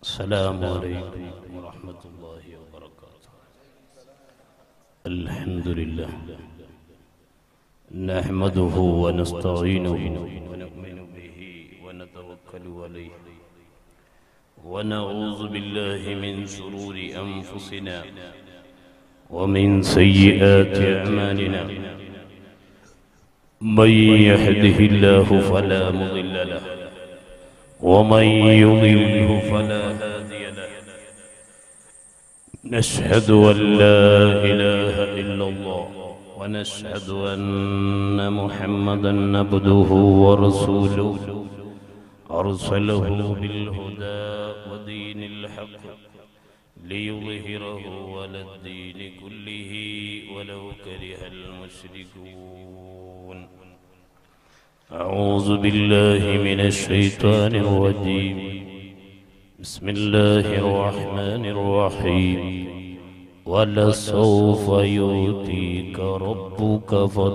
السلام عليكم ورحمة الله وبركاته الحمد لله نحمده ونستعينه ونؤمن به ونتوكل عليه ونعوذ بالله من شرور أنفسنا ومن سيئات أعمالنا من يهده الله فلا مضل له ومن يضله فلا هادي له نشهد أن لا إله إلا الله ونشهد أن محمدا عبده ورسوله أرسله بالهدى ودين الحق ليظهره على الدين كله ولو كره المشركون أعوذ بالله من الشيطان الرجيم بسم الله الرحمن الرحيم ولسوف يؤتيك ربك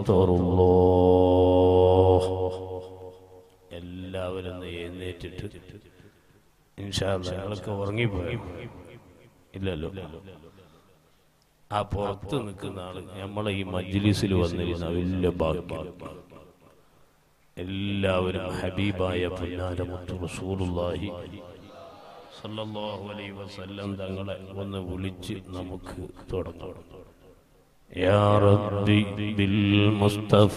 فترضاه എല്ലാവരും ഒന്ന് എഴുന്നേറ്റിട്ട് ഇൻഷാല്ല ഞങ്ങളൊക്കെ ഉറങ്ങിപ്പോയി ഇല്ലല്ലോ ആ പുറത്ത് നിൽക്കുന്ന ആള് നമ്മളെ ഈ മജ്ലിസിൽ വന്നിരുന്ന വലിയ ഭാഗ്യം എല്ലാവരും ഹബീബായ പുന്നാരമുത്തു റസൂലുള്ളാഹി സല്ലല്ലാഹു അലൈഹി വസല്ലം തങ്ങളെ ഒന്ന് വിളിച്ച് നമുക്ക് തുടങ്ങാം യാ റബ്ബി ബിൽ മുസ്തഫ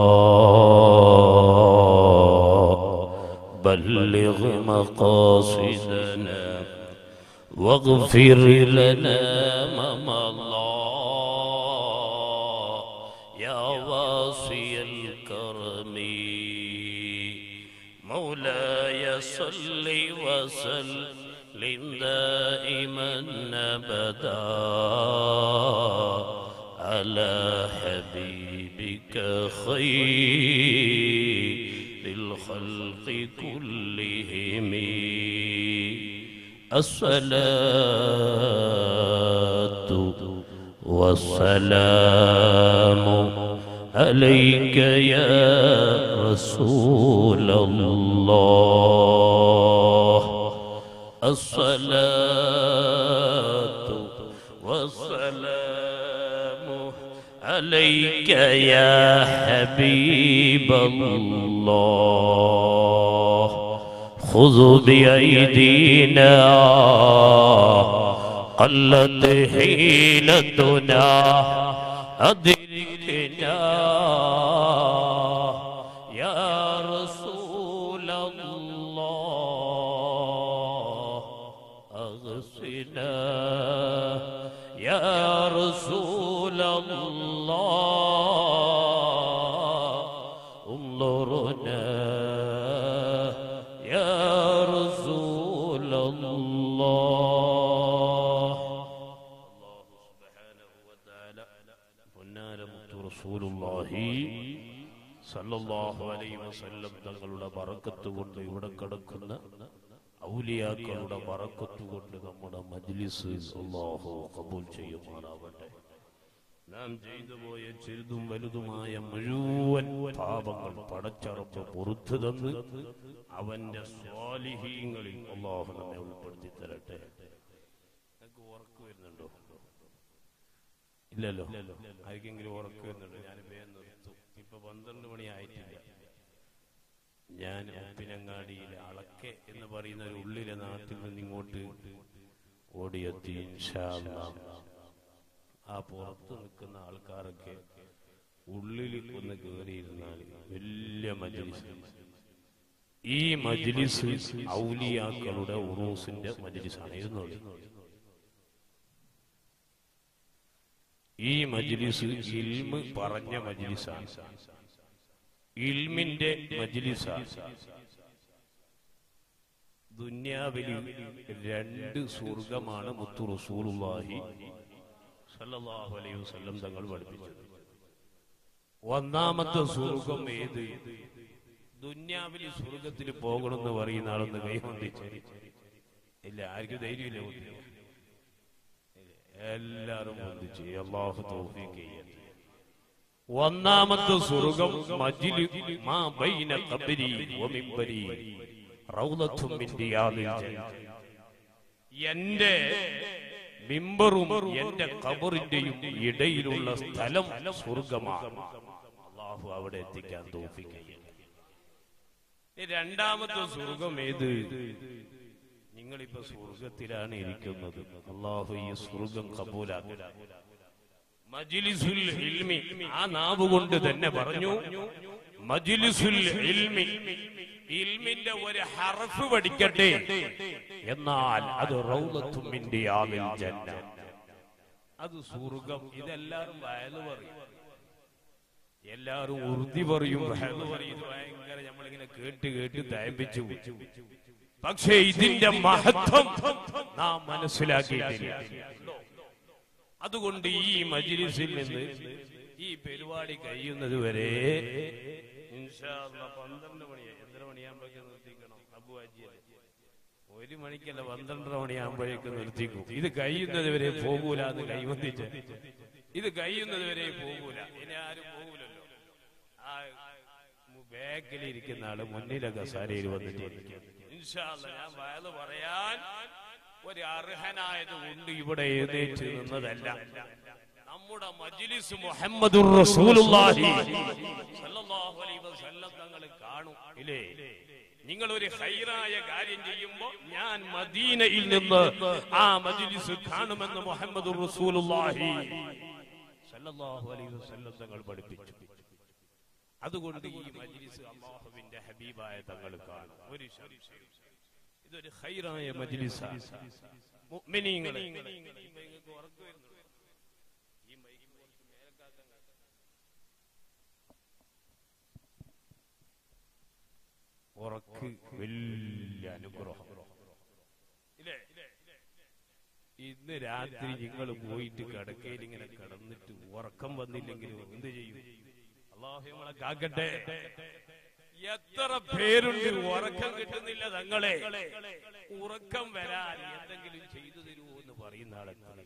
بلغ مقاصدنا واغفر لنا ما مضى يا واسي الكرم مولاي صل وسلم دائما ابدا على حبيبك خير الخلق كلهم الصلاة والسلام عليك يا رسول الله الصلاة والسلام عليك يا حبيب الله خذ بأيدينا قلت حيلتنا أدركنا يا رسول الله أغسنا يا رسول الله انظرنا يا رسول الله الله سبحانه وتعالى പൊന്നാരമുത്തു റസൂലുള്ളാഹി സല്ലല്ലാഹു അലൈഹി വസല്ലം തങ്ങളുടെ ബറക്കത്ത് കൊണ്ട് ഇവിടെ കിടക്കുന്ന ഔലിയാക്കളുടെ ബറക്കത്ത് കൊണ്ട് നമ്മുടെ മജ്ലിസ് അല്ലാഹു കബൂൽ ചെയ്യുമാറാവട്ടെ നാം ചെയ്തു പോയ ചെറുതും വലുതുമായ മുഴുവൻ പാപങ്ങൾ പടച്ചറപ്പ് പുറത്തു തന്ന് അവന്റെ സ്വാലിഹീങ്ങളിൽ അള്ളാഹു നമ്മെ ഉൾപ്പെടുത്തി തരട്ടെ നിങ്ങൾക്ക് ഉറക്ക് വരുന്നുണ്ടോ ഇല്ലല്ലോ ആർക്കെങ്കിലും ഉറക്ക് വരുന്നുണ്ടോ ഞാൻ വേഗം നിർത്തും ഇപ്പൊ പന്ത്രണ്ട് മണി ആയിട്ടില്ല ഞാൻ ഉപ്പിനങ്ങാടിയിലെ അളക്കെ എന്ന് പറയുന്ന ഒരു ഉള്ളിലെ നാട്ടിൽ നിന്ന് ഇങ്ങോട്ട് ഓടിയെത്തി ഇൻഷാ അല്ലാഹ്. ആ പുറത്ത് നിൽക്കുന്ന ആൾക്കാരൊക്കെ ഉള്ളിൽ ഒന്ന് കയറിയിരുന്നാൽ വലിയ മജ്ലിസ് ഈ മജ്ലിസ് ഔലിയാക്കളുടെ ഉറൂസിന്റെ മജ്ലിസാണ് ഇരുന്നോളി ഈ മജ്ലിസ് ഇൽമ് പറഞ്ഞ മജ്ലിസാണ് ഇൽമിന്റെ മജ്ലിസാണ് ദുന്യാവിൽ രണ്ട് സ്വർഗമാണ് മുത്തു റസൂലുള്ളാഹി സല്ലല്ലാഹു അലൈഹി വസല്ലം തങ്ങൾ പഠിപ്പിച്ചത് ഒന്നാമത്തെ സ്വർഗം ഏത് ദുന്യാവിൽ സ്വർഗത്തിൽ പോകണമെന്ന് പറയുന്ന ആളൊന്ന് കൈകൊണ്ടിച്ച് ഇല്ല ആർക്കും ധൈര്യമില്ല കുട്ടി. ഇല്ല, എല്ലാരും ഒന്നിച്ച് അള്ളാഹു തൗഫീഖ് ചെയ്യട്ടെ ഒന്നാമത്തെ സ്വർഗം മജ്ലി മാ ബൈന ഖബ്രി വ മിംബരി റൗളത്തും മിൻ റിയാദിൽ ജന്ന എന്റെ മിമ്പറും എന്റെ കബറിന്റെയും ഇടയിലുള്ള സ്ഥലം സ്വർഗമാണ് അള്ളാഹു അവിടെ എത്തിക്കാൻ തോഫിക്കുക രണ്ടാമത്തെ സ്വർഗം ഏത് നിങ്ങളിപ്പോ സ്വർഗത്തിലാണ് ഇരിക്കുന്നത് അള്ളാഹു ഈ സ്വർഗം കബൂലാക്കുക മജിലിസുൽ ഇൽമി ആ നാവ് കൊണ്ട് തന്നെ പറഞ്ഞു മജിലിസുൽ ഇൽമി ഇൽമിന്റെ ഒരു ഹറഫ് പഠിക്കട്ടെ എന്നാൽ അത് റൗലത്തുമിന്റെ ആവിൽ ജന്ന അത് സ്വർഗം ഇതെല്ലാരും വയല് പറയും എല്ലാരും ഉറുതി പറയും വയല് പറയും ഇത് ഭയങ്കര നമ്മളിങ്ങനെ കേട്ട് കേട്ട് തയമ്പിച്ചു പക്ഷേ ഇതിന്റെ മഹത്വം നാം മനസ്സിലാക്കിയിട്ടില്ല അതുകൊണ്ട് ഈ മജിലിസിൽ നിന്ന് ഈ പരിപാടി കഴിയുന്നത് വരെ ഇൻഷാ അല്ലാ പന്ത്രണ്ട് മണിയായി എത്ര മണിയാകുമ്പോഴേക്ക് നിർത്തിക്കണം അബു അജിയല്ലേ ഒരു മണിക്കല്ല പന്ത്രണ്ടര മണിയാകുമ്പോഴേക്ക് നിർത്തിക്കും ഇത് കഴിയുന്നത് വരെ പോകൂല എന്ന് കൈവന്നിട്ട് ഇത് കഴിയുന്നത് വരെ പോകൂല ഇനി ആരും പോകൂലല്ലോ ആ ബാക്കിൽ ഇരിക്കുന്ന ആള് മുന്നിലെ കസാരയിൽ വന്നിട്ട് ഇരിക്കും ഇൻഷാ അല്ലാ ഞാൻ വയത് പറയാൻ ഒരു അർഹനായത് കൊണ്ട് ഇവിടെ എഴുന്നേറ്റ് നിന്നതല്ല നമ്മുടെ മജ്ലിസ് മുഹമ്മദുർ റസൂലുള്ളാഹി സല്ലല്ലാഹു അലൈഹി വസല്ലം തങ്ങൾ കാണും ഇല്ലേ നിങ്ങൾ ഒരു ഹൈറായ കാര്യം ചെയ്യുമ്പോൾ ഞാൻ മദീനയിൽ നിന്ന് ആ മജ്ലിസ് കാണുമെന്ന് മുഹമ്മദുർ റസൂലുള്ളാഹി സല്ലല്ലാഹു അലൈഹി വസല്ലം തങ്ങൾ പഠിപ്പിച്ചു അതുകൊണ്ട് ഈ മജ്ലിസ് അള്ളാഹുവിന്റെ ഹബീബായ തങ്ങൾ കാണും ഒരു സംശയം ഇതൊരു ഹൈറായ മജ്ലിസ മുഅ്മിനീങ്ങളെ നിങ്ങൾക്ക് ഉറക്കം വരുന്നുണ്ടോ? ഈ മൈക്ക് കുറച്ച് മേലക്കാക്കാൻ ഉറക്ക് വലിയ അനുഗ്രഹം ഇല്ലേ ഇന്ന് രാത്രി നിങ്ങൾ പോയിട്ട് കിടക്കയിൽ ഇങ്ങനെ കിടന്നിട്ട് ഉറക്കം വന്നില്ലെങ്കിൽ എന്ത് ചെയ്യും അള്ളാഹു നമ്മളെ കാക്കട്ടെ എത്ര പേരുണ്ട് ഉറക്കം കിട്ടുന്നില്ല തങ്ങളെ ഉറക്കം വരാൻ എന്തെങ്കിലും ചെയ്തു തരുമോ എന്ന് പറയുന്ന ആളെത്ര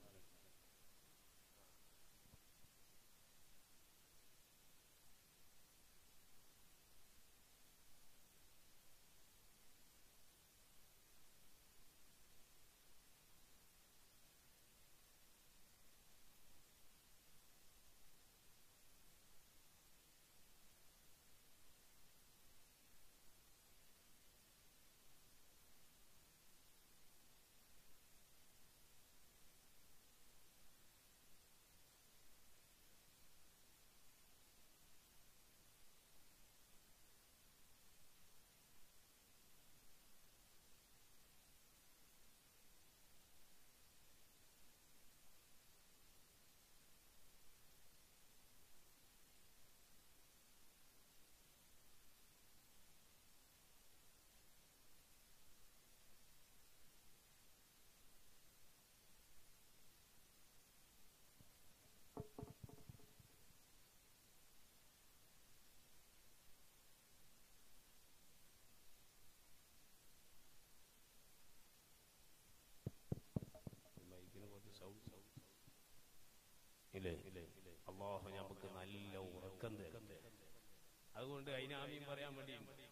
മൈക്കിന് കുറച്ച് സൗണ്ട് ഇല്ലേ അള്ളാഹു നമുക്ക് നല്ല ഉറക്കം തരും അതുകൊണ്ട് അതിനാമീൻ പറയാൻ വേണ്ടി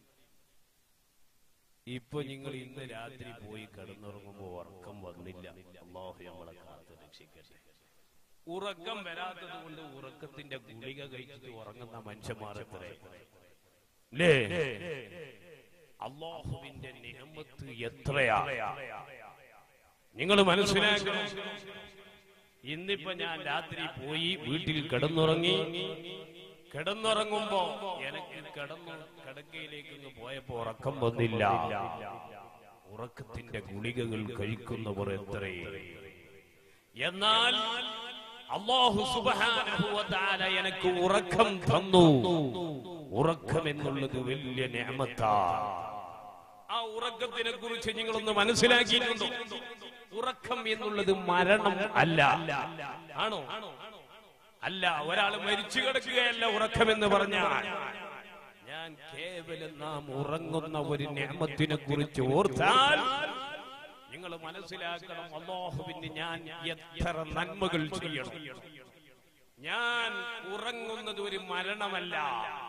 ഇപ്പൊ നിങ്ങൾ ഇന്ന് രാത്രി പോയി കിടന്നുറങ്ങുമ്പോ ഉറക്കം വന്നില്ല അള്ളാഹു നമ്മളെ കാത്ത് രക്ഷിക്കട്ടെ ഉറക്കം വരാത്തത് കൊണ്ട് ഉറക്കത്തിന്റെ ഗുളിക കഴിച്ചിട്ട് ഉറങ്ങുന്ന മനുഷ്യന്മാർ എത്ര ലേ അള്ളാഹുവിന്റെ നിയമത്ത് എത്രയാ നിങ്ങൾ മനസ്സിലാക്കണം ഇന്നിപ്പോ ഞാൻ രാത്രി പോയി വീട്ടിൽ കിടന്നുറങ്ങി കിടന്നുറങ്ങുമ്പോ എനിക്ക് കിടന്നു കിടക്കയിലേക്ക് ഇങ്ങ് പോയപ്പോ ഉറക്കം വന്നില്ല ഉറക്കത്തിന്റെ ഗുളികകൾ കഴിക്കുന്നവർ എത്രയേ എന്നാൽ അള്ളാഹു സുബ്ഹാനഹു വ തആല എനിക്ക് ഉറക്കം തന്നു ഉറക്കം എന്നുള്ളത് വലിയ നിഅമത്താണ് ആ ഉറക്കത്തിനെ കുറിച്ച് നിങ്ങളൊന്ന് മനസ്സിലാക്കിയിട്ടുണ്ടോ ഉറക്കം എന്നുള്ളത് മരണം അല്ല ആണോ അല്ല ഒരാൾ മരിച്ചു കിടക്കുകയല്ല ഉറക്കം എന്ന് പറഞ്ഞാൽ ഞാൻ കേവലം നാം ഉറങ്ങുന്ന ഒരു നിയമത്തിനെ കുറിച്ച് ഓർത്താൽ നിങ്ങൾ മനസ്സിലാക്കണം അള്ളാഹുവിന് ഞാൻ എത്ര നന്മകൾ ചെയ്യണം ഞാൻ ഉറങ്ങുന്നത് ഒരു മരണമല്ല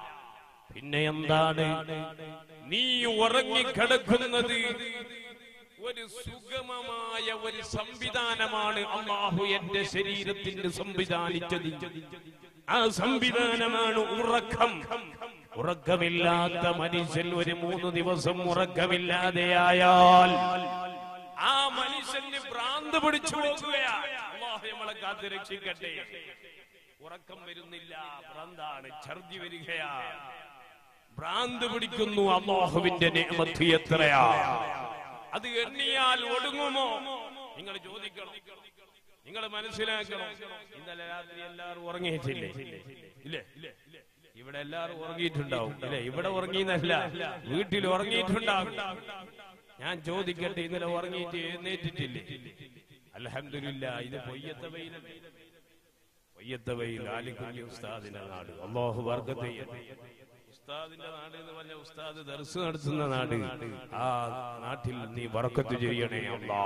പിന്നെ എന്താണ് നീ ഉറങ്ങിക്കിടക്കുന്നത് ഒരു സുഗമമായ ഒരു സംവിധാനമാണ് അള്ളാഹു എന്റെ ശരീരത്തിന് സംവിധാനിച്ചത് ആ സംവിധാനമാണ് ഉറക്കം ഉറക്കമില്ലാത്ത മനുഷ്യൻ ഒരു മൂന്ന് ദിവസം ഉറക്കമില്ലാതെയായാൽ ആ മനുഷ്യന് ഭ്രാന്ത് പിടിച്ചു പോകുകയാണ് അള്ളാഹു നമ്മളെ കാത്തു രക്ഷിക്കട്ടെ ഉറക്കം വരുന്നില്ല ഭ്രാന്താണ് ഛർദി വരികയാണ് ഭ്രാന്ത് പിടിക്കുന്നു അള്ളാഹുവിന്റെ നിയമത്ത് എത്രയാ അത് എണ്ണിയാൽ ഒടുങ്ങുമോ നിങ്ങൾ ചോദിക്കണം നിങ്ങൾ മനസ്സിലാക്കണം ഇന്നലെ രാത്രി എല്ലാവരും ഉറങ്ങിയിട്ടില്ലേ ഇല്ലേ ഇവിടെ എല്ലാവരും ഉറങ്ങിയിട്ടുണ്ടാവും ഇല്ലേ ഇവിടെ ഉറങ്ങിയെന്നല്ല വീട്ടിൽ ഉറങ്ങിയിട്ടുണ്ടാവും ഞാൻ ചോദിക്കട്ടെ ഇന്നലെ ഉറങ്ങിയിട്ട് എഴുന്നേറ്റിട്ടില്ലേ അലഹമില്ല ഇത് പൊയ്യത്ത വെയിലല്ലേ പൊയ്യത്ത വെയിൽ ആലിക്കുഞ്ഞി ഉസ്താദിന്റെ നാട് അള്ളാഹു വർഗത്തെ ഉസ്താദിന്റെ നാട് എന്ന് പറഞ്ഞ ഉസ്താദ് ദർസ് നടത്തുന്ന നാട് ആ നാട്ടിൽ നീ വറക്കത്ത് ചെയ്യണേ അള്ളാ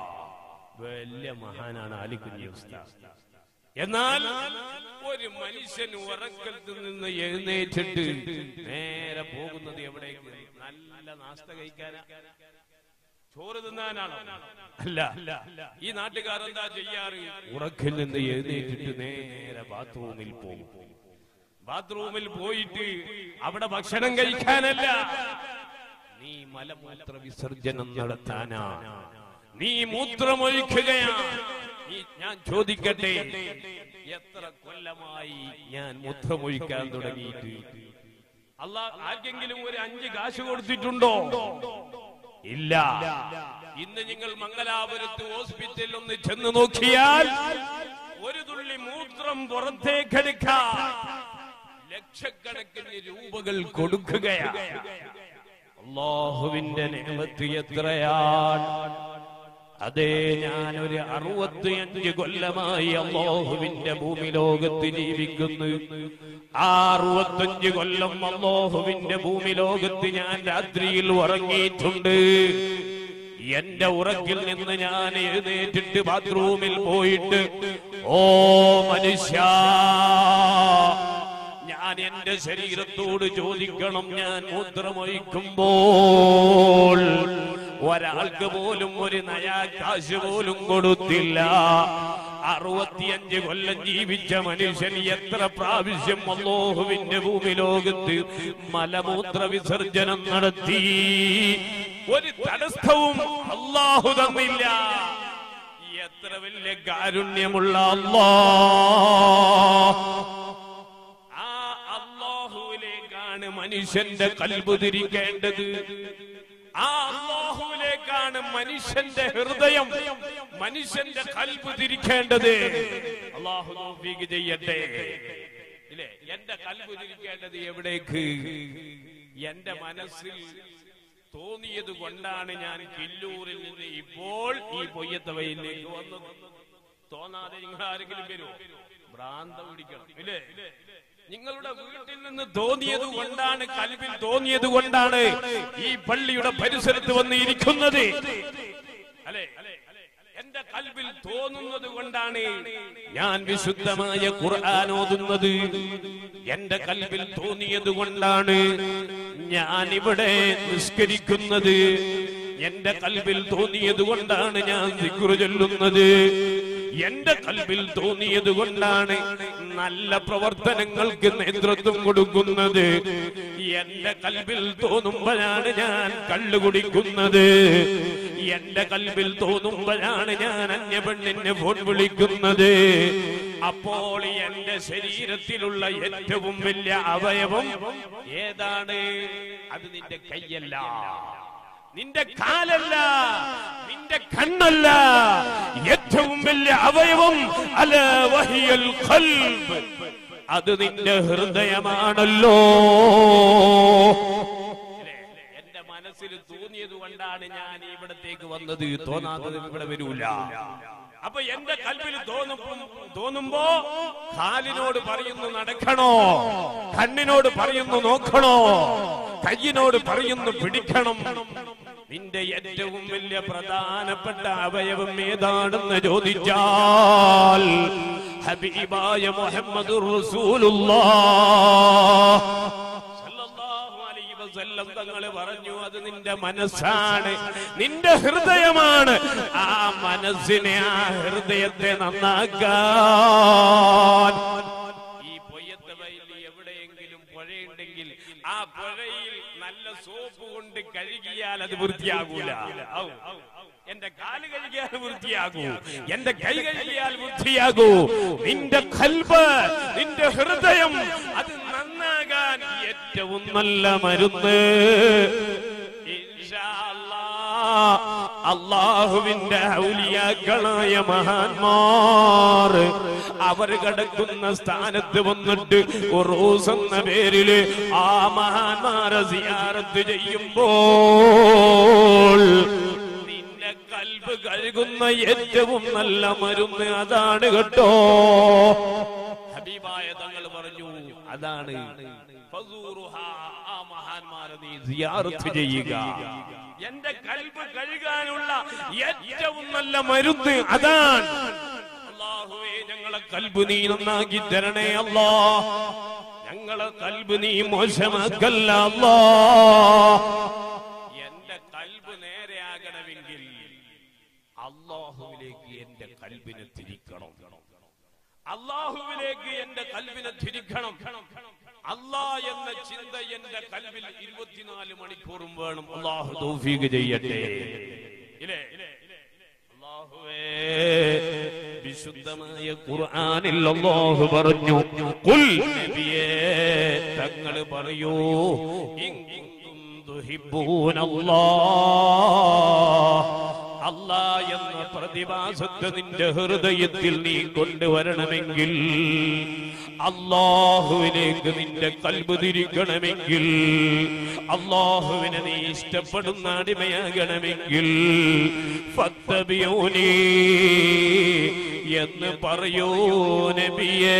വലിയ മഹാനാണ് ആലിക്കുഞ്ഞി ഉസ്താദ് എന്നാൽ ഒരു മനുഷ്യൻ ഉറക്കത്തിൽ നിന്ന് എഴുന്നേറ്റിട്ട് നേരെ പോകുന്നത് എവിടേക്ക് നല്ല നാസ്ത കഴിക്കാനാ ചോറ് തിന്നാനാണോ അല്ല ഈ നാട്ടുകാർ എന്താ ചെയ്യാറ് ഉറക്കിൽ നിന്ന് എഴുന്നേറ്റിട്ട് നേരെ ബാത്റൂമിൽ പോകും ബാത്റൂമിൽ പോയിട്ട് അവിടെ ഭക്ഷണം കഴിക്കാനല്ല നീ മലമൂത്ര വിസർജനം നടത്താനാ നീ മൂത്രമൊഴിക്കുകയാണ് ഈ- ഞാൻ ചോദിക്കട്ടെ എത്ര കൊല്ലമായി ഞാൻ മൂത്രമൊഴിക്കാൻ തുടങ്ങിയിട്ട് അല്ല ആർക്കെങ്കിലും ഒരു അഞ്ച് കാശ് കൊടുത്തിട്ടുണ്ടോ ഇല്ല ഇന്ന് നിങ്ങൾ മംഗലാപുരത്ത് ഹോസ്പിറ്റലിൽ ഒന്ന് ചെന്ന് നോക്കിയാൽ ഒരു തുള്ളി മൂത്രം പുറത്തേക്കെടുക്കാൻ ലക്ഷക്കണക്കിന് രൂപകൾ കൊടുക്കുകയാണ് അള്ളാഹുവിന്റെ നിയമത്ത് എത്രയാണ് അതെ ഞാൻ ഒരു അറുപത്തിയഞ്ച് കൊല്ലമായി അള്ളാഹുവിന്റെ ഭൂമി ലോകത്ത് ജീവിക്കുന്നു ആ അറുപത്തഞ്ച് കൊല്ലം അള്ളാഹുവിന്റെ ഭൂമി ലോകത്ത് ഞാൻ രാത്രിയിൽ ഉറങ്ങിയിട്ടുണ്ട് എന്റെ ഉറക്കിൽ നിന്ന് ഞാൻ എഴുന്നേറ്റിട്ട് ബാത്റൂമിൽ പോയിട്ട് ഓ മനുഷ്യ ഞാൻ എന്റെ ശരീരത്തോട് ചോദിക്കണം ഞാൻ മൂത്രമൊഴിക്കുമ്പോൾ ഒരാൾക്ക് പോലും ഒരു നയാ കാശ് പോലും കൊടുത്തില്ല അറുപത്തിയഞ്ച് കൊല്ലം ജീവിച്ച മനുഷ്യൻ എത്ര പ്രാവശ്യം അള്ളാഹുവിന്റെ ഭൂമി ലോകത്ത് മലമൂത്ര വിസർജനം നടത്തി ഒരു തടസ്സവും അള്ളാഹു തന്നില്ല എത്ര വലിയ കാരുണ്യമുള്ള അല്ലാ ആ അള്ളാഹുവിലേക്കാണ് മനുഷ്യന്റെ കൽബ് തിരിക്കേണ്ടത് ആ അള്ളാഹുവിലേക്കാണ് മനുഷ്യന്റെ ഹൃദയം മനുഷ്യന്റെ കൽബ് തിരിക്കേണ്ടത് അള്ളാഹു തൗഫീഖ് ചെയ്യട്ടെ ഇല്ലേ എന്റെ കൽബ് തിരിക്കേണ്ടത് എവിടേക്ക് എന്റെ മനസ്സിൽ തോന്നിയത് കൊണ്ടാണ് ഞാൻ കില്ലൂരിൽ നിന്ന് ഇപ്പോൾ ഈ പൊയ്യത്തവയിലേക്ക് വന്നത് തോന്നാതെ നിങ്ങൾ ആരെങ്കിലും വരുമോ ഭ്രാന്തം പിടിക്കണം ഇല്ലേ നിങ്ങളുടെ വീട്ടിൽ നിന്ന് തോന്നിയത് കൊണ്ടാണ് കൽവിൽ തോന്നിയത് കൊണ്ടാണ് ഈ പള്ളിയുടെ പരിസരത്ത് വന്ന് ഇരിക്കുന്നത് അല്ലെ എന്റെ കൽവിൽ തോന്നുന്നത് കൊണ്ടാണ് ഞാൻ വിശുദ്ധമായ ഖുർആൻ ഓതുന്നത് എന്റെ കൽവിൽ തോന്നിയത് കൊണ്ടാണ് ഞാൻ ഇവിടെ നിസ്കരിക്കുന്നത് എന്റെ കൽവിൽ തോന്നിയത് കൊണ്ടാണ് ഞാൻ ദിക്റ് ചൊല്ലുന്നത് എന്റെ കൽവിൽ തോന്നിയത് കൊണ്ടാണ് നല്ല പ്രവർത്തനങ്ങൾക്ക് നേതൃത്വം കൊടുക്കുന്നത് എന്റെ കൽവിൽ തോന്നുമ്പോഴാണ് ഞാൻ കള്ളു കുടിക്കുന്നത് എന്റെ കൽവിൽ തോന്നുമ്പോഴാണ് ഞാൻ അന്യ പെണ്ണിനെ ഫോൺ വിളിക്കുന്നത് അപ്പോൾ എന്റെ ശരീരത്തിലുള്ള ഏറ്റവും വലിയ അവയവം ഏതാണ് അത് നിന്റെ കൈയല്ല നിന്റെ കാലല്ല നിന്റെ കണ്ണല്ല ഏറ്റവും വലിയ അവയവം അല വഹിയൽ ഖൽബ് അത് നിന്റെ ഹൃദയമാണല്ലോ എന്റെ മനസ്സിൽ തോന്നിയത് കൊണ്ടാണ് ഞാൻ ഇവിടത്തേക്ക് വന്നത് തോന്നാത്തത് ഇവിടെ വരൂല അപ്പൊ എന്റെ കൽവിൽ തോന്നും തോന്നുമ്പോ കാലിനോട് പറയുന്നു നടക്കണോ കണ്ണിനോട് പറയുന്നു നോക്കണോ കയ്യിനോട് പറയുന്നു പിടിക്കണം നിന്റെ ഏറ്റവും വലിയ പ്രധാനപ്പെട്ട അവയവം ഏതാണെന്ന് ചോദിച്ചാൽ ഹബീബായ മുഹമ്മദ് വസല്ലം തങ്ങൾ പറഞ്ഞു അത് നിന്റെ മനസ്സാണ് നിന്റെ ഹൃദയമാണ് ആ മനസ്സിനെ ആ ഹൃദയത്തെ നന്നാക്കാൻ ഈ പൊയ്യത്ത് വയലിൽ എവിടെയെങ്കിലും പുഴയുണ്ടെങ്കിൽ ആ പുഴയിൽ നല്ല സോപ്പ് കൊണ്ട് കഴുകിയാൽ അത് വൃത്തിയാകൂല ഔ. എന്റെ കാല് കഴുകിയാൽ വൃത്തിയാകൂ എന്റെ കൈ കഴുകിയാൽ വൃത്തിയാകൂ നിന്റെ കൽബ് നിന്റെ ഹൃദയം അത് നന്നാകാൻ ഏറ്റവും നല്ല മരുന്ന് ഇൻഷാ അല്ലാഹ് അള്ളാഹുവിന്റെ ഔലിയാക്കളായ മഹാന്മാർ അവർ കിടക്കുന്ന സ്ഥാനത്ത് വന്നിട്ട് ഉറൂസ് എന്ന പേരില് ആ മഹാന്മാരെ സിയാറത്ത് ചെയ്യുമ്പോൾ നിന്റെ കൽബ് കഴുകുന്ന ഏറ്റവും നല്ല മരുന്ന് അതാണ് കേട്ടോ ഹബീബായ തങ്ങൾ പറഞ്ഞു അതാണ് ഫസൂറുഹാ, ആ മഹാന്മാരെ നീ സിയാറത്ത് ചെയ്യുക എന്റെ കൽബ് കഴുകാനുള്ള ഏറ്റവും നല്ല മരുന്ന് അതാണ് അല്ലാഹുവേ ഞങ്ങളെ കൽബ് നീ നന്നാക്കി തരണേ അല്ലാ ഞങ്ങളെ കൽബ് നീ മോശമാക്കല്ല അല്ലാ എന്റെ കൽബ് നേരെയാകണമെങ്കിൽ അള്ളാഹുവിലേക്ക് എന്റെ കൽബിനെ തിരിക്കണം അള്ളാഹുവിലേക്ക് എന്റെ കൽബിനെ തിരിക്കണം അല്ലാ എന്ന ചിന്ത എന്റെ കൽബിൽ ഇരുപത്തിനാല് മണിക്കൂറും വേണം അള്ളാഹു തൗഫീഖ് ചെയ്യട്ടെ ഇല്ലേ അല്ലാഹുവേ, വിശുദ്ധമായ ഖുർആനിൽ അല്ലാഹു പറഞ്ഞു ഖുൽ നബിയേ തങ്ങൾ പറയൂ ഇൻ കുന്തും തുഹിബ്ബൂനല്ലാഹ് അല്ലാ എന്ന പ്രതിഭാസത്തെ നിന്റെ ഹൃദയത്തിൽ നീ കൊണ്ടുവരണമെങ്കിൽ അള്ളാഹുവിലേക്ക് നിന്റെ കൽബ് തിരിക്കണമെങ്കിൽ അള്ളാഹുവിനെ നീ ഇഷ്ടപ്പെടുന്ന അടിമയാകണമെങ്കിൽ ഫത്തബിയൂനി എന്ന് പറയൂ നബിയേ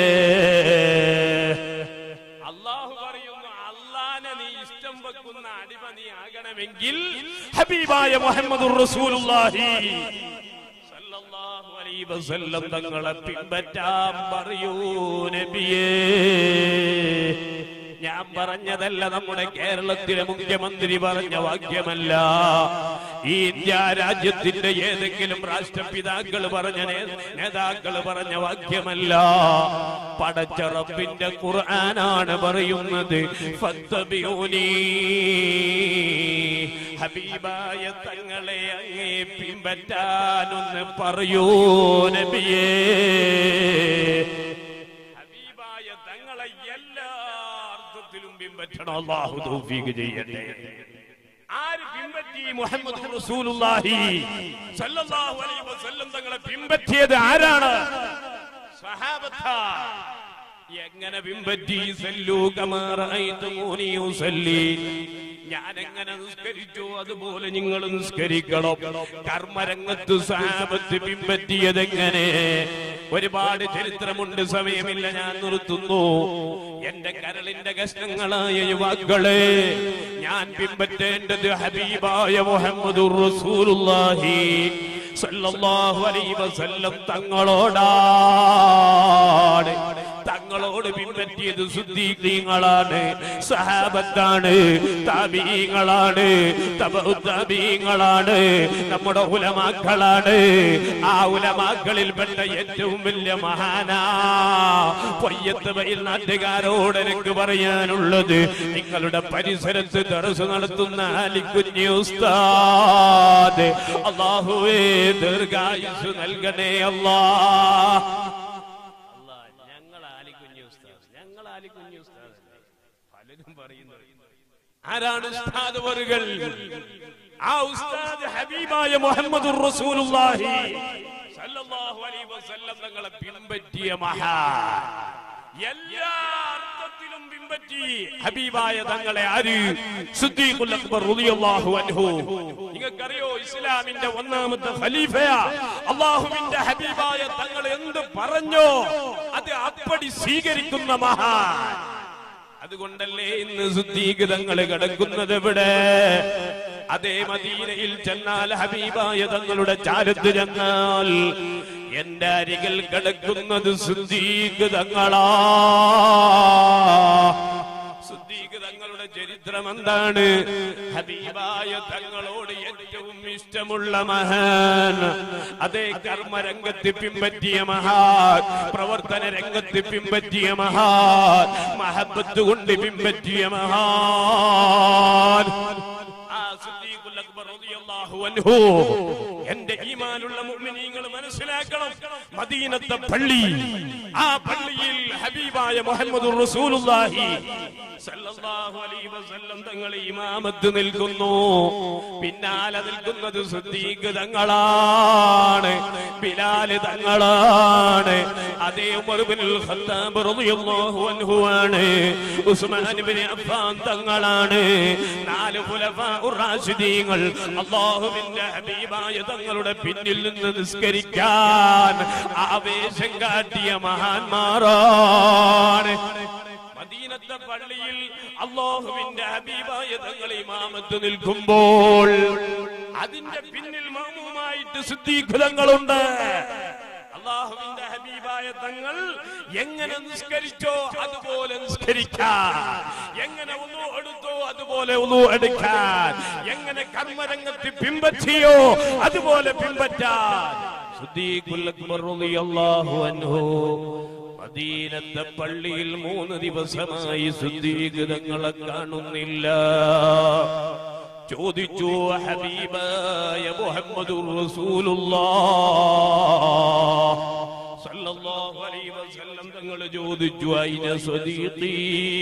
അള്ളാഹു പറയുന്നു അള്ളാനെ നീ ഇഷ്ടം വെക്കുന്ന അടിമ നീ ആകണമെങ്കിൽ ഹബീബായ മുഹമ്മദ് റസൂലുള്ളാഹി സല്ലല്ലാഹു അലൈഹി വസല്ലം തങ്ങളെ പിൻപറ്റാൻ പറയൂ നബിയേ ഞാൻ പറഞ്ഞതല്ല നമ്മുടെ കേരളത്തിലെ മുഖ്യമന്ത്രി പറഞ്ഞ വാക്യമല്ല ഈ ഇന്ത്യ രാജ്യത്തിന്റെ ഏതെങ്കിലും രാഷ്ട്രപിതാക്കൾ പറഞ്ഞ നേ- നേതാക്കൾ പറഞ്ഞ വാക്യമല്ല പടച്ച റബ്ബിന്റെ ഖുർആനാണ് പറയുന്നത് ഫത്തബിയൂനി ഹബീബായ തങ്ങളെ അങ്ങേ പിൻപറ്റാനൊന്ന് പറയൂ നബിയേ ഹബീബായ തങ്ങളെ എല്ലാ അർത്ഥത്തിലും പിൻപറ്റണം അള്ളാഹു തൗഫീഖ് ചെയ്യട്ടെ ആര് പിൻപറ്റി മുഹമ്മദ് റസൂലുള്ളാഹി സല്ലല്ലാഹു അലൈഹി വസല്ലം തങ്ങളെ പിൻപറ്റിയത് ആരാണ് സഹാബത്ത എങ്ങനെ പിൻപറ്റി സല്ലു കമാ റഅയ്തുമൂനി ഉസല്ലി ഞാൻ എങ്ങനെ നിസ്കരിച്ചു അതുപോലെ നിങ്ങൾ നിസ്കരിക്കണം കർമ്മരംഗത്ത് സഹാബത്ത് പിൻപറ്റിയത് എങ്ങനെ ഒരുപാട് ചരിത്രമുണ്ട് സമയമില്ല ഞാൻ നിർത്തുന്നു എന്റെ കരളിന്റെ കഷ്ണങ്ങളായ യുവാക്കളെ ഞാൻ പിൻപറ്റേണ്ടത് ഹബീബായ മുഹമ്മദ് റസൂലുള്ളാഹി സല്ലല്ലാഹു അലൈഹി വസല്ലം തങ്ങളോടാണ് തങ്ങളോട് പിൻപറ്റിയത് സുദ്ദീഖീങ്ങളാണ് സഹാബത്താണ് താബീങ്ങളാണ് തബീങ്ങളാണ് നമ്മുടെ ഉലമാക്കളാണ് ആ ഉലമാക്കളിൽപ്പെട്ട ഏറ്റവും വലിയ മഹാനാ പൊയ്യത്ത് വയിൽ നാട്ടുകാരോട് എനിക്ക് പറയാനുള്ളത് നിങ്ങളുടെ പരിസരത്ത് ദർസ് നടത്തുന്ന അലിക്കുഞ്ഞി ഉസ്താദ് അള്ളാഹുവേ ദീർഘായുസ് നൽകണേ അല്ലാ അല്ലാ, ഞങ്ങൾ ആലിക്കുഞ്ഞി ഉസ്താദ് ഞങ്ങൾ ആലിക്കുഞ്ഞി ഉസ്താദ് പലരും പറയുന്നത് ആരാണ് ഉസ്താദ് വറുകൾ ആ ഉസ്താദ് ഹബീബായ മുഹമ്മദ് റസൂലുള്ളാഹി സല്ലല്ലാഹു അലൈഹി വസല്ലം തങ്ങളെ പിൻപറ്റിയ മഹാ എല്ലാ അർത്ഥത്തിലും പിൻപറ്റി ഹബീബായ തങ്ങളെ ആര് സിദ്ദീഖുൽ അക്ബർ റളിയല്ലാഹു അൻഹു നിങ്ങൾക്കറിയോ ഇസ്ലാമിന്റെ ഒന്നാമത്തെ ഖലീഫയാ അള്ളാഹുവിന്റെ ഹബീബായ തങ്ങൾ എന്ത് പറഞ്ഞോ അത് അപ്പടി സ്വീകരിക്കുന്ന മഹാൻ അതുകൊണ്ടല്ലേ ഇന്ന് സുദ്ധീകൃതങ്ങൾ കിടക്കുന്നത് ഇവിടെ അതേ മദീനയിൽ ചെന്നാൽ ഹബീബായ തങ്ങളുടെ ചാരത്ത് ചെന്നാൽ എന്റെ അരികിൽ കിടക്കുന്നത് സുദ്ധീകൃതങ്ങളാ സുദ്ധീകൃതങ്ങളുടെ തങ്ങളുടെ ചരിത്രം എന്താണ് ഹബീബായ തങ്ങളോട് ഏറ്റവും ഇഷ്ടമുള്ള മഹാൻ അതേ കർമ്മരംഗത്ത് പിമ്പറ്റിയ മഹാൻ പ്രവർത്തന രംഗത്ത് പിമ്പറ്റിയ മഹാൻ മഹബത്ത് കൊണ്ട് പിമ്പറ്റിയ മഹാൻ ആ സിദ്ദീഖുൽ അക്ബർ റളിയല്ലാഹു അൻഹു എന്റെ ഈമാനുള്ള മുഅ്മിനീങ്ങൾ മനസ്സിലാക്കണം മദീനത്തെ പള്ളി ആ പള്ളിയിൽ ഹബീബായ മുഹമ്മദുർ റസൂലുള്ളാഹി സല്ലല്ലാഹു അലൈഹി വസല്ലം തങ്ങൾ ഇമാമത്ത് നിൽക്കുന്നു പിന്നാലെ നിൽക്കുന്നത് സിദ്ദീഖ് തങ്ങളാണ് ബിലാൽ തങ്ങളാണ് അതേ ഉമർ ഇബ്നുൽ ഖത്താബ് റളിയല്ലാഹു അൻഹു ആണ് ഉസ്മാൻ ഇബ്നു അഫ്ഫാൻ തങ്ങളാണ് നാല് ഖുലഫാഉർ റാഷിദീങ്ങൾ അല്ലാഹുവിന്റെ ഹബീബായ തങ്ങളുടെ പിന്നിൽ നിന്ന് നിസ്കരിക്കാൻ ആവേശം കാട്ടിയ മഹാന്മാരാണ് മദീനത്തെ പള്ളിയിൽ അള്ളാഹുവിന്റെ ഹബീബായ തങ്ങൾ ഇമാമത്ത് നിൽക്കുമ്പോൾ അതിന്റെ പിന്നിൽ മൗമുമായിട്ട് സിദ്ധീകൃതങ്ങളുണ്ട് അള്ളാഹുവിന്റെ ഹബീബായ തങ്ങൾ എങ്ങനെ നിസ്കരിച്ചോ അതുപോലെ നിസ്കരിക്കാൻ എങ്ങനെ ഉളു എടുത്തോ അതുപോലെ ഉളു എടുക്കാൻ എങ്ങനെ കർമ്മരംഗത്ത് പിമ്പറ്റിയോ അതുപോലെ പിമ്പറ്റാൻ സിദ്ദീഖുൽ അക്ബർ റളിയല്ലാഹു അൻഹു മദീനത്തെ പള്ളിയിൽ മൂന്ന് ദിവസമായി ശുദ്ധീകൃതങ്ങളെ കാണുന്നില്ല ചോദിച്ചു ഹബീബായ മുഹമ്മദുർ റസൂലുള്ളാഹ് സല്ലല്ലാഹു അലൈഹി വസല്ലം തങ്ങൾ ചോദിച്ചു അയിന സ്വദീഖി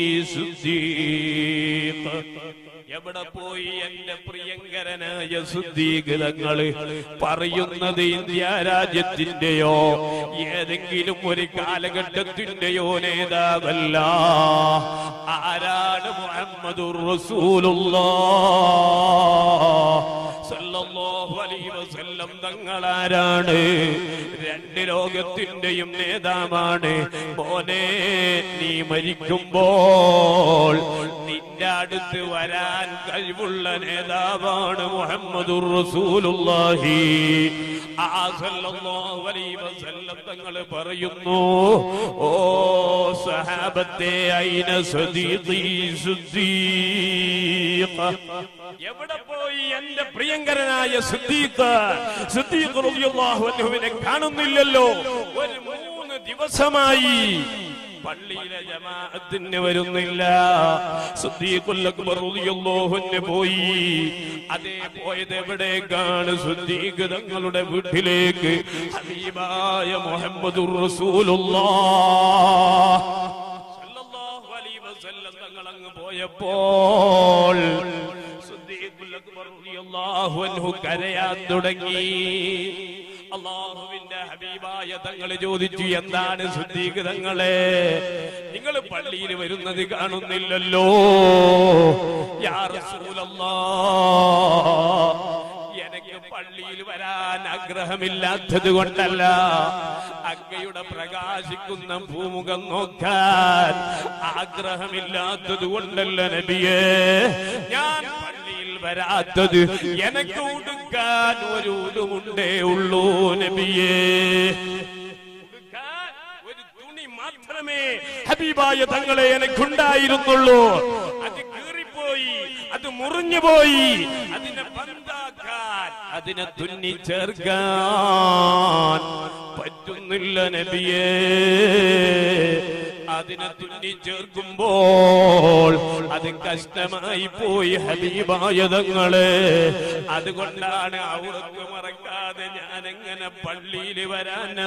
സുദ്ദീഖ് എവിടെ പോയി എന്റെ പ്രിയങ്കരനായ ശുദ്ധീകൃതങ്ങള് പറയുന്നത് ഇന്ത്യ രാജ്യത്തിന്റെയോ ഏതെങ്കിലും ഒരു കാലഘട്ടത്തിന്റെയോ നേതാവല്ല ആരാണ് മുഹമ്മദുർ റസൂലുള്ളാഹ് സല്ലല്ലാഹു അലൈഹി വസല്ലം തങ്ങളാരാണ് രണ്ട് ലോകത്തിന്റെയും നേതാവാണ് മോനെ നീ മരിക്കുമ്പോൾ നിന്റെ അടുത്ത് വരാൻ കഴിവുള്ള നേതാവാണ് മുഹമ്മദുർ റസൂലുള്ളാഹി ആ സല്ലല്ലാഹു അലൈഹി വസല്ലം തങ്ങൾ പറയുന്നു ഓ സഹാബത്തെ ഐന സദീഖി സുദ്ദീഖ എവിടെ പോയി എന്റെ പ്രിയങ്കരനായ സിദ്ദീഖ് സിദ്ദീഖ് റളിയല്ലാഹു അൻഹുവിനെ കാണുന്നില്ലല്ലോ ഒരു മൂന്ന് ദിവസമായി പള്ളിയിലെ ജമാഅത്തിന് വരുന്നില്ല സിദ്ദീഖുൽ അക്ബർ റളിയല്ലാഹു അൻഹു പോയി അതേ പോയത് എവിടേക്കാണ് സിദ്ദീഖ് തങ്ങളുടെ വീട്ടിലേക്ക് ഹബീബായ മുഹമ്മദുർ റസൂലുള്ളാഹ് സല്ലല്ലാഹു അലൈഹി വസല്ലം തങ്ങൾ അങ്ങ് പോയപ്പോൾ സിദ്ദീഖുൽ അക്ബർ റളിയല്ലാഹു അൻഹു കരയാൻ തുടങ്ങി അള്ളാഹുവിന്റെ ഹബീബായ തങ്ങൾ ചോദിച്ചു എന്താണ് സിദ്ദീഖ് തങ്ങളെ നിങ്ങൾ പള്ളിയിൽ വരുന്നത് കാണുന്നില്ലല്ലോ യാ റസൂലല്ലാഹ് എനിക്ക് പള്ളിയിൽ വരാൻ ആഗ്രഹമില്ലാത്തത് കൊണ്ടല്ല അങ്ങയുടെ പ്രകാശിക്കുന്ന ഭൂമുഖം നോക്കാൻ ആഗ്രഹമില്ലാത്തത് കൊണ്ടല്ല നബിയേ ഞാൻ പള്ളിയിൽ വരാത്തത് എനിക്ക് ഉടുക്കാൻ ഒരു ഉടുമുണ്ടേ ഉള്ളൂ നബിയേ ഉടുക്കാൻ ഒരു തുണി മാത്രമേ ഹബീബായ തങ്ങളെ എനിക്കുണ്ടായിരുന്നുള്ളൂ അത് കീറിപ്പോയി അത് മുറിഞ്ഞു പോയി അതിനെ പന്താക്കാൻ അതിനെ തുന്നി ചേർക്കാൻ പറ്റുന്നില്ല നബിയേ അതിനെ തുന്നി ചേർക്കുമ്പോൾ അത് കഷ്ടമായി പോയി ഹബീബായ തങ്ങളെ അതുകൊണ്ടാണ് അവർക്ക് മറക്കാതെ ഞാൻ എങ്ങനെ പള്ളിയിൽ വരാനാ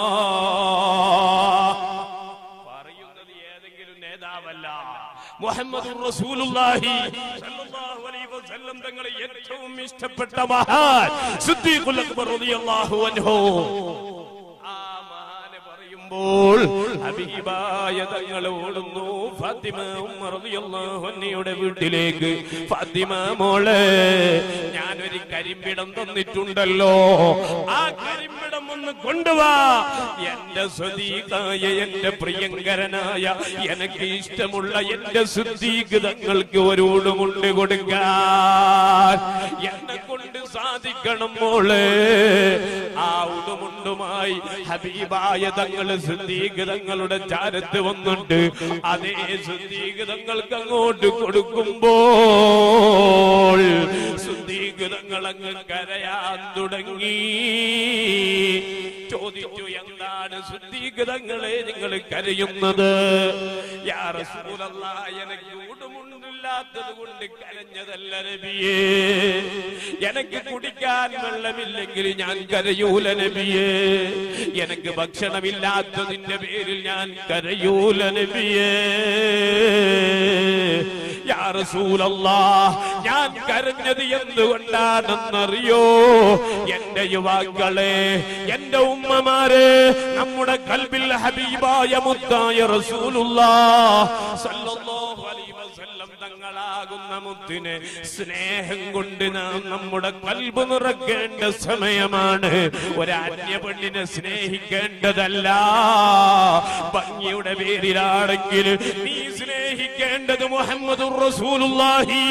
പറയുന്നത് ഏതെങ്കിലും നേതാവല്ല മുഹമ്മദ് റസൂലുള്ളാഹി സല്ലല്ലാഹു അലൈഹി വസല്ലം തങ്ങളെ ഏറ്റവും ഇഷ്ടപ്പെട്ട മഹാൻ സിദ്ദീഖുൽ അക്ബർ റളിയല്ലാഹു അൻഹു ആ മഹാനെ പറയുമ്പോൾ ഹബീബായ തങ്ങൾ ഓടുന്നു ഫാത്തിമ ഉമ്മർ റളിയല്ലാഹു അൻഹയുടെ വീട്ടിലേക്ക് ഫാത്തിമ മോളെ ഞാനൊരു കരിമ്പിടം തന്നിട്ടുണ്ടല്ലോ ആ കരിമ്പിടം ഒന്ന് കൊണ്ടുവാ എന്റെ സ്വദീകായ എന്റെ പ്രിയങ്കരനായ എനിക്ക് ഇഷ്ടമുള്ള എന്റെ ശുദ്ധീകൃതങ്ങൾക്ക് ഒരോടുമുണ്ട് കൊടുക്കാൻ എന്നെ കൊണ്ട് സാധിക്കണം മോളെ ആ ഉടുമുണ്ടുമായി ഹബീബായ തങ്ങള് സിദ്ധീകൃതങ്ങളുടെ ചാരത്ത് വന്നിട്ട് അതേ സിദ്ധീകൃതങ്ങൾക്ക് അങ്ങോട്ട് കൊടുക്കുമ്പോൾ സിദ്ധീകൃതങ്ങൾ അങ്ങ് കരയാൻ തുടങ്ങി ചോദിച്ചു എന്താണ് ശുദ്ധീകൃതങ്ങളെ നിങ്ങൾ കരയുന്നത് യാ റസൂലല്ലാ, എനിക്ക് ഉടുമുണ്ടില്ലാത്തത് കൊണ്ട് കരഞ്ഞതല്ല നബിയേ എനിക്ക് കുടിക്കാൻ വെള്ളമില്ലെങ്കിൽ ഞാൻ കരയൂല നബിയേ എനിക്ക് ഭക്ഷണമില്ലാത്തതിന്റെ പേരിൽ ഞാൻ കരയൂല നബിയേ യാ റസൂലല്ലാ, ഞാൻ കരഞ്ഞത് എന്തുകൊണ്ടാണെന്നറിയോ എന്റെ യുവാക്കളെ എന്റെ ഉമ്മമാരെ നമ്മുടെ കൽബിൽ ഹബീബായ മുത്തായ റസൂലുള്ളാ സല്ലല്ലാഹു അലൈഹി വസല്ലം തങ്ങളാകുന്ന മുത്തിനെ സ്നേഹം കൊണ്ട് നാം നമ്മുടെ കൽബ് നിറക്കേണ്ട സമയമാണ് ഒരു അന്യ പെണ്ണിനെ സ്നേഹിക്കേണ്ടതല്ല ഭംഗിയുടെ പേരിലാണെങ്കിൽ നീ സ്നേഹിക്കേണ്ടത് മുഹമ്മദ് റസൂലുള്ളാഹി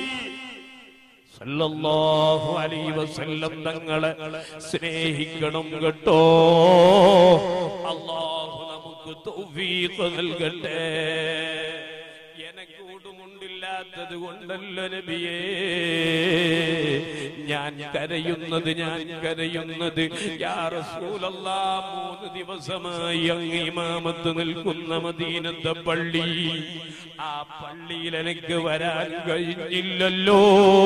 സല്ലല്ലാഹു അലൈഹി വസല്ലം തങ്ങളെ സ്നേഹിക്കണം കേട്ടോ അള്ളാഹു നമുക്ക് തൗഫീഖ് നൽകട്ടെ എനക്കൂടുമുണ്ടില്ലാത്തത് കൊണ്ടല്ല നബിയേ ഞാൻ കരയുന്നത് ഞാൻ കരയുന്നത് യാ റസൂലല്ലാ മൂന്ന് ദിവസമായി അങ്ങ് ഇമാമത്ത് നിൽക്കുന്ന മദീനത്തെ പള്ളി ആ പള്ളിയിൽ എനിക്ക് വരാൻ കഴിഞ്ഞില്ലല്ലോ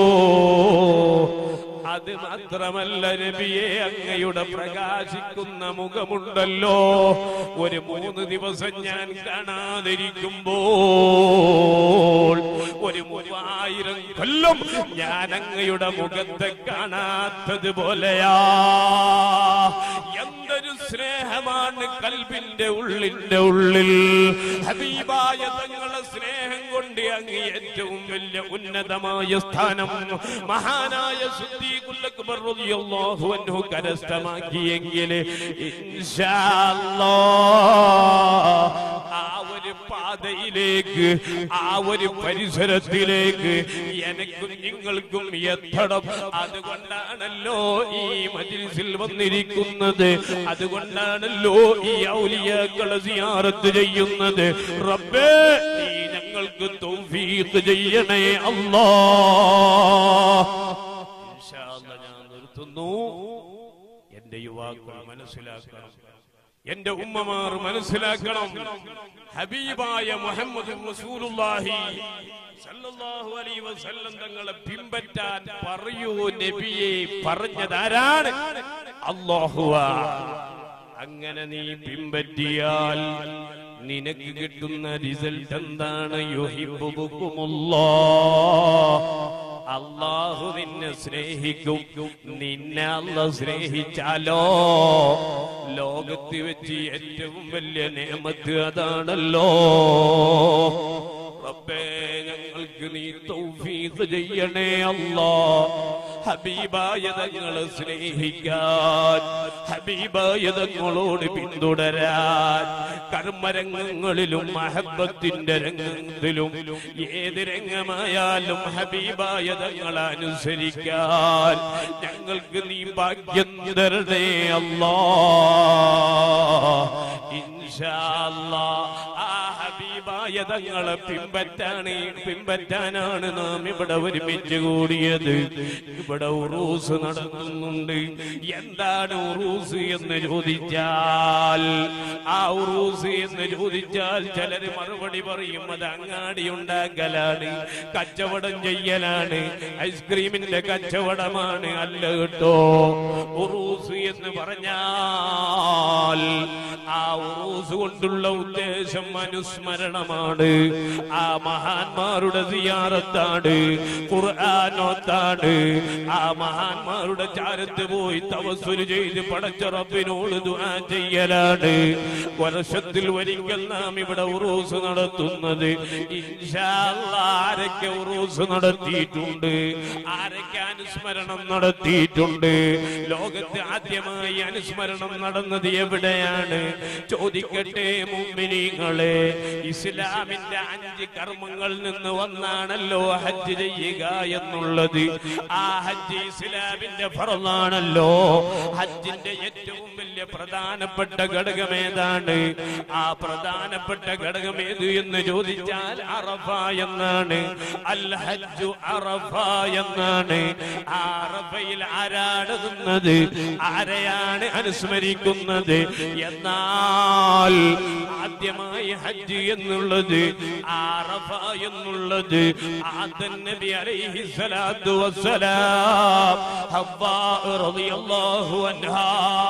അത് മാത്രമല്ല നബിയെ അങ്ങയുടെ പ്രകാശിക്കുന്ന മുഖമുണ്ടല്ലോ ഒരു മൂന്ന് ദിവസം ഞാൻ കാണാതിരിക്കുമ്പോൾ ഒരു മൂവായിരം കൊല്ലം ഞാൻ അങ്ങയുടെ മുഖത്തെ കാണാത്തത് പോലെയാ എന്തൊരു സ്നേഹമാണ് കൽബിന്റെ ഉള്ളിന്റെ ഉള്ളിൽ ഹബീബായ തങ്ങളെ സ്നേഹം കൊണ്ട് അങ്ങ് ഏറ്റവും വലിയ ഉന്നതമായ സ്ഥാനം മഹാനായ സുദ്ദീഖുൽ റളിയല്ലാഹു അൻഹു കരസ്ഥമാക്കിയെങ്കിൽ ഇൻഷാ അല്ലാഹ് ആ ഒരു പാതയിലേക്ക് ആ ഒരു പരിസരത്തിലേക്ക് എനിക്കും നിങ്ങൾക്കും എത്തണം അതുകൊണ്ടാണല്ലോ ഈ മജിൽസിൽ വന്നിരിക്കുന്നത് അതുകൊണ്ടാണല്ലോ ഈ ഔലിയാക്കളെ സിയാറത്ത് ചെയ്യുന്നത് റബ്ബേ നീ ഞങ്ങൾക്ക് തൗഫീഖ് ചെയ്യണേ അല്ലാ ഇൻഷാ അല്ലാ ഞാൻ നിർത്തുന്നു എന്റെ യുവാക്കൾ മനസ്സിലാക്കണം എന്റെ ഉമ്മമാർ മനസ്സിലാക്കണം ഹബീബായ മുഹമ്മദ് റസൂലുള്ളാഹി സല്ലല്ലാഹു അലൈഹി വസല്ലം തങ്ങളെ പിൻപറ്റാൻ പറയൂ നബിയെ പറഞ്ഞതാരാണ് അല്ലാഹുവാ അങ്ങനെ നീ പിൻപറ്റിയാൽ നിനക്ക് കിട്ടുന്ന റിസൾട്ട് എന്താണ് യുഹിബ്ബുക്കുമുല്ലാഹ് അള്ളാഹു നിന്നെ സ്നേഹിക്കും നിന്നെ അല്ല സ്നേഹിച്ചാലോ ലോകത്ത് വെച്ച് ഏറ്റവും വലിയ നിയമത്ത് അതാണല്ലോ റബ്ബേ ഞങ്ങൾക്ക് നീ തൗഫീഖ് ചെയ്യണേ അല്ലാ ഹബീബായ തങ്ങളെ സ്നേഹിക്കാൻ ഹബീബായ തങ്ങളോട് പിന്തുടരാൻ കർമ്മരംഗങ്ങളിലും മഹബത്തിന്റെ രംഗത്തിലും ഏത് രംഗമായാലും ഹബീബായ തങ്ങളെ അനുസരിക്കാൻ ഞങ്ങൾക്ക് നീ ഭാഗ്യം തരണേ അല്ലാ ഇൻഷാ അല്ലാ ആ ഹബീബായ തങ്ങളെ പിൻപറ്റാണ് പിൻപറ്റാനാണ് നാം ഇവിടെ ഒരുമിച്ച് കൂടിയത് ഇവിടെ ഉറൂസ് നടത്തുന്നുണ്ട് എന്താണ് ഉറൂസ് എന്ന് ചോദിച്ചാൽ ആ ഉറൂസ് എന്ന് ചോദിച്ചാൽ ചിലര് മറുപടി പറയും അത് അങ്ങാടി ഉണ്ടാക്കലാണ് കച്ചവടം ചെയ്യലാണ് ഐസ്ക്രീമിന്റെ കച്ചവടമാണ് അല്ല കേട്ടോ ഉറൂസ് എന്ന് പറഞ്ഞാൽ ആ ഉറൂസ് കൊണ്ടുള്ള ഉദ്ദേശം അനുസ്മരണമാണ് ആ മഹാന്മാരുടെ സിയാറത്താണ് ഖുർആാനോത്താണ് ആ മഹാന്മാരുടെ ചാരത്ത് പോയി തവസ്സുല് ചെയ്ത് പടച്ച റബ്ബിനോട് ദുആ ചെയ്യലാണ് വർഷത്തിൽ ഒരിക്കൽ നാം ഇവിടെ ഉറൂസ് നടത്തുന്നത് ഇൻഷാ അല്ലാ ആരൊക്കെ ഉറൂസ് നടത്തിയിട്ടുണ്ട് ആരൊക്കെ അനുസ്മരണം നടത്തിയിട്ടുണ്ട് ലോകത്ത് ആദ്യമായി അനുസ്മരണം നടന്നത് എവിടെയാണ് ചോദിക്ക ചോദിക്കട്ടെ മുമ്പിനിങ്ങളെ ഇസ്ലാമിന്റെ അഞ്ച് കർമ്മങ്ങളിൽ നിന്ന് വന്നാണല്ലോ ഹജ്ജ് ചെയ്യുക എന്നുള്ളത് ആ ഹജ്ജ് ഇസ്ലാമിന്റെ ഫറന്നാണല്ലോ ഹജ്ജിന്റെ ഏറ്റവും വലിയ പ്രധാനപ്പെട്ട ഘടകം ഏതാണ് ആ പ്രധാനപ്പെട്ട ഘടകം ഏത് എന്ന് ചോദിച്ചാൽ അറഫ എന്നാണ് അൽ ഹജ്ജു അറഫ എന്നാണ് ആ അറഫയിൽ ആരാടുന്നത് ആരെയാണ് അനുസ്മരിക്കുന്നത് എന്നാൽ ആദ്യമായി ഹജ്ജ് എന്നുള്ളത് അറഫ എന്നുള്ളത് ആദൻ നബി അലൈഹി സ്വലാത്തു വസ്സലാം ഹവ്വാ റളിയല്ലാഹു അൻഹാ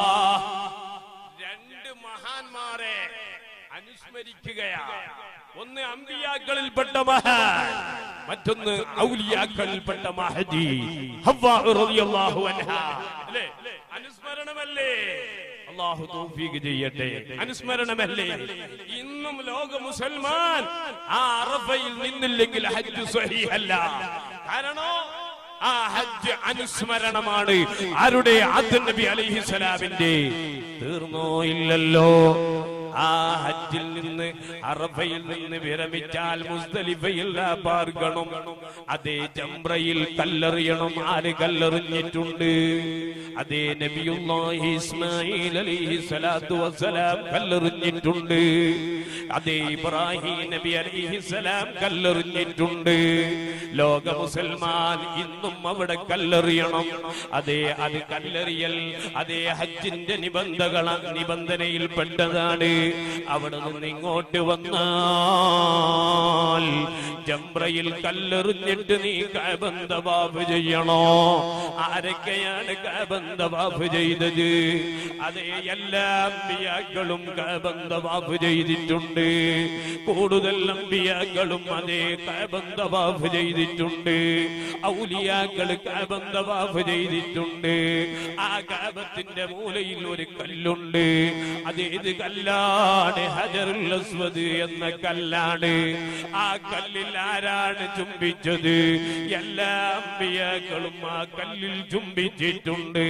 രണ്ട് മഹാന്മാരെ അനുസ്മരിക്കുകയാണ് ഒന്ന് അമ്പിയാക്കളിൽപ്പെട്ട മഹാൻ മറ്റൊന്ന് ഔലിയാക്കളിൽപ്പെട്ട മഹദി ഹവ്വാ റളിയല്ലാഹു അൻഹാ അല്ലേ അനുസ്മരണമല്ലേ അള്ളാഹു തൗഫീഖ് ചെയ്യട്ടെ അനുസ്മരണമല്ലേ ഇന്നും ലോക മുസൽമാൻ ആ അറഫയിൽ നിന്നില്ലെങ്കിൽ ഹജ്ജ് സ്വഹീഹല്ല കാരണോ ആ ഹജ്ജ് അനുസ്മരണമാണ് ആരുടെ ആദ്യ നബി അലൈഹിസ്സലാമിന്റെ തീർന്നോ ഇല്ലല്ലോ ആ ഹജ്ജിൽ നിന്ന് അറഫയിൽ നിന്ന് വിരമിച്ചാൽ മുസ്തലിഫയിൽ പാർക്കണം അതേ ചമ്രയിൽ കല്ലെറിയണം ആര് കല്ലെറിഞ്ഞിട്ടുണ്ട് അതേ നബിയുല്ലാഹി ഇസ്മായിൽ അലൈഹി സ്വലാത്തു വസ്സലാം കല്ലെറിഞ്ഞിട്ടുണ്ട് അതേ ഇബ്രാഹിം നബി അലൈഹി സ്വലാം കല്ലെറിഞ്ഞിട്ടുണ്ട് ലോക മുസൽമാൻ ഇന്നും അവിടെ കല്ലെറിയണം അതേ അത് കല്ലെറിയൽ അതേ ഹജ്ജിന്റെ നിബന്ധകള നിബന്ധനയിൽ പെട്ടതാണ് അവിടെ നിന്ന് ഇങ്ങോട്ട് വന്നാൽ ജംറയിൽ കല്ലെറിഞ്ഞിട്ട് നീ കാബന്ത ബാബ് ചെയ്യണോ ആരൊക്കെയാണ് കാബന്ത ബാബ് ചെയ്തത് അതേ എല്ലാ അമ്പിയാക്കളും കാബന്ത ബാബ് ചെയ്തിട്ടുണ്ട് കൂടുതൽ അമ്പിയാക്കളും അതേ കാബന്ത ബാബ് ചെയ്തിട്ടുണ്ട് ഔലിയാക്കൾ കാബന്ത ബാബ് ചെയ്തിട്ടുണ്ട് ആ കാബത്തിന്റെ മൂലയിൽ ഒരു കല്ലുണ്ട് അതേത് കല്ലാണ് ഹജറുൽ അസ്വദ് എന്ന കല്ലാണ് ആ കല്ലിൽ ആരാണ് ചുംബിച്ചത് എല്ലാ അമ്പിയാക്കളും ആ കല്ലിൽ ചുംബിച്ചിട്ടുണ്ട്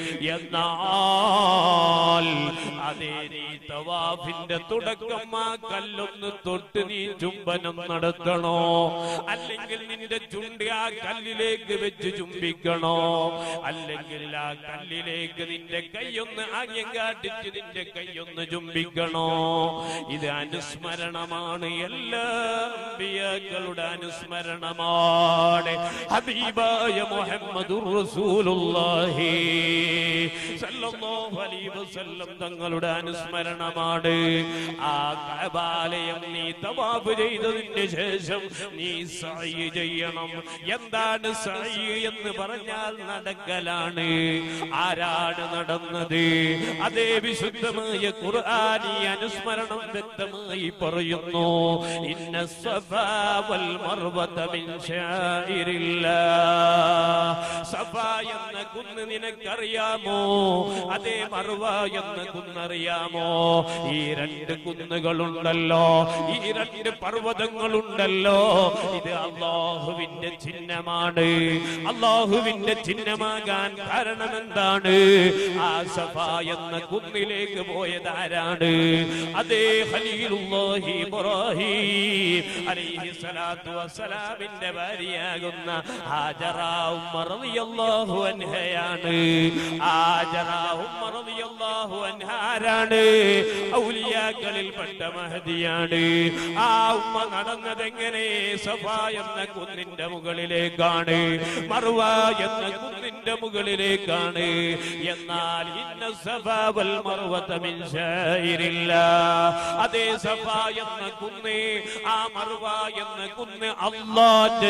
എന്നാൽ അതേ നീ തവാഫിന്റെ തുടക്കം ആ കല്ലൊന്ന് തൊട്ട് നീ ചുംബനം നടത്തണോ അല്ലെങ്കിൽ നിന്റെ ചുണ്ട് ആ കല്ലിലേക്ക് വെച്ച് ചുംബിക്കണോ അല്ലെങ്കിൽ ആ കല്ലിലേക്ക് നിന്റെ കൈയൊന്ന് ആംഗ്യം കാട്ടിച്ച് നിന്റെ കൈയൊന്ന് ചുംബിക്കണോ ഇത് അനുസ്മരണമാണ് എല്ലാ അമ്പിയാക്കളുടെ അനുസ്മരണമാണ് ഹബീബായ മുഹമ്മദ് റസൂലുള്ളാഹി സല്ലല്ലാഹു അലൈഹി വസല്ലം തങ്ങളുടെ അനുസ്മരണമാണ് ആ കഅബാലയം നീ തവാഫ് ചെയ്തതിന് ശേഷം നീ സഅയ് ചെയ്യണം എന്താണ് സഅയ് എന്ന് പറഞ്ഞാൽ നടക്കലാണ് ആരാണ് നടന്നത് അതേ വിശുദ്ധമായ ഖുർആനി അനുസ്മരണം വ്യക്തമായി പറയുന്നു ഇന്ന സഫാ വൽ മർവത മിൻ ശാഇരില്ലാ സഫ എന്ന കുന്ന് നിനക്കറിയാമോ അതേ മർവ എന്ന കുന്നറിയാമോ ഈ രണ്ട് കുന്നുകളുണ്ടല്ലോ ഈ രണ്ട് പർവ്വതങ്ങളുണ്ടല്ലോ ഇത് അള്ളാഹുവിന്റെ ചിഹ്നമാണ് അള്ളാഹുവിന്റെ ചിഹ്നമാകാൻ കാരണം എന്താണ് ആ സഫ എന്ന കുന്നിലേക്ക് പോയത് ആരാണ് അതേ ഖലീലുല്ലാഹി ഇബ്രാഹിം അലൈഹി സ്വലാത്തു വസ്സലാമിന്റെ ഭാര്യയാകുന്ന ഹാജറ ഉമ്മ റളിയല്ലാഹു അൻഹയാണ് ഹാജറ ഉമ്മ റളിയല്ലാഹു അൻഹ ആരാണ് ഔലിയാക്കളിൽപ്പെട്ട മഹദിയാണ് ആ ഉമ്മ നടന്നത് എങ്ങനെ സഫ എന്ന കുന്നിന്റെ മുകളിലേക്കാണ് മറുവ എന്ന കുന്നിന്റെ മുകളിലേക്കാണ് എന്നാൽ ഇന്ന സഫാവൽ മറുവത മിൻ ശാഇരില്ല അതേ സഫ എന്ന കുന്ന് ആ മറുവ എന്ന കുന്ന് അള്ളാന്റെ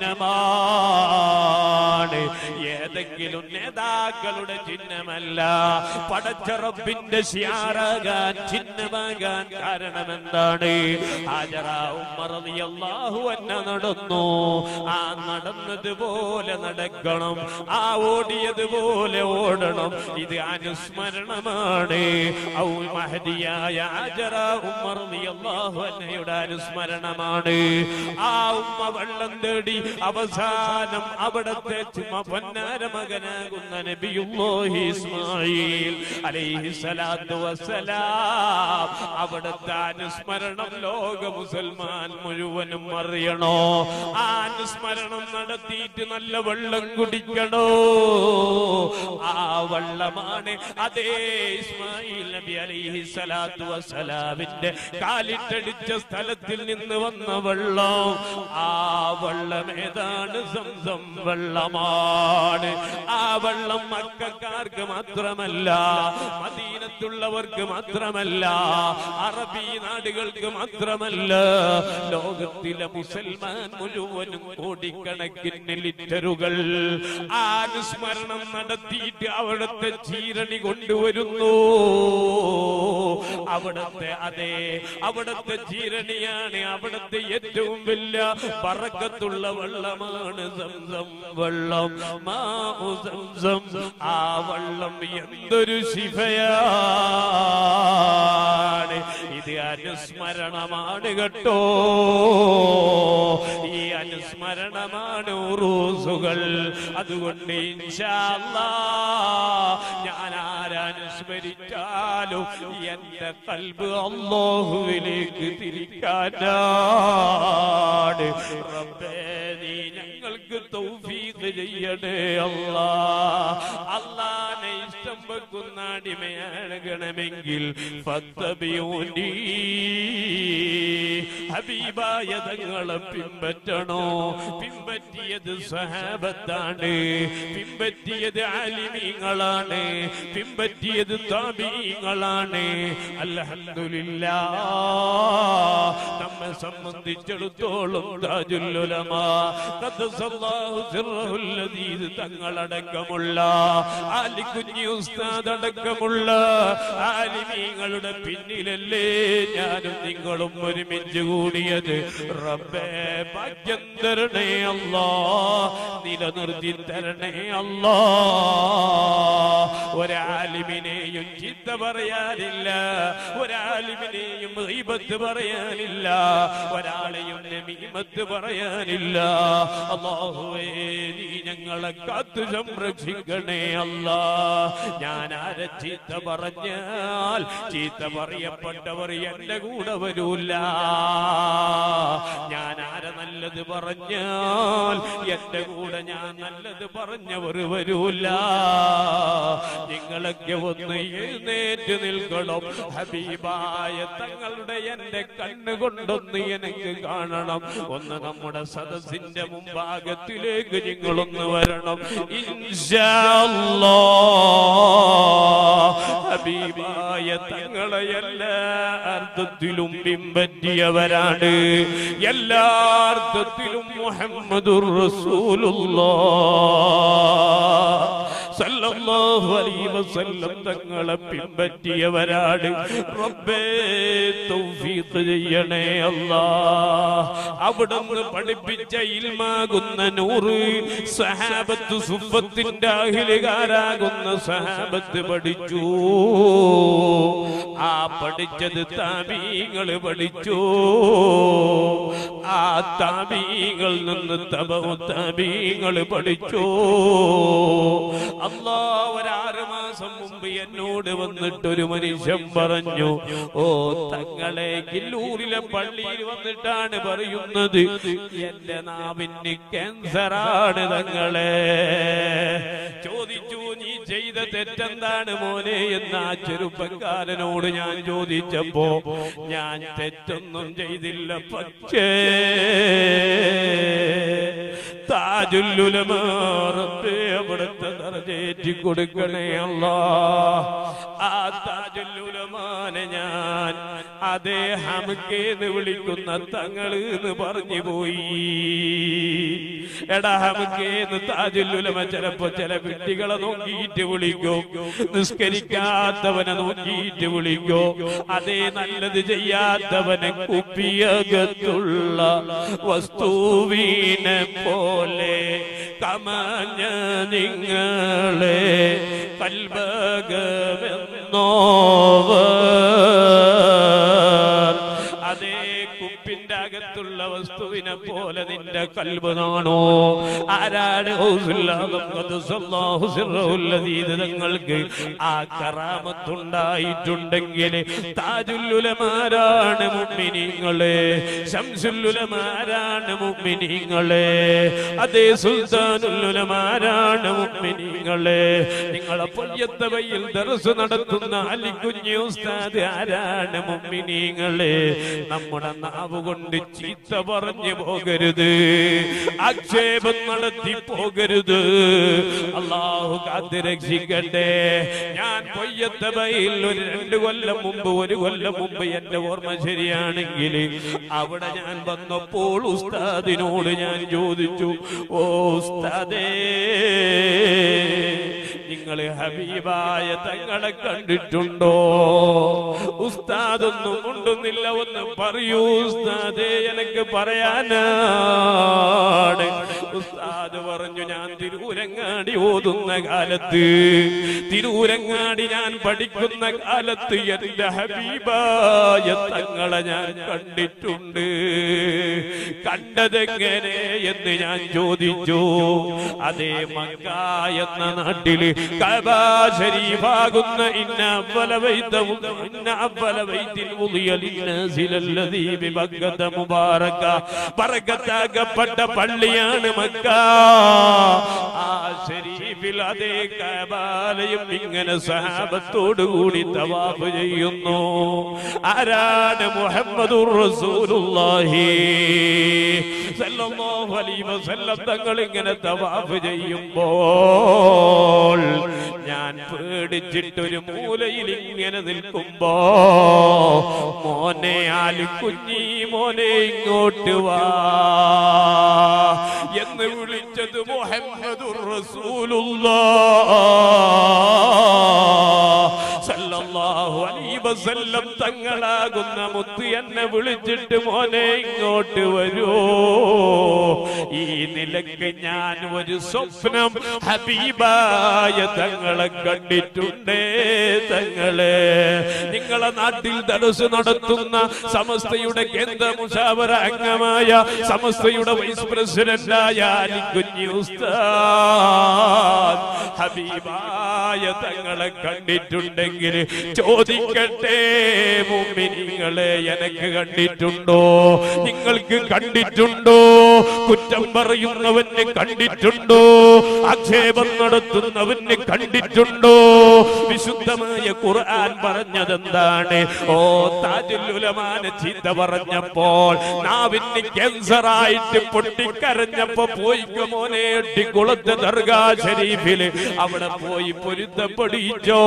ചിഹ്നമാണ് ഏതെങ്കിലും നേതാക്കളുടെ ചിഹ്നമല്ല പടച്ചറബിന്റെ ഷിയാറാകാൻ ചിഹ്നമാകാൻ കാരണം എന്താണ് ഹാജറ ഉമ്മർ റളിയല്ലാഹു അൻഹ നടന്നു ആ നടന്നതുപോലെ നടക്കണം ആ ഓടിയതുപോലെ ഓടണം ഇത് അനുസ്മരണമാണ് ഔ മഹദിയായ ഹാജറ ഉമ്മർ റളിയല്ലാഹു അൻഹയുടെ അനുസ്മരണമാണ് ആ ഉമ്മ വെള്ളം തേടി അവസാനം അവിടത്തെ ചുമ പൊന്നാര മകനാകുന്ന നബിയുല്ലാഹി ഇസ്മാ ഇസ്മായിൽ അലൈഹി സ്വലാത്തു വസ്സലാം അവിടുത്തെ അനുസ്മരണം ലോക മുസൽമാൻ മുഴുവനും അറിയണോ ആ അനുസ്മരണം നടത്തിയിട്ട് നല്ല വെള്ളം കുടിക്കണോ ആ വെള്ളമാണ് അതേ ഇസ്മായിൽ നബി അലൈഹി സ്വലാത്തു വസ്സലാമിന്റെ കാലിട്ടടിച്ച സ്ഥലത്തിൽ നിന്ന് വന്ന വെള്ളം ആ വെള്ളം ഏതാണ് സംസം വെള്ളമാണ് ആ വെള്ളം മക്കാർക്ക് മാത്രമല്ല മദീനത്തുള്ളവർക്ക് മാത്രമല്ല അറബി നാടുകൾക്ക് മാത്രമല്ല ലോകത്തിലെ മുസൽമാൻ മുഴുവനും കോടിക്കണക്കിന് ലിറ്ററുകൾ ആ അനുസ്മരണം നടത്തിയിട്ട് അവിടുത്തെ ചീരണി കൊണ്ടുവരുന്നു അവിടുത്തെ അതെ അവിടുത്തെ ചീരണിയാണ് അവിടുത്തെ ഏറ്റവും വലിയ പറക്കത്തുള്ള വെള്ളമാണ് സംസം വെള്ളം മാഉ സംസം ആ വെള്ളം എന്തൊരു ശിഫയാണ് ഇത് അനുസ്മരണമാണ് കേട്ടോ ഈ അനുസ്മരണമാണ് ഉറൂസുകൾ അതുകൊണ്ട് ഇൻഷാ അല്ലാ ഞാൻ ആരനുസ്മരിച്ചാലും എന്റെ കൽബ് അള്ളാഹുവിലേക്ക് തിരിക്കാനാണ് റബ്ബേ നീ ഞങ്ങൾക്ക് തൗഫീഖ് ചെയ്യണേ അല്ലാ അള്ളാനെ ഇഷ്ടം വെക്കുന്ന അടിമയാകണമെങ്കിൽ ഫത്തബിയൂനി ഹബീബായ തങ്ങളെ പിൻപറ്റണോ പിൻപറ്റിയത് സഹാബത്താണ് പിൻപറ്റിയത് ആലിമീങ്ങളാണ് പിൻപറ്റിയത് താബീങ്ങളാണ് അൽഹംദുലില്ലാ നമ്മെ സംബന്ധിച്ചിടത്തോളം താജുല്ലുലമ ഖദ്ദസല്ലാഹു സിർറഹുൽ ലദീദ് തങ്ങളടക്കമുള്ള ആലിക്കുഞ്ഞി ഉസ്താദ് അടക്കമുള്ള ആലിമീങ്ങളുടെ പിന്നിലല്ലേ ഞാനും നിങ്ങളും ഒരുമിച്ച് കൂടിയത് റബ്ബേ ഭാഗ്യം തരണേ അല്ലാ നിലനിർത്തി തരണേ അല്ലാ ഒരാലിമിനെയും ചിത്ത പറയാനില്ല ഒരാലിമിനെയും റീബത്ത് പറയാനില്ല ഒരാളെയും നമീമത്ത് പറയാനില്ല അള്ളാഹുവേ നീ ഞങ്ങളെ കാത്തു സംരക്ഷിക്കണേ അല്ല ഞാൻ ആരെ ചീത്ത പറഞ്ഞാൽ ചീത്ത പറയപ്പെട്ടവർ എന്റെ കൂടെ വരൂല ഞാൻ ആരെ നല്ലത് പറഞ്ഞാൽ എന്റെ കൂടെ ഞാൻ നല്ലത് പറഞ്ഞവർ വരൂല നിങ്ങളൊക്കെ ഒന്ന് എഴുന്നേറ്റ് നിൽക്കണം ഹബീബായ തങ്ങളുടെ എന്റെ കണ്ണുകൊണ്ടൊന്ന് എനിക്ക് കാണണം ഒന്ന് നമ്മുടെ സദസ്സിന്റെ മുമ്പാകത്തിലേക്ക് നിങ്ങളൊന്ന് വരണം ഇൻഷാ അല്ലാഹ്. ഹബീബായ തങ്ങളെ എല്ലാ അർത്ഥത്തിലും പിൻപറ്റിയവരാണ് എല്ലാ അർത്ഥത്തിലും മുഹമ്മദുർ റസൂലുള്ളാഹ് സല്ലല്ലാഹു അലൈഹി വസല്ലം തങ്ങളെ പിൻപറ്റിയവരാണ് റബ്ബേ തൗഫീഖ് ചെയ്യണേ അല്ലാ അവിടുന്ന് പഠിപ്പിച്ച ഇൽമാകുന്ന നൂറ് സഹാബത്ത് സുഫത്തിന്റെ അഹിലുകാരാകുന്ന സഹാബത്ത് പഠിച്ചു ആ പഠിച്ചത് താബീങ്ങൾ പഠിച്ചു ആ താബീങ്ങൾ നിന്ന് തപവും താബീങ്ങൾ പഠിച്ചു അല്ലാ ഒരാറ് മാസം മുമ്പ് എന്നോട് വന്നിട്ട് ഒരു മനുഷ്യൻ പറഞ്ഞു ഓ തങ്ങളെ കില്ലൂരിലെ പള്ളിയിൽ വന്നിട്ടാണ് പറയുന്നത് എന്റെ നാവിന് ക്യാൻസറാണ് തങ്ങളെ ചോദിച്ചു നീ ചെയ്ത തെറ്റെന്താണ് മോനെ എന്ന് ആ ചെറുപ്പക്കാരനോട് ഞാൻ ചോദിച്ചപ്പോ ഞാൻ തെറ്റൊന്നും ചെയ്തില്ല പക്ഷേ താജുല്ലുലമാറത്തെ അവിടുത്തെ ദർജേറ്റി കൊടുക്കണേ അല്ലാ ആ താജുല്ലുലമാനെ ഞാൻ അതേ ഹമുക്കേന്ന് വിളിക്കുന്ന തങ്ങള് എന്ന് പറഞ്ഞു പോയി എടാ ഹമുക്കേന്ന് താജുല്ലുലമ ചിലപ്പോ ചില കുട്ടികളെ നോക്കിയിട്ട് വിളിക്കും നിസ്കരിക്കാത്തവനെ നോക്കിയിട്ട് വിളിക്കോ അതേ നല്ലത് ചെയ്യാത്തവനെ കുപ്പിയകത്തുള്ള വസ്തുവിനെ പോലെ കമഞ്ഞ നിങ്ങളെ കൽബകമെന്നോവർ അതേ കുപ്പിന്റെ അകത്തുള്ള വസ്തുവിനെ പോലെ നിന്റെ കൽബ് കാണോ ആരാണ് ഔസുല്ലാദം ഖദ്സല്ലാഹു സിർറഹുൽ അദീദ് തങ്ങൾക്ക് ആ കറാമത്തുണ്ടായിട്ടുണ്ടെങ്കിൽ താജുല്ലുലമാരാണ് മുഅ്മിനീങ്ങളെ ശംസുല്ലുലമാരാണ് മുഅ്മിനീങ്ങളെ അതേ സുൽത്താനുല്ലുലമാരാണ് മുഅ്മിനീങ്ങളെ നിങ്ങളെ പൊയ്യത്തവയിൽ ദർസ് നടത്തുന്ന അലിക്കുഞ്ഞു ഉസ്താദ് ആരാണ് മുഅ്മിനീങ്ങളെ നമ്മുടെ നാവ് കൊണ്ട് ചീത്ത പറഞ്ഞു പോകരുത് ആക്ഷേപം നടത്തി പോകരുത് അള്ളാഹു കാത്ത് രക്ഷിക്കട്ടെ ഞാൻ പൊയ്യത്തവയിൽ ഒരു രണ്ട് കൊല്ലം മുമ്പ് ഒരു കൊല്ലം മുമ്പ് എന്റെ ഓർമ്മ ശരിയാണെങ്കിൽ അവിടെ ഞാൻ വന്നപ്പോൾ ഉസ്താദിനോട് ഞാൻ ചോദിച്ചു ഓ ഉസ്താദേ നിങ്ങൾ ഹബീബായ തങ്ങളെ കണ്ടിട്ടുണ്ടോ ഉസ്താദൊന്നും കൊണ്ടുന്നില്ല ഒന്ന് പറയൂ ഉസ്താദേ എനിക്ക് പറയാനാണ് ഉസ്താദ് പറഞ്ഞു ഞാൻ തിരൂരങ്ങാടി ഓതുന്ന കാലത്ത് തിരൂരങ്ങാടി ഞാൻ പഠിക്കുന്ന കാലത്ത് എന്റെ ഹബീബായ തങ്ങളെ ഞാൻ കണ്ടിട്ടുണ്ട് കണ്ടതെങ്ങനെ എന്ന് ഞാൻ ചോദിച്ചു അതേ മക്ക എന്ന നാട്ടില് കഅബ ശരീഫാകുന്ന ഇന്ന അവ്വല ബൈതവും ഇന്ന അവ്വല ബൈത്തിൽ ഉളിയ ലിന്നാസി ലല്ലദീ ബിബക്കത മുബാറക ബറകത്താകപ്പെട്ട പള്ളിയാണ് മക്ക ആ ശരീഫിൽ അതേ കഅബാലയം ഇങ്ങനെ സഹാബത്തോടു കൂടി തവാഫ് ചെയ്യുന്നു ആരാണ് മുഹമ്മദുർ റസൂലുള്ളാഹി സല്ലല്ലാഹു അലൈഹി വസല്ലം തങ്ങൾ ഇങ്ങനെ തവാഫ് ചെയ്യുമ്പോൾ ഞാൻ പേടിച്ചിട്ടൊരു മൂലയിൽ ഇങ്ങനെ നിൽക്കുമ്പോ മോനെ ആലു കുഞ്ഞി മോനെ ഇങ്ങോട്ട് വാ എന്ന് വിളിച്ചത് മുഹമ്മദുർ റസൂലുള്ളാഹ് സല്ലല്ലാഹു അലൈഹി വസല്ലം തങ്ങളാകുന്ന മുത്ത് എന്നെ വിളിച്ചിട്ട് മോനെ ഇങ്ങോട്ട് വരൂ ഈ നിലക്ക് ഞാൻ ഒരു സ്വപ്നം ഹബീബായ തങ്ങളെ കണ്ടിട്ടുണ്ടേ തങ്ങളെ നിങ്ങളെ നാട്ടിൽ ദർസ് നടത്തുന്ന സമസ്തയുടെ കേന്ദ്ര മുഷാവറ അംഗമായ സമസ്തയുടെ വൈസ് പ്രസിഡന്റായ അലിക്കുഞ്ഞി ഉസ്താദ് ഹബീബായ തങ്ങളെ കണ്ടിട്ടുണ്ടെങ്കിൽ ചോദിക്കട്ടെ മുമ്പിനിങ്ങളെ എനക്ക് കണ്ടിട്ടുണ്ടോ നിങ്ങൾക്ക് കണ്ടിട്ടുണ്ടോ കുറ്റം പറയുന്നവന് കണ്ടിട്ടുണ്ടോ ആക്ഷേപം നടത്തുന്നവന് കണ്ടിട്ടുണ്ടോ വിശുദ്ധമായ ഖുർആൻ പറഞ്ഞതെന്താണ് ഓ താജുലുലമാന ചീത്ത പറഞ്ഞപ്പോൾ നാവിന് ക്യാൻസർ ആയിട്ട് പൊട്ടിക്കരഞ്ഞപ്പോ പോയിക്കോ മോനെ എട്ടിക്കുളത്തെ ദർഗാ ഷരീഫില് അവിടെ പോയി പൊരുത്തപ്പെടിച്ചോ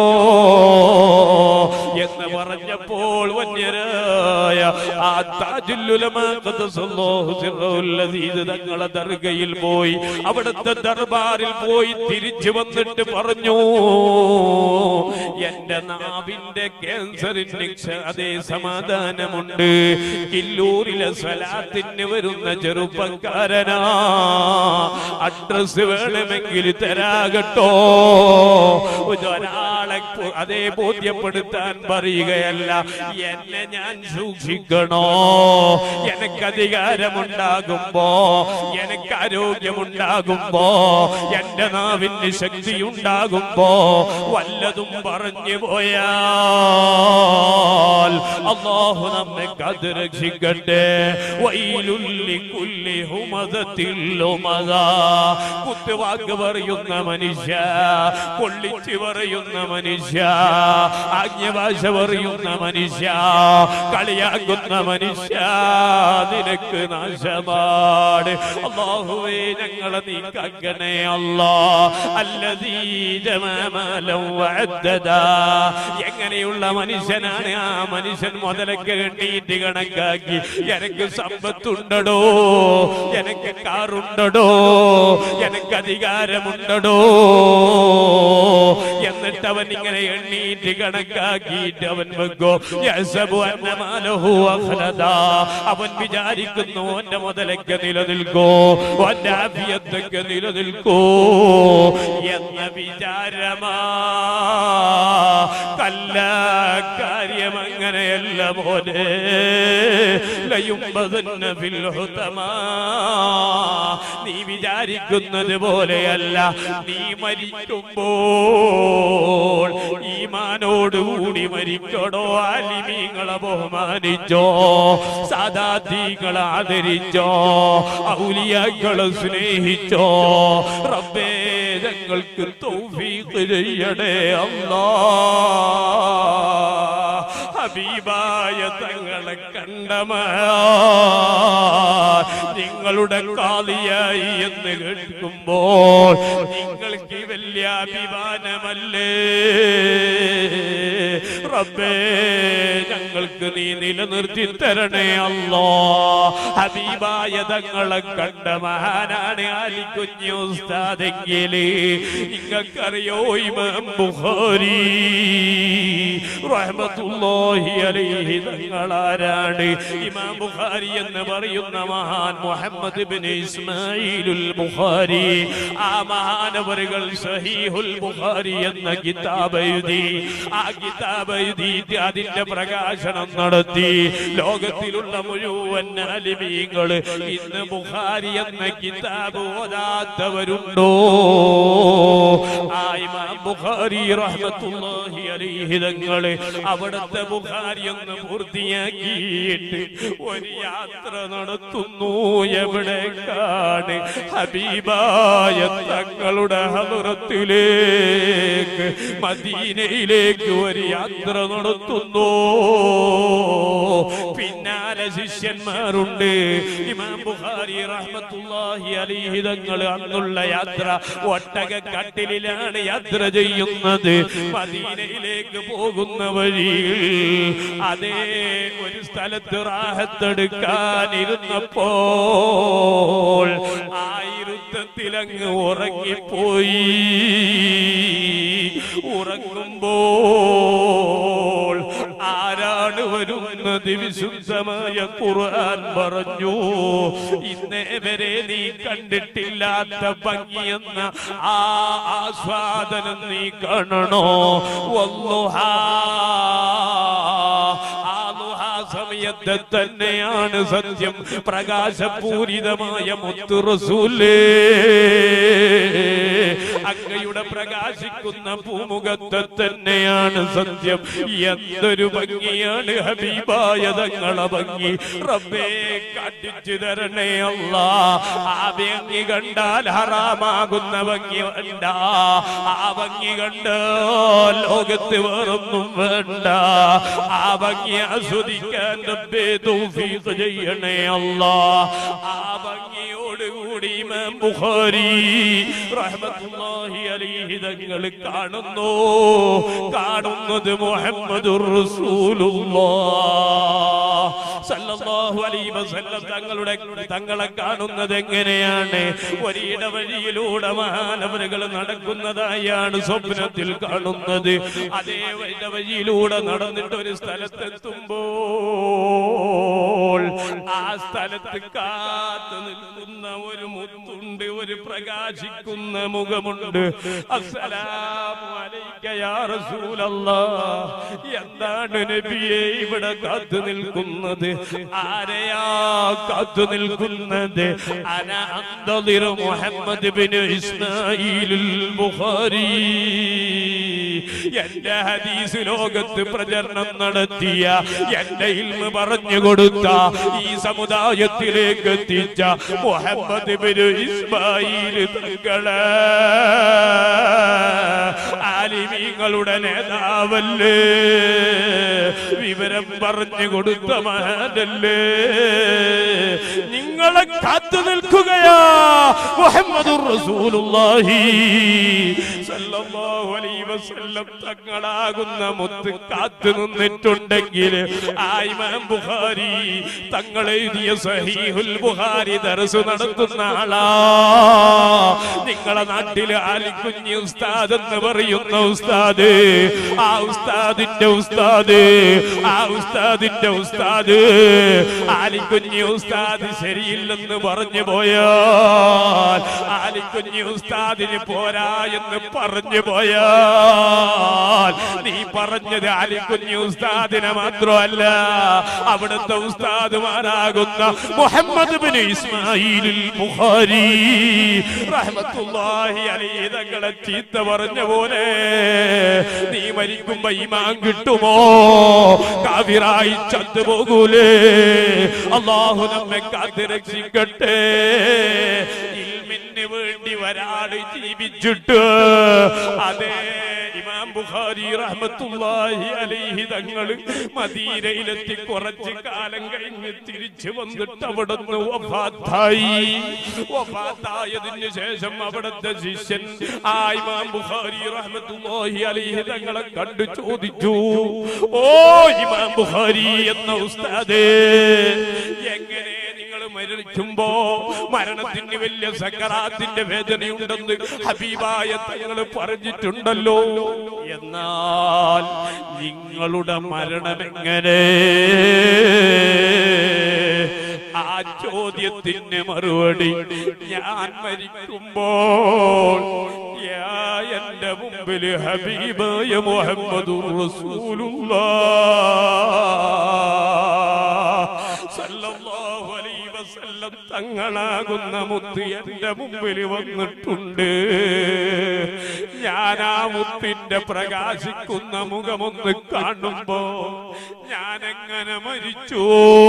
എന്ന് പറഞ്ഞപ്പോൾ വന്യരായ ആ താജുല്ലുലമാ ഖദ്ദസല്ലാഹു സിർറഹുൽ അസീസ് തങ്ങളെ ദർഗയിൽ പോയി അവിടുത്തെ ദർബാറിൽ പോയി തിരിച്ചു വന്നിട്ട് പറഞ്ഞു എന്റെ നാവിന്റെ ക്യാൻസറിന് ക്ഷ- അതേ സമാധാനമുണ്ട് കില്ലൂരിലെ സ്വലാത്തിന് വരുന്ന ചെറുപ്പക്കാരനാ അഡ്രസ് വേണമെങ്കിൽ തരാകട്ടോ ഒരാളെ പോ- അതേ ബോധ്യപ്പെടുത്താൻ പറയുകയല്ല എന്നെ ഞാൻ സൂക്ഷിക്കണോ എനിക്ക് അധികാരമുണ്ടാകുമ്പോ എനിക്ക് ആരോഗ്യമുണ്ടാകുമ്പോ എന്റെ നാവിന് ശക്തി ഉണ്ടാകുമ്പോ വല്ലതും പറഞ്ഞു പോയാൽ അള്ളാഹു നമ്മെ കത് രക്ഷിക്കട്ടെ വൈലുല്ലി കുല്ലി ഹുമദത്തിൽ ലുമദ. കുത്തുവാക്ക് പറയുന്ന മനുഷ്യ കൊള്ളിച്ച് പറയുന്ന മനുഷ്യ ആജ്ഞഭാഷ പറയുന്ന മനുഷ്യ കളിയാക്കുന്ന മനുഷ്യ നിനക്ക് നാശമാണ് അള്ളാഹുവേ ഞങ്ങളെ നീ കക്കണേ അല്ലാ അല്ലതീ ജമാമലം വഅദ്ദദാ. എങ്ങനെയുള്ള മനുഷ്യനാണ് ആ മനുഷ്യൻ മുതലൊക്കെ കെട്ടിയിട്ട് കണക്കാക്കി എനിക്ക് സമ്പത്തുണ്ടടോ എനിക്ക് കാറുണ്ടടോ എനിക്ക് അധികാരമുണ്ടടോ എന്നിട്ട് അവൻ ഇങ്ങനെ എണ്ണീറ്റ് കണക്കാക്കിയിട്ട് അവൻ വെക്കോ യഹ്സബു അന്ന മാലഹു അഖ്ലദാ. അവൻ വിചാരിക്കുന്നു ഓന്റെ മുതലൊക്കെ നിലനിൽക്കോ ഓന്റെ ആഫിയത്തൊക്കെ നിലനിൽക്കോ എന്ന വിചാരമാ കല്ല കാര്യം അങ്ങനെയല്ല മോനെ ലയുംബദന്ന ഫിൽ ഹുതമാ നീ വിചാരിക്കുന്നത് പോലെയല്ല നീ മരിക്കുമ്പോൾ ഈമാനോടുകൂടി മരിക്കടോ ആലിമീങ്ങളെ ബഹുമാനിച്ചോ സാദാതീകളെ ആദരിച്ചോ ഔലിയാക്കളെ സ്നേഹിച്ചോ റബ്ബേ ഞങ്ങൾക്ക് തൗഫീഖ് ചെയ്യണേ അല്ലാ ഹബീബായ തങ്ങളെ കണ്ടമാ നിങ്ങളുടെ കാളിയായി എന്ന് കേൾക്കുമ്പോൾ നിങ്ങൾക്ക് വലിയ അഭിമാനമല്ലേ റബ്ബേ ഞങ്ങൾക്ക് നീ നിലനിർത്തി തരണേ അല്ലോ ഹബീബായ തങ്ങളെ കണ്ട മഹാനാണ് ആലിക്കുഞ്ഞു ഉസ്താദെങ്കില് നിങ്ങൾക്കറിയോ ഇമാം ബുഖാരി റഹ്മത്തുള്ളാഹി അലൈഹി തങ്ങളാരാണ് ഇമാം ബുഖാരി എന്ന് പറയുന്ന മഹാൻ മുഹമ്മദ് ബിൻ ഇസ്മായിലുൽ ബുഖാരി ആ മഹാനവറുകൾ സഹീഹുൽ ബുഖാരി എന്ന കിതാബ് എഴുതി ആ കിതാബ് എഴുതി അതിന്റെ പ്രകാശനം നടത്തി ലോകത്തിലുള്ള മുഴുവൻ അലിമീങ്ങൾ ഇന്ന് ബുഖാരി എന്ന കിതാബ് ഓതാത്തവരുണ്ടോ ആ ഇമാം ബുഖാരി റഹ്മത്തുള്ളാഹി അലൈഹി തങ്ങള് അവിടുത്തെ ബുഖാരി ഒന്ന് പൂർത്തിയാക്കിയിട്ട് ഒരു യാത്ര നടത്തുന്നു എവിടേക്കാണ് ഹബീബായ തങ്ങളുടെ ഹലുറത്തിലേക്ക് മദീനയിലേക്ക് ഒരു യാത്ര നടത്തുന്നു പിന്നാലെ ശിഷ്യന്മാരുണ്ട് ഇമാം ബുഖാരി റഹ്മത്തുള്ളാഹി അലൈഹി തങ്ങൾ അന്നുള്ള യാത്ര ഒട്ടക കട്ടിലാണ് യാത്ര ചെയ്യുന്നത് മദീനയിലേക്ക് പോകുന്ന വഴി അതേ ഒരു സ്ഥലത്ത് റാഹത്തെടുക്കാനിരുന്നപ്പോൾ ആയിരത്തിലങ്ങ് ഉറങ്ങിപ്പോയി ഉറങ്ങുമ്പോൾ ആരാണ് വരുന്നത് വിശുദ്ധമായ ഖുർആൻ പറഞ്ഞു ഇന്നേ വരെ നീ കണ്ടിട്ടില്ലാത്ത ഭംഗിയെന്ന ആ ആസ്വാദനം നീ കാണണോ വല്ലുഹാ ആ ളുഹാ സമയത്ത് തന്നെയാണ് സത്യം പ്രകാശപൂരിതമായ മുത്തു റസൂലേ അങ്ങയുടെ പ്രകാശിക്കുന്ന പൂമുഖത്തെ തന്നെയാണ് സത്യം എന്തൊരു ഭംഗിയാണ് ഹബീബായ തങ്ങളെ ഭംഗി റബ്ബേ കാട്ടിച്ചു തരണേ അല്ല ആ ഭംഗി കണ്ടാൽ ഹറാമാകുന്ന ഭംഗി വേണ്ട ആ ഭംഗി കണ്ട് ലോകത്ത് വേറൊന്നും വേണ്ട ആ ഭംഗി ആസ്വദിക്കാൻ റബ്ബേ തൗഫീഖ് ചെയ്യണേ അല്ലാ ആ ഭംഗിയോടുകൂടി ഇമാം ബുഖാരി റഹ്മത്തുള്ളാഹി അലൈഹി തങ്ങൾ കാണുന്നു കാണുന്നത് മുഹമ്മദുർ റസൂലുള്ളാഹ് സല്ലല്ലാഹു അലൈഹി വസല്ലം തങ്ങളുടെ തങ്ങളെ കാണുന്നത് എങ്ങനെയാണ് ഒരിട വഴിയിലൂടെ മഹാനവരുകൾ നടക്കുന്നതായാണ് സ്വപ്നത്തിൽ കാണുന്നത് അതേ ഇട വഴിയിലൂടെ നടന്നിട്ട് ഒരു സ്ഥലത്തെത്തുമ്പോൾ ആ സ്ഥലത്ത് കാത്തു നിൽക്കുന്ന ഒരു മുത്തുണ്ട് ഒരു പ്രകാശിക്കുന്ന മുഖമുണ്ട് അസ്സലാമു അലൈക യാ റസൂലല്ലാഹ് എന്താണ് നബിയെ ഇവിടെ കാത്തു നിൽക്കുന്നത് ആരെയാ കാത്തു നിൽക്കുന്നത് അന അന്തളിർ മുഹമ്മദ് ബിൻ ഇസ്മായിലുൽ ബുഖാരി എന്റെ ഹദീസ് ലോകത്ത് പ്രചരണം നടത്തിയ എന്റെ ഇൽമ പറഞ്ഞു കൊടുത്ത ഈ സമുദായത്തിലേക്ക് എത്തിച്ച മുഹമ്മദ് ബിൻ ഇസ്മായിൽ തങ്ങളെ ആലിമീങ്ങളുടെ നേതാവല്ലേ വിവരം പറഞ്ഞു കൊടുത്ത മഹാനല്ലേ നിങ്ങളെ കാത്തു നിൽക്കുകയാ മുഹമ്മദുർ റസൂലുള്ളാഹി സല്ലല്ലാഹു അലൈഹി വസല്ലം തങ്ങളാകുന്ന മുത്ത് കാത്തു നിന്നിട്ടുണ്ടെങ്കിൽ ആ ഇമാം ബുഖാരി തങ്ങൾ എഴുതിയ സഹീഹുൽ ബുഖാരി ദർസ് നടത്തുന്ന ആളാ നിങ്ങളെ നാട്ടിൽ ആലിക്കുഞ്ഞി ഉസ്താദ് എന്ന് പറയുന്ന ഉസ്താദ് ആ ഉസ്താദിന്റെ ഉസ്താദ് ആ ഉസ്താദിന്റെ ഉസ്താദ് ആലിക്കുഞ്ഞി ഉസ്താദ് ശരിയില്ലെന്ന് പറഞ്ഞു പോയാൽ ആലിക്കുഞ്ഞി ഉസ്താദിന് പോരാ എന്ന് പറഞ്ഞു പോയാൽ നീ പറഞ്ഞത് അലിക്കുഞ്ഞി ഉസ്താദിനെ മാത്രമല്ല അവിടുത്തെ ഉസ്താദുമാരാകുന്ന മുഹമ്മദ് ബിൻ ഇസ്മായിലുൽ ബുഖാരി റഹ്മത്തുള്ളാഹി അലൈഹി തങ്ങളെ ചീത്ത പറഞ്ഞ പോലെ നീ മരിക്കുമ്പോ ഈമാൻ കിട്ടുമോ കാവിറായി ചത്തുപോകൂലേ അള്ളാഹു നമ്മെ കാത്ത് രക്ഷിക്കട്ടെ ഇൽമിന് വേണ്ടി ഒരാള് ജീവിച്ചിട്ട് അതേ ഇമാം ബുഖാരി റഹ്മത്തുള്ളാഹി അലൈഹി തങ്ങൾ മദീനയിലെത്തി കുറച്ച് കാലം കഴിഞ്ഞ് തിരിച്ചു വന്നിട്ട് അവിടുന്ന് വഫാത്തായി വഫാത്തായതിന് ശേഷം അവിടുത്തെ ശിഷ്യൻ ആ ഇമാം ബുഖാരി റഹ്മത്തുള്ളാഹി അലൈഹി തങ്ങളെ കണ്ടു ചോദിച്ചു ഓ ഇമാം ബുഖാരി എന്ന ഉസ്താദേ എങ്ങനെ നിങ്ങൾ മരിക്കുമ്പോ മരണത്തിന് വലിയ സക്കറാത്തിന്റെ വേദനയുണ്ടെന്ന് ഹബീബായ തങ്ങൾ പറഞ്ഞിട്ടുണ്ടല്ലോ എന്നാൽ നിങ്ങളുടെ മരണമെങ്ങനെ ആ ചോദ്യത്തിന് മറുപടി ഞാൻ മരിക്കുമ്പോൾ യാ എന്റെ മുമ്പിൽ ഹബീബായ മുഹമ്മദ് സല്ലല്ലാഹു അലൈഹി വസല്ലം തങ്ങളാകുന്ന മുത്ത് എന്റെ മുമ്പിൽ വന്നിട്ടുണ്ട് ഞാൻ ആ മുത്തിന്റെ പ്രകാശിക്കുന്ന മുഖമൊന്ന് കാണുമ്പോ ഞാൻ എങ്ങനെ മരിച്ചു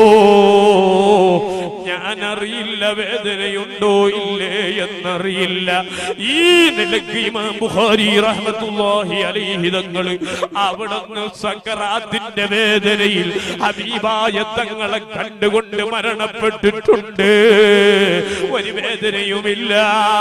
ഞാൻ അറിയില്ല വേദനയുണ്ടോ ഇല്ലേ എന്നറിയില്ല ഈ നിലക്ക് ഇമാം ബുഖാരി റഹ്മത്തുള്ളാഹി അലൈഹി തങ്ങൾ അവിടുന്ന് സക്കറാത്തിന്റെ വേദനയിൽ ഹബീബായ തങ്ങളെ കണ്ടുകൊണ്ട് മരണപ്പെട്ടിട്ടുണ്ട് ഒരു വേദനയുമില്ല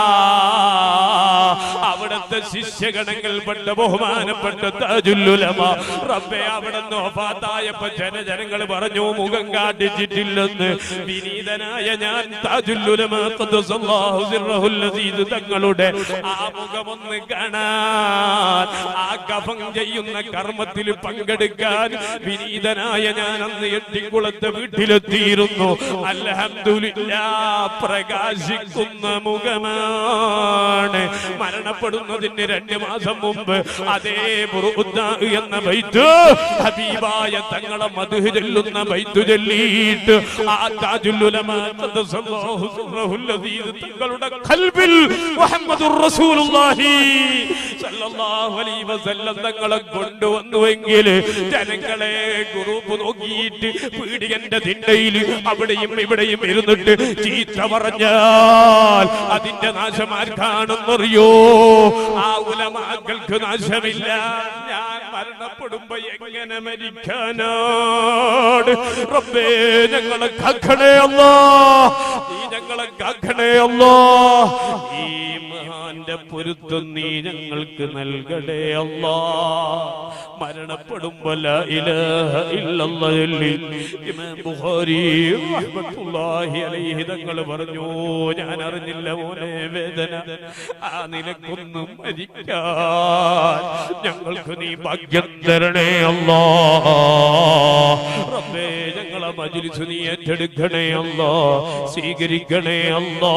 അവിടുത്തെ ശിഷ്യഗണങ്ങൾപ്പെട്ട ബഹുമാനപ്പെട്ട താജുല്ലുലമ റബ്ബെ അവിടുന്ന് ഒഫാത്തായപ്പോ ജനജനങ്ങൾ പറഞ്ഞു മുഖം കാട്ടിച്ചിട്ടില്ലെന്ന് വിനീതനായ ഞാൻ താജുല്ലുലമ ഖദ്ദസല്ലാഹു സിർറഹുൽ അസീസ് തങ്ങളുടെ ആ മുഖമൊന്ന് കാണാൻ ആ കഫം ചെയ്യുന്ന കർമ്മത്തിൽ പങ്കെടുക്കാൻ വിനീതനായ ഞാൻ അന്ന് എട്ടിക്കുളത്തെ വീട്ടിലെത്തിയിരുന്നു അൽഹംദുലില്ല പ്രകാശിക്കുന്ന മുഖമാണ് മരണപ്പെടുന്നതിന് രണ്ട് മാസം മുമ്പ് അതേ ബുറുദ്ദ എന്ന ബൈത്ത് ഹബീബായ തങ്ങളെ മധു ചൊല്ലുന്ന ബൈത്ത് ചൊല്ലിയിട്ട് ആ താജുല്ലുലമ ഖദ്ദസല്ലാഹു സിർറഹുൽ അസീസ് തങ്ങളുടെ ഖൽബിൽ മുഹമ്മദുർ റസൂലുള്ളാഹി സല്ലല്ലാഹു അലൈഹി വസല്ലം തങ്ങളെ കൊണ്ടുവന്നുവെങ്കിൽ ജനങ്ങളെ ഗ്രൂപ്പ് നോക്കിയിട്ട് പീഡികന്റെ തിണ്ടയിൽ അവിടെയും ഇവിടെയും ഇരുന്നിട്ട് ചീത്ത പറഞ്ഞാൽ അതിന്റെ നാശം ആർക്കാണെന്നറിയോ ആ ഉലമാക്കൾക്ക് നാശമില്ല ഞാൻ മരണപ്പെടുമ്പോ എങ്ങനെ മരിക്കാനാട് റബ്ബേ ഞങ്ങളെ കാക്കണേ അല്ലാ നീ ഞങ്ങളെ കാക്കണേ അല്ലാ ഈ മഹാന്റെ പൊരുത്തം നീ ഞങ്ങൾക്ക് നൽകണേ അല്ലാ മരണപ്പെടുമ്പോ ലാ ഇലാഹ ഇല്ലല്ലാഹ് ചൊല്ലി ഇമാം ബുഖാരി റഹ്മത്തുള്ളാഹി അലൈഹി തങ്ങൾ പറഞ്ഞു ഞാൻ അറിഞ്ഞില്ല മോനെ വേദന ആ നിനക്കൊന്നും മരിക്കാൻ ഞങ്ങൾക്ക് നീ ഭാഗ്യം തരണേ അല്ലാ റബ്ബേ ഞങ്ങളെ മജ്ലിസ് നീ ഏറ്റെടുക്കണേ അല്ലാ സ്വീകരിക്കണേ അല്ലാ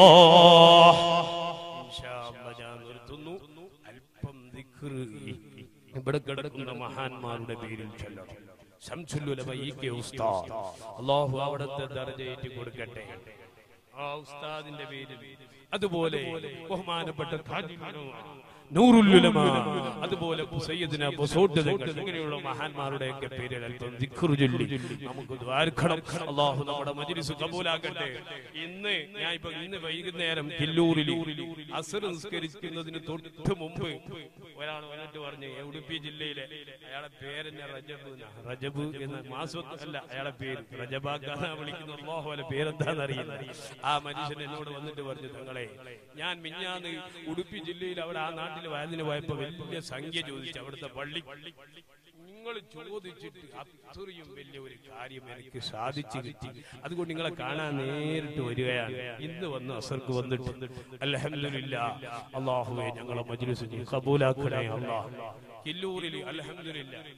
ഇൻഷാ അല്ലാ ഞാൻ നിർത്തുന്നു അല്പം ദിക്ർ ഇവിടെ കിടക്കുന്ന മഹാന്മാരുടെ പേരിൽ ചൊല്ലണം ശംസുല്ലുലമ ഈ കെ ഉസ്താദ് അള്ളാഹു അവിടുത്തെ ദർജയേറ്റി കൊടുക്കട്ടെ ആ ഉസ്താദിന്റെ പേരിൽ അതുപോലെ ബഹുമാനപ്പെട്ട ഖാദിമുൽ നൂറുല്ലുലമ അതുപോലെ സയ്യിദിന ബസോട്ട് തങ്ങൾ ഇങ്ങനെയുള്ള മഹാന്മാരുടെയൊക്കെ പേരിൽ അല്പം ദിക്റ് ചൊല്ലി നമുക്ക് ദ്വാരക്കണം അള്ളാഹു നമ്മുടെ മജ്ലിസ് കബൂലാക്കട്ടെ ഇന്ന് ഞാൻ ഇപ്പൊ ഇന്ന് വൈകുന്നേരം കില്ലൂരിൽ അസർ നിസ്കരിക്കുന്നതിന് തൊട്ട് മുമ്പ് ഒരാൾ വന്നിട്ട് പറഞ്ഞു ഉടുപ്പി ജില്ലയിലെ അയാളെ പേരെന്നെ റജബ് എന്നാ. റജബ് എന്ന മാസം അല്ല അയാളെ പേര് റജബാക്കാന്ന വിളിക്കുന്ന അള്ളാഹു അല്ല പേരെന്താന്ന് അറിയില്ല ആ മനുഷ്യൻ എന്നോട് വന്നിട്ട് പറഞ്ഞു തങ്ങളെ ഞാൻ മിഞ്ഞാന്ന് ഉടുപ്പി ജില്ലയിൽ അവിടെ ആ നാട്ടിൽ വയലിന് പോയപ്പോ വലിയ സംഖ്യ ചോദിച്ചു അവിടുത്തെ പള്ളി നിങ്ങൾ ചോദിച്ചിട്ട് അത്രയും വലിയ ഒരു കാര്യം എനിക്ക് സാധിച്ചു കിട്ടി അതുകൊണ്ട് നിങ്ങളെ കാണാൻ നേരിട്ട് വരികയാണ് ഇന്ന് വന്ന് അസർക്ക് വന്നിട്ട് അലഹമില്ല അള്ളാഹുവെ ഞങ്ങളെ മജ്ലിസ് നീ കബൂലാക്കണേ അള്ളാഹ് കില്ലൂരിൽ അലഹമില്ല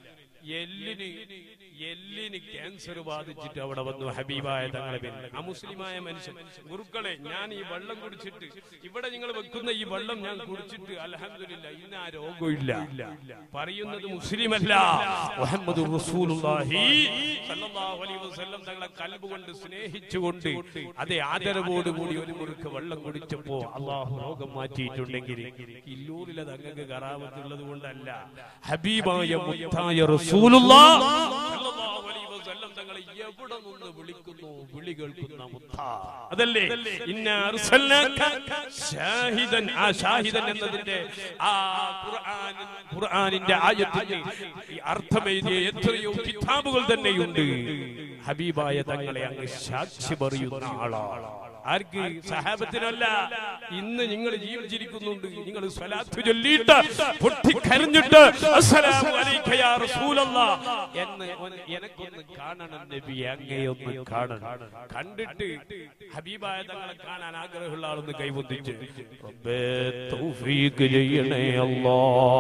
എല്ലിന് എല്ലിന് ക്യാൻസർ ബാധിച്ചിട്ട് അവിടെ വന്നു ഹബീബായ തങ്ങളെ പേരിൽ ആ മുസ്ലിമായ മനുഷ്യൻ ഗുരുക്കളെ ഞാൻ ഈ വെള്ളം കുടിച്ചിട്ട് ഇവിടെ നിങ്ങൾ വെക്കുന്ന ഈ വെള്ളം ഞാൻ കുടിച്ചിട്ട് അലഹമില്ല ഇന്ന് ആ രോഗമില്ല പറയുന്നത് മുസ്ലിമല്ല മുഹമ്മദ് റസൂലുള്ളാഹി സല്ലല്ലാഹു അലൈഹി വസല്ലം തങ്ങളെ കൽബ് കൊണ്ട് സ്നേഹിച്ചുകൊണ്ട് അതേ ആദരവോടുകൂടി ഒരു മുറുക്ക് വെള്ളം കുടിച്ചപ്പോ അള്ളാഹു രോഗം മാറ്റിയിട്ടുണ്ടെങ്കിൽ ഇല്ലൂരിൽ അത് അങ്ങക്ക് കറാമത്തുള്ളത് കൊണ്ടല്ല ഹബീബായ മുത്തായ റസൂലുള്ളാഹ് സല്ലല്ലാഹു അലൈഹി വസല്ലം തങ്ങളെ എവിടെ നിന്ന് വിളിക്കുന്നു വിളി കേൾക്കുന്ന മുത്ത അതല്ലേ ഇന്ന അർസൽനാക ഷാഹിദൻ ആ ഷാഹിദൻ എന്നതിന്റെ ആ ഖുർആൻ ഖുർആനിന്റെ ആയത്തിന് ഈ അർത്ഥം എഴുതിയ എത്രയോ കിതാബുകൾ തന്നെയുണ്ട് ഹബീബായ തങ്ങളെ അങ്ങ് സാക്ഷി പറയുന്ന ആളാണ് ആർക്ക് സഹാബത്തിനല്ല ഇന്ന് നിങ്ങൾ ജീവിച്ചിരിക്കുന്നുണ്ട് നിങ്ങൾ സ്വലാത്ത് ചൊല്ലിയിട്ട് പൊട്ടിക്കരഞ്ഞിട്ട് അസ്സലാമു അലൈക യാ റസൂലല്ലാ എന്ന് ഒന്ന് എനക്കൊന്ന് കാണണം നബി അങ്ങയൊന്ന് കാണണം കണ്ടിട്ട് ഹബീബായ തങ്ങളെ കാണാൻ ആഗ്രഹമുള്ള ആളൊന്ന് കൈവന്നിച്ച് റബ്ബേ തൗഫീഖ് ചെയ്യണേ അല്ലാ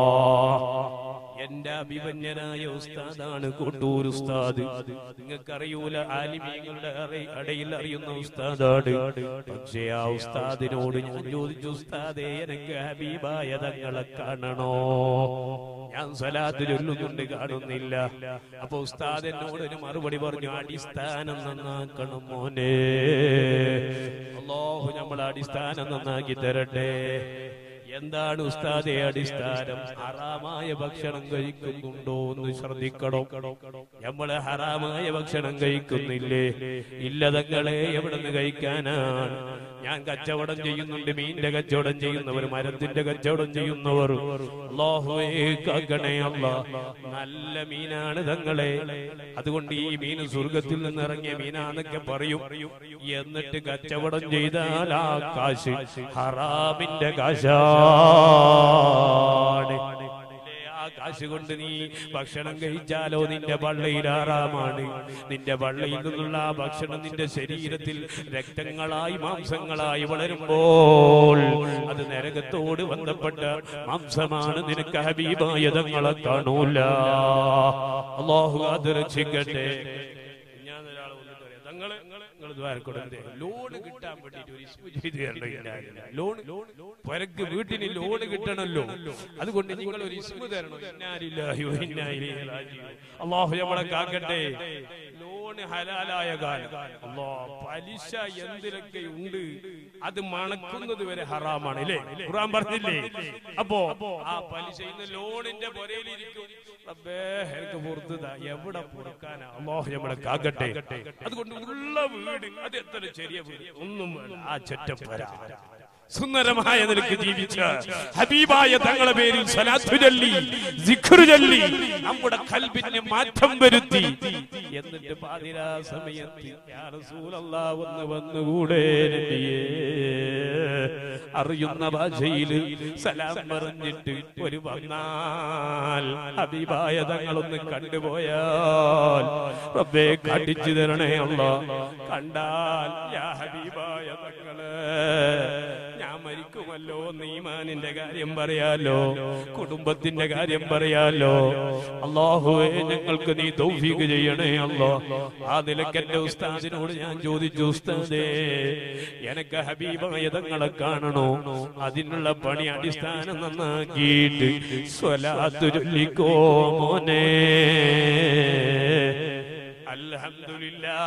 എന്റെ അഭിമന്യനായ ഉസ്താദാണ് കൊണ്ടൂർ ഉസ്താദ് നിങ്ങൾക്കറിയൂല ആലിമീങ്ങളുടെ അറി- ഇടയിൽ അറിയുന്ന ഉസ്താദാണ് പക്ഷേ ആ ഉസ്താദിനോട് ഞാൻ ചോദിച്ചു ഉസ്താദേ എനിക്ക് ഹബീബായ തങ്ങളെ കാണണോ ഞാൻ സ്വലാത്ത് ചൊല്ലുന്നുണ്ട് കാണുന്നില്ല അപ്പൊ ഉസ്താദ് എന്നോട് ഒരു മറുപടി പറഞ്ഞു അടിസ്ഥാനം നന്നാക്കണം മോനെ അള്ളാഹു നമ്മളെ അടിസ്ഥാനം നന്നാക്കി തരട്ടെ എന്താണ് ഉസ്താദെ അടിസ്ഥാനം ഹറാമായ ഭക്ഷണം കഴിക്കുന്നുണ്ടോ എന്ന് ശ്രദ്ധിക്കണം നമ്മള് ഹറാമായ ഭക്ഷണം കഴിക്കുന്നില്ലേ ഇല്ല തങ്ങളെ എവിടെ നിന്ന് കഴിക്കാനാണ് ഞാൻ കച്ചവടം ചെയ്യുന്നുണ്ട് മീനിന്റെ കച്ചവടം ചെയ്യുന്നവർ മരത്തിന്റെ കച്ചവടം ചെയ്യുന്നവർ അല്ലാഹുവേ കാക്കണേ അല്ല നല്ല മീനാണ് തങ്ങളെ അതുകൊണ്ട് ഈ മീൻ സ്വർഗത്തിൽ നിന്ന് ഇറങ്ങിയ മീനാന്നൊക്കെ പറയും എന്നിട്ട് കച്ചവടം ചെയ്താൽ ആ കാശ് ഹറാമിന്റെ കാശാണ് ഇല്ലേ, ആ കാശ് കൊണ്ട് നീ ഭക്ഷണം കഴിച്ചാലോ നിന്റെ പള്ളയിൽ ആറാമാണ് നിന്റെ പള്ളയിൽ നിന്നുള്ള ആ ഭക്ഷണം നിന്റെ ശരീരത്തിൽ രക്തങ്ങളായി മാംസങ്ങളായി വളരുമ്പോൾ അത് നരകത്തോട് ബന്ധപ്പെട്ട മാംസമാണ് നിനക്ക് ഹബീബായ തങ്ങളെ കാണൂല അള്ളാഹു അത് രക്ഷിക്കട്ടെ ഞാൻ ഒരാളെ വന്നിട്ട് പറയാം തങ്ങള് നിങ്ങൾ ദ്വാരക്കൊടുത്തേ ലോണ് കിട്ടാൻ വേണ്ടിട്ട് ഒരു ഇസ്മു ചെയ്ത് തരണം ലോൺ പുരക്ക് വീട്ടിന് ലോണ് കിട്ടണല്ലോ അതുകൊണ്ട് നിങ്ങൾ ഒരു ഇസ്മു തരണം ഇന്നാലില്ലാഹി വ ഇന്നാ ഇലൈഹി റാജിഊൻ. അള്ളാഹു നമ്മളെ കാക്കട്ടെ ലോണ് ഹലാലായ കാലം അല്ലാ പലിശ എന്തിലൊക്കെ ഉണ്ട് അത് മണക്കുന്നത് വരെ ഹറാമാണ് അല്ലേ ഖുർആൻ പറഞ്ഞില്ലേ അപ്പോ ആ പലിശ ഇന്ന് ലോണിന്റെ പുരയിലിരിക്കും റബ്ബേ എനിക്ക് പുറത്തുതാ എവിടെ പുറക്കാനാ അള്ളാഹു നമ്മളെ കാക്കട്ടെ അതുകൊണ്ട് ഉള്ള വീട് അത് എത്ര ചെറിയ വീട് ഒന്നും വേണ്ട ആ ചെറ്റപ്പര സുന്ദരമായ നിനക്ക് ജീവിച്ച ഹബീബായ തങ്ങളെ പേരിൽ സ്വലാത്തു ചൊല്ലി സിഖ്റ് ചൊല്ലി നമ്മുടെ കൽബിന് മാറ്റം വരുത്തി എന്നിട്ട് പാതിരാ സമയത്ത് യാ റസൂലല്ലാഹ് ഒന്ന് വന്നുകൂടെ നബിയേ അറിയുന്ന ഭാഷയിൽ സലാം പറഞ്ഞിട്ട് ഒരു വന്നാൽ ഹബീബായ തങ്ങളൊന്ന് കണ്ടുപോയാൽ റബ്ബേ കടിച്ചു തരണേ അല്ല കണ്ടാൽ യാ ഹബീബായ തങ്ങളെ ഞാൻ മരിക്കുമല്ലോ നീമാനിന്റെ കാര്യം പറയാലോ കുടുംബത്തിന്റെ കാര്യം പറയാലോ അള്ളാഹുവേ ഞങ്ങൾക്ക് നീ തൗഫീഖ് ചെയ്യണേ അല്ലോ ആ നിലക്ക് എന്റെ ഉസ്താദിനോട് ഞാൻ ചോദിച്ചു ഉസ്താദേ എനക്ക് ഹബീബായ തങ്ങളെ കാണണോ അതിനുള്ള പണി അടിസ്ഥാനം നന്നാക്കിയിട്ട് സ്വലാത്ത് ചൊല്ലിക്കോ മോനെ അൽഹംദുലില്ലാ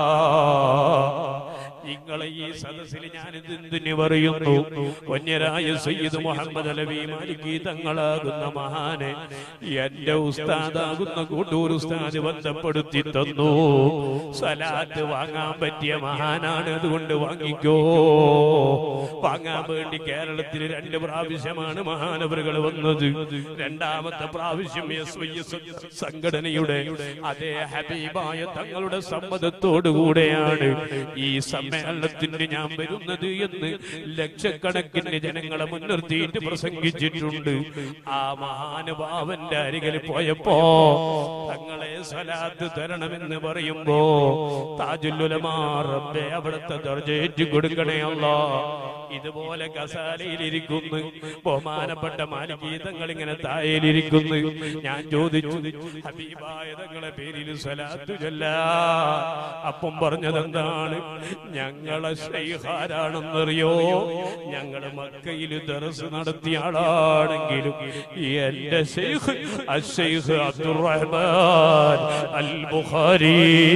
നിങ്ങളെ ഈ സദസ്സിൽ ഞാൻ എന്തിനു പറയുന്നു വന്യരായ സയ്യിദ് മുഹമ്മദ് അലവി മാലിക്കി തങ്ങളാകുന്ന മഹാനെ എന്റെ ഉസ്താദാകുന്ന കൂട്ടൂർ ഉസ്താദ് ബന്ധപ്പെടുത്തി തന്നു സലാത്ത് വാങ്ങാൻ പറ്റിയ മഹാനാണ് അതുകൊണ്ട് വാങ്ങിക്കോ വാങ്ങാൻ വേണ്ടി കേരളത്തിൽ രണ്ട് പ്രാവശ്യമാണ് മഹാനവറുകൾ വന്നത് രണ്ടാമത്തെ പ്രാവശ്യം എസ് വൈ എസ് സംഘടനയുടെ അതേ ഹബീബായ തങ്ങളുടെ സമ്മതത്തോടുകൂടെയാണ് ഈ സമ്മേളനത്തിന് ഞാൻ വരുന്നത് എന്ന് ലക്ഷക്കണക്കിന് ജനങ്ങളെ മുൻനിർത്തിയിട്ട് പ്രസംഗിച്ചിട്ടുണ്ട് ആ മഹാനുഭാവന്റെ അരികിൽ പോയപ്പോ തങ്ങളെ സ്വലാത്ത് തരണമെന്ന് പറയുമ്പോ താജുല്ലുലമാ റബ്ബെ അവിടുത്തെ ദർജയേറ്റ് കൊടുക്കണേ അല്ലാ ഇതുപോലെ കസാലയിലിരിക്കുന്നു ബഹുമാനപ്പെട്ട മാലികീതങ്ങൾ ഇങ്ങനെ തായയിലിരിക്കുന്നു ഞാൻ ചോദിച്ചു ഹബീബായ തങ്ങളെ പേരിൽ സ്വലാത്തു ചൊല്ലാ അപ്പം പറഞ്ഞത് എന്താണ് ഞങ്ങളെ ശൈഹാരാണെന്നറിയോ ഞങ്ങള് മക്കയിൽ ദർസ് നടത്തിയ ആളാണെങ്കിലും എന്റെ ശൈഖ് അശൈഖ് അബ്ദുറഹ്മാൻ അൽ ബുഖാരി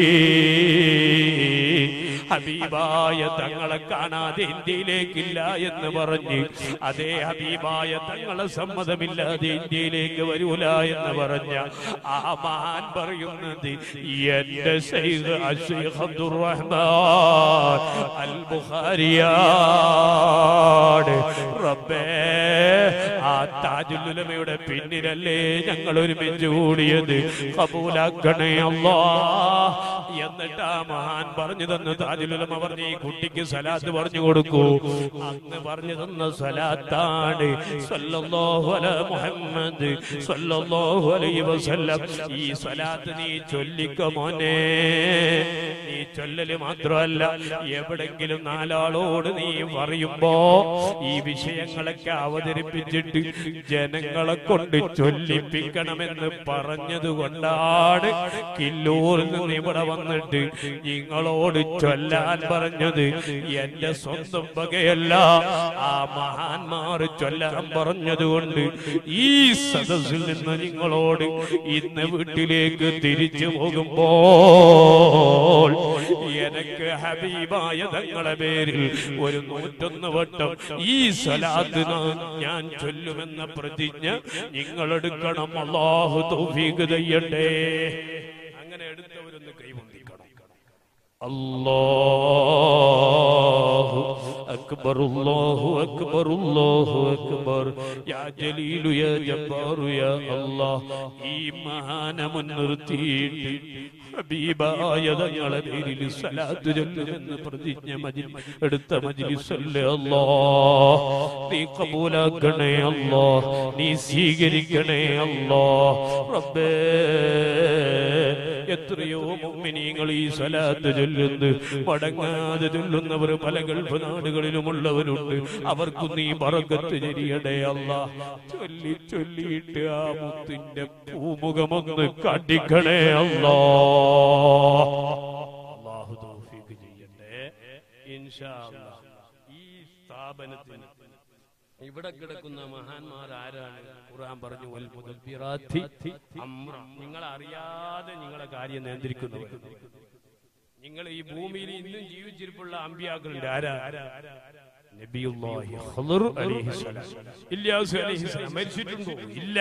ഹബീബായ തങ്ങളെ കാണാതെ ഇന്ത്യയിലേക്കില്ല എന്ന് പറഞ്ഞ് അതേ ഹബീബായ തങ്ങളെ സമ്മതമില്ലാതെ ഇന്ത്യയിലേക്ക് വരൂല എന്ന് പറഞ്ഞ ആ മഹാൻ പറയുന്നത് എന്റെ ശൈഖ് അശൈഖ് അബ്ദുറഹ്മാൻ അൽ ബുഖാരിയാണ് റബ്ബേ ആ താജുലുലമയുടെ പിന്നിലല്ലേ ഞങ്ങൾ ഒരുമിച്ച് കൂടിയത് കബൂലാക്കണേ അല്ലാ എന്നിട്ട് ആ മഹാൻ പറഞ്ഞു തന്ന താജുലുലമ പറഞ്ഞ ഈ കുട്ടിക്ക് സലാത്ത് പറഞ്ഞു കൊടുക്കൂ അന്ന് പറഞ്ഞു തന്ന സലാത്താണ് സല്ലല്ലാഹു അലാ മുഹമ്മദ് സല്ലല്ലാഹു അലൈഹി വസല്ലം ഈ സലാത്ത് നീ ചൊല്ലിക്ക മോനെ നീ ചൊല്ലല് മാത്രമല്ല എവിടെങ്കിലും നാലാളോട് നീ പറയുമ്പോ ഈ വിഷയങ്ങളൊക്കെ അവതരിപ്പിച്ചിട്ട് ജനങ്ങളെ കൊണ്ട് ചൊല്ലിപ്പിക്കണമെന്ന് പറഞ്ഞതുകൊണ്ടാണ് കില്ലൂരിൽ നിന്ന് ഇവിടെ വന്നിട്ട് നിങ്ങളോട് ചൊല്ലാൻ പറഞ്ഞത് എന്റെ സ്വന്തം വകയല്ല ആ മഹാന്മാർ ചൊല്ലാൻ പറഞ്ഞതുകൊണ്ട് ഈ സദസ്സിൽ നിന്ന് നിങ്ങളോട് ഇന്ന് വീട്ടിലേക്ക് തിരിച്ചു പോകുമ്പോൾ എനിക്ക് ഹബീബായ തങ്ങളെ പേരിൽ ഒരു നൂറ്റൊന്ന് വട്ടം ഈ സ്വലാത്ത് ഞാൻ ചൊല്ലുമെന്ന പ്രതിജ്ഞ നിങ്ങൾ എടുക്കണം അള്ളാഹു തൗഫീഖ് ചെയ്യട്ടെ അങ്ങനെ എടുത്തവരൊന്ന് കൈവന്തിക്കണം അല്ലാഹു അക്ബർ അല്ലാഹു അക്ബർ അല്ലാഹു അക്ബർ യാ ജലീലു യാ ജബ്ബാറു യാ അല്ലാഹ് ഈ മഹാന മുൻനിർത്തിയിട്ട് ഹബീബായ തങ്ങളെ പേരിൽ സലാത്ത് ചൊല്ലുമെന്ന് പ്രതിജ്ഞ മജിൽ എടുത്ത മജിലിസല്ലേ അല്ലാ നീ കബൂലാക്കണേ അല്ലാ നീ സ്വീകരിക്കണേ അല്ലാ റബ്ബേ എത്രയോ മുമ്മിനീങ്ങൾ ഈ സലാത്ത് ചൊല്ലുന്നു മടങ്ങാതെ ചൊല്ലുന്നവർ പല ഗൾഫ് നാടുകളിലുമുള്ളവരുണ്ട് അവർക്കും നീ പറക്കത്ത് ചെരിയടേ അല്ല ചൊല്ലി ചൊല്ലിയിട്ട് ആ മുത്തിന്റെ പൂമുഖമൊന്ന് കാട്ടിക്കണേ അല്ലാ അല്ലാഹു തൗഫീഖ് ചെയ്യട്ടെ ഇൻഷാ അല്ലാ ഈ സ്ഥാപനത്തിന് ഇവിടെ കിടക്കുന്ന മഹാന്മാർ ആരാണ് ഖുർആൻ പറഞ്ഞു വൽ മുദബ്ബിറാത്തി അമ്ര നിങ്ങൾ അറിയാതെ നിങ്ങളെ കാര്യം നിയന്ത്രിക്കുന്നവർ നിങ്ങൾ ഈ ഭൂമിയിൽ ഇന്നും ജീവിച്ചിരിപ്പുള്ള അമ്പിയാക്കളുണ്ട് ആരാ നബിയുല്ലാഹി ഖദർ അലൈഹിസ്സലാം ഇല്യാസ് അലൈഹിസ്സലാം മരിച്ചിട്ടുണ്ടോ ഇല്ല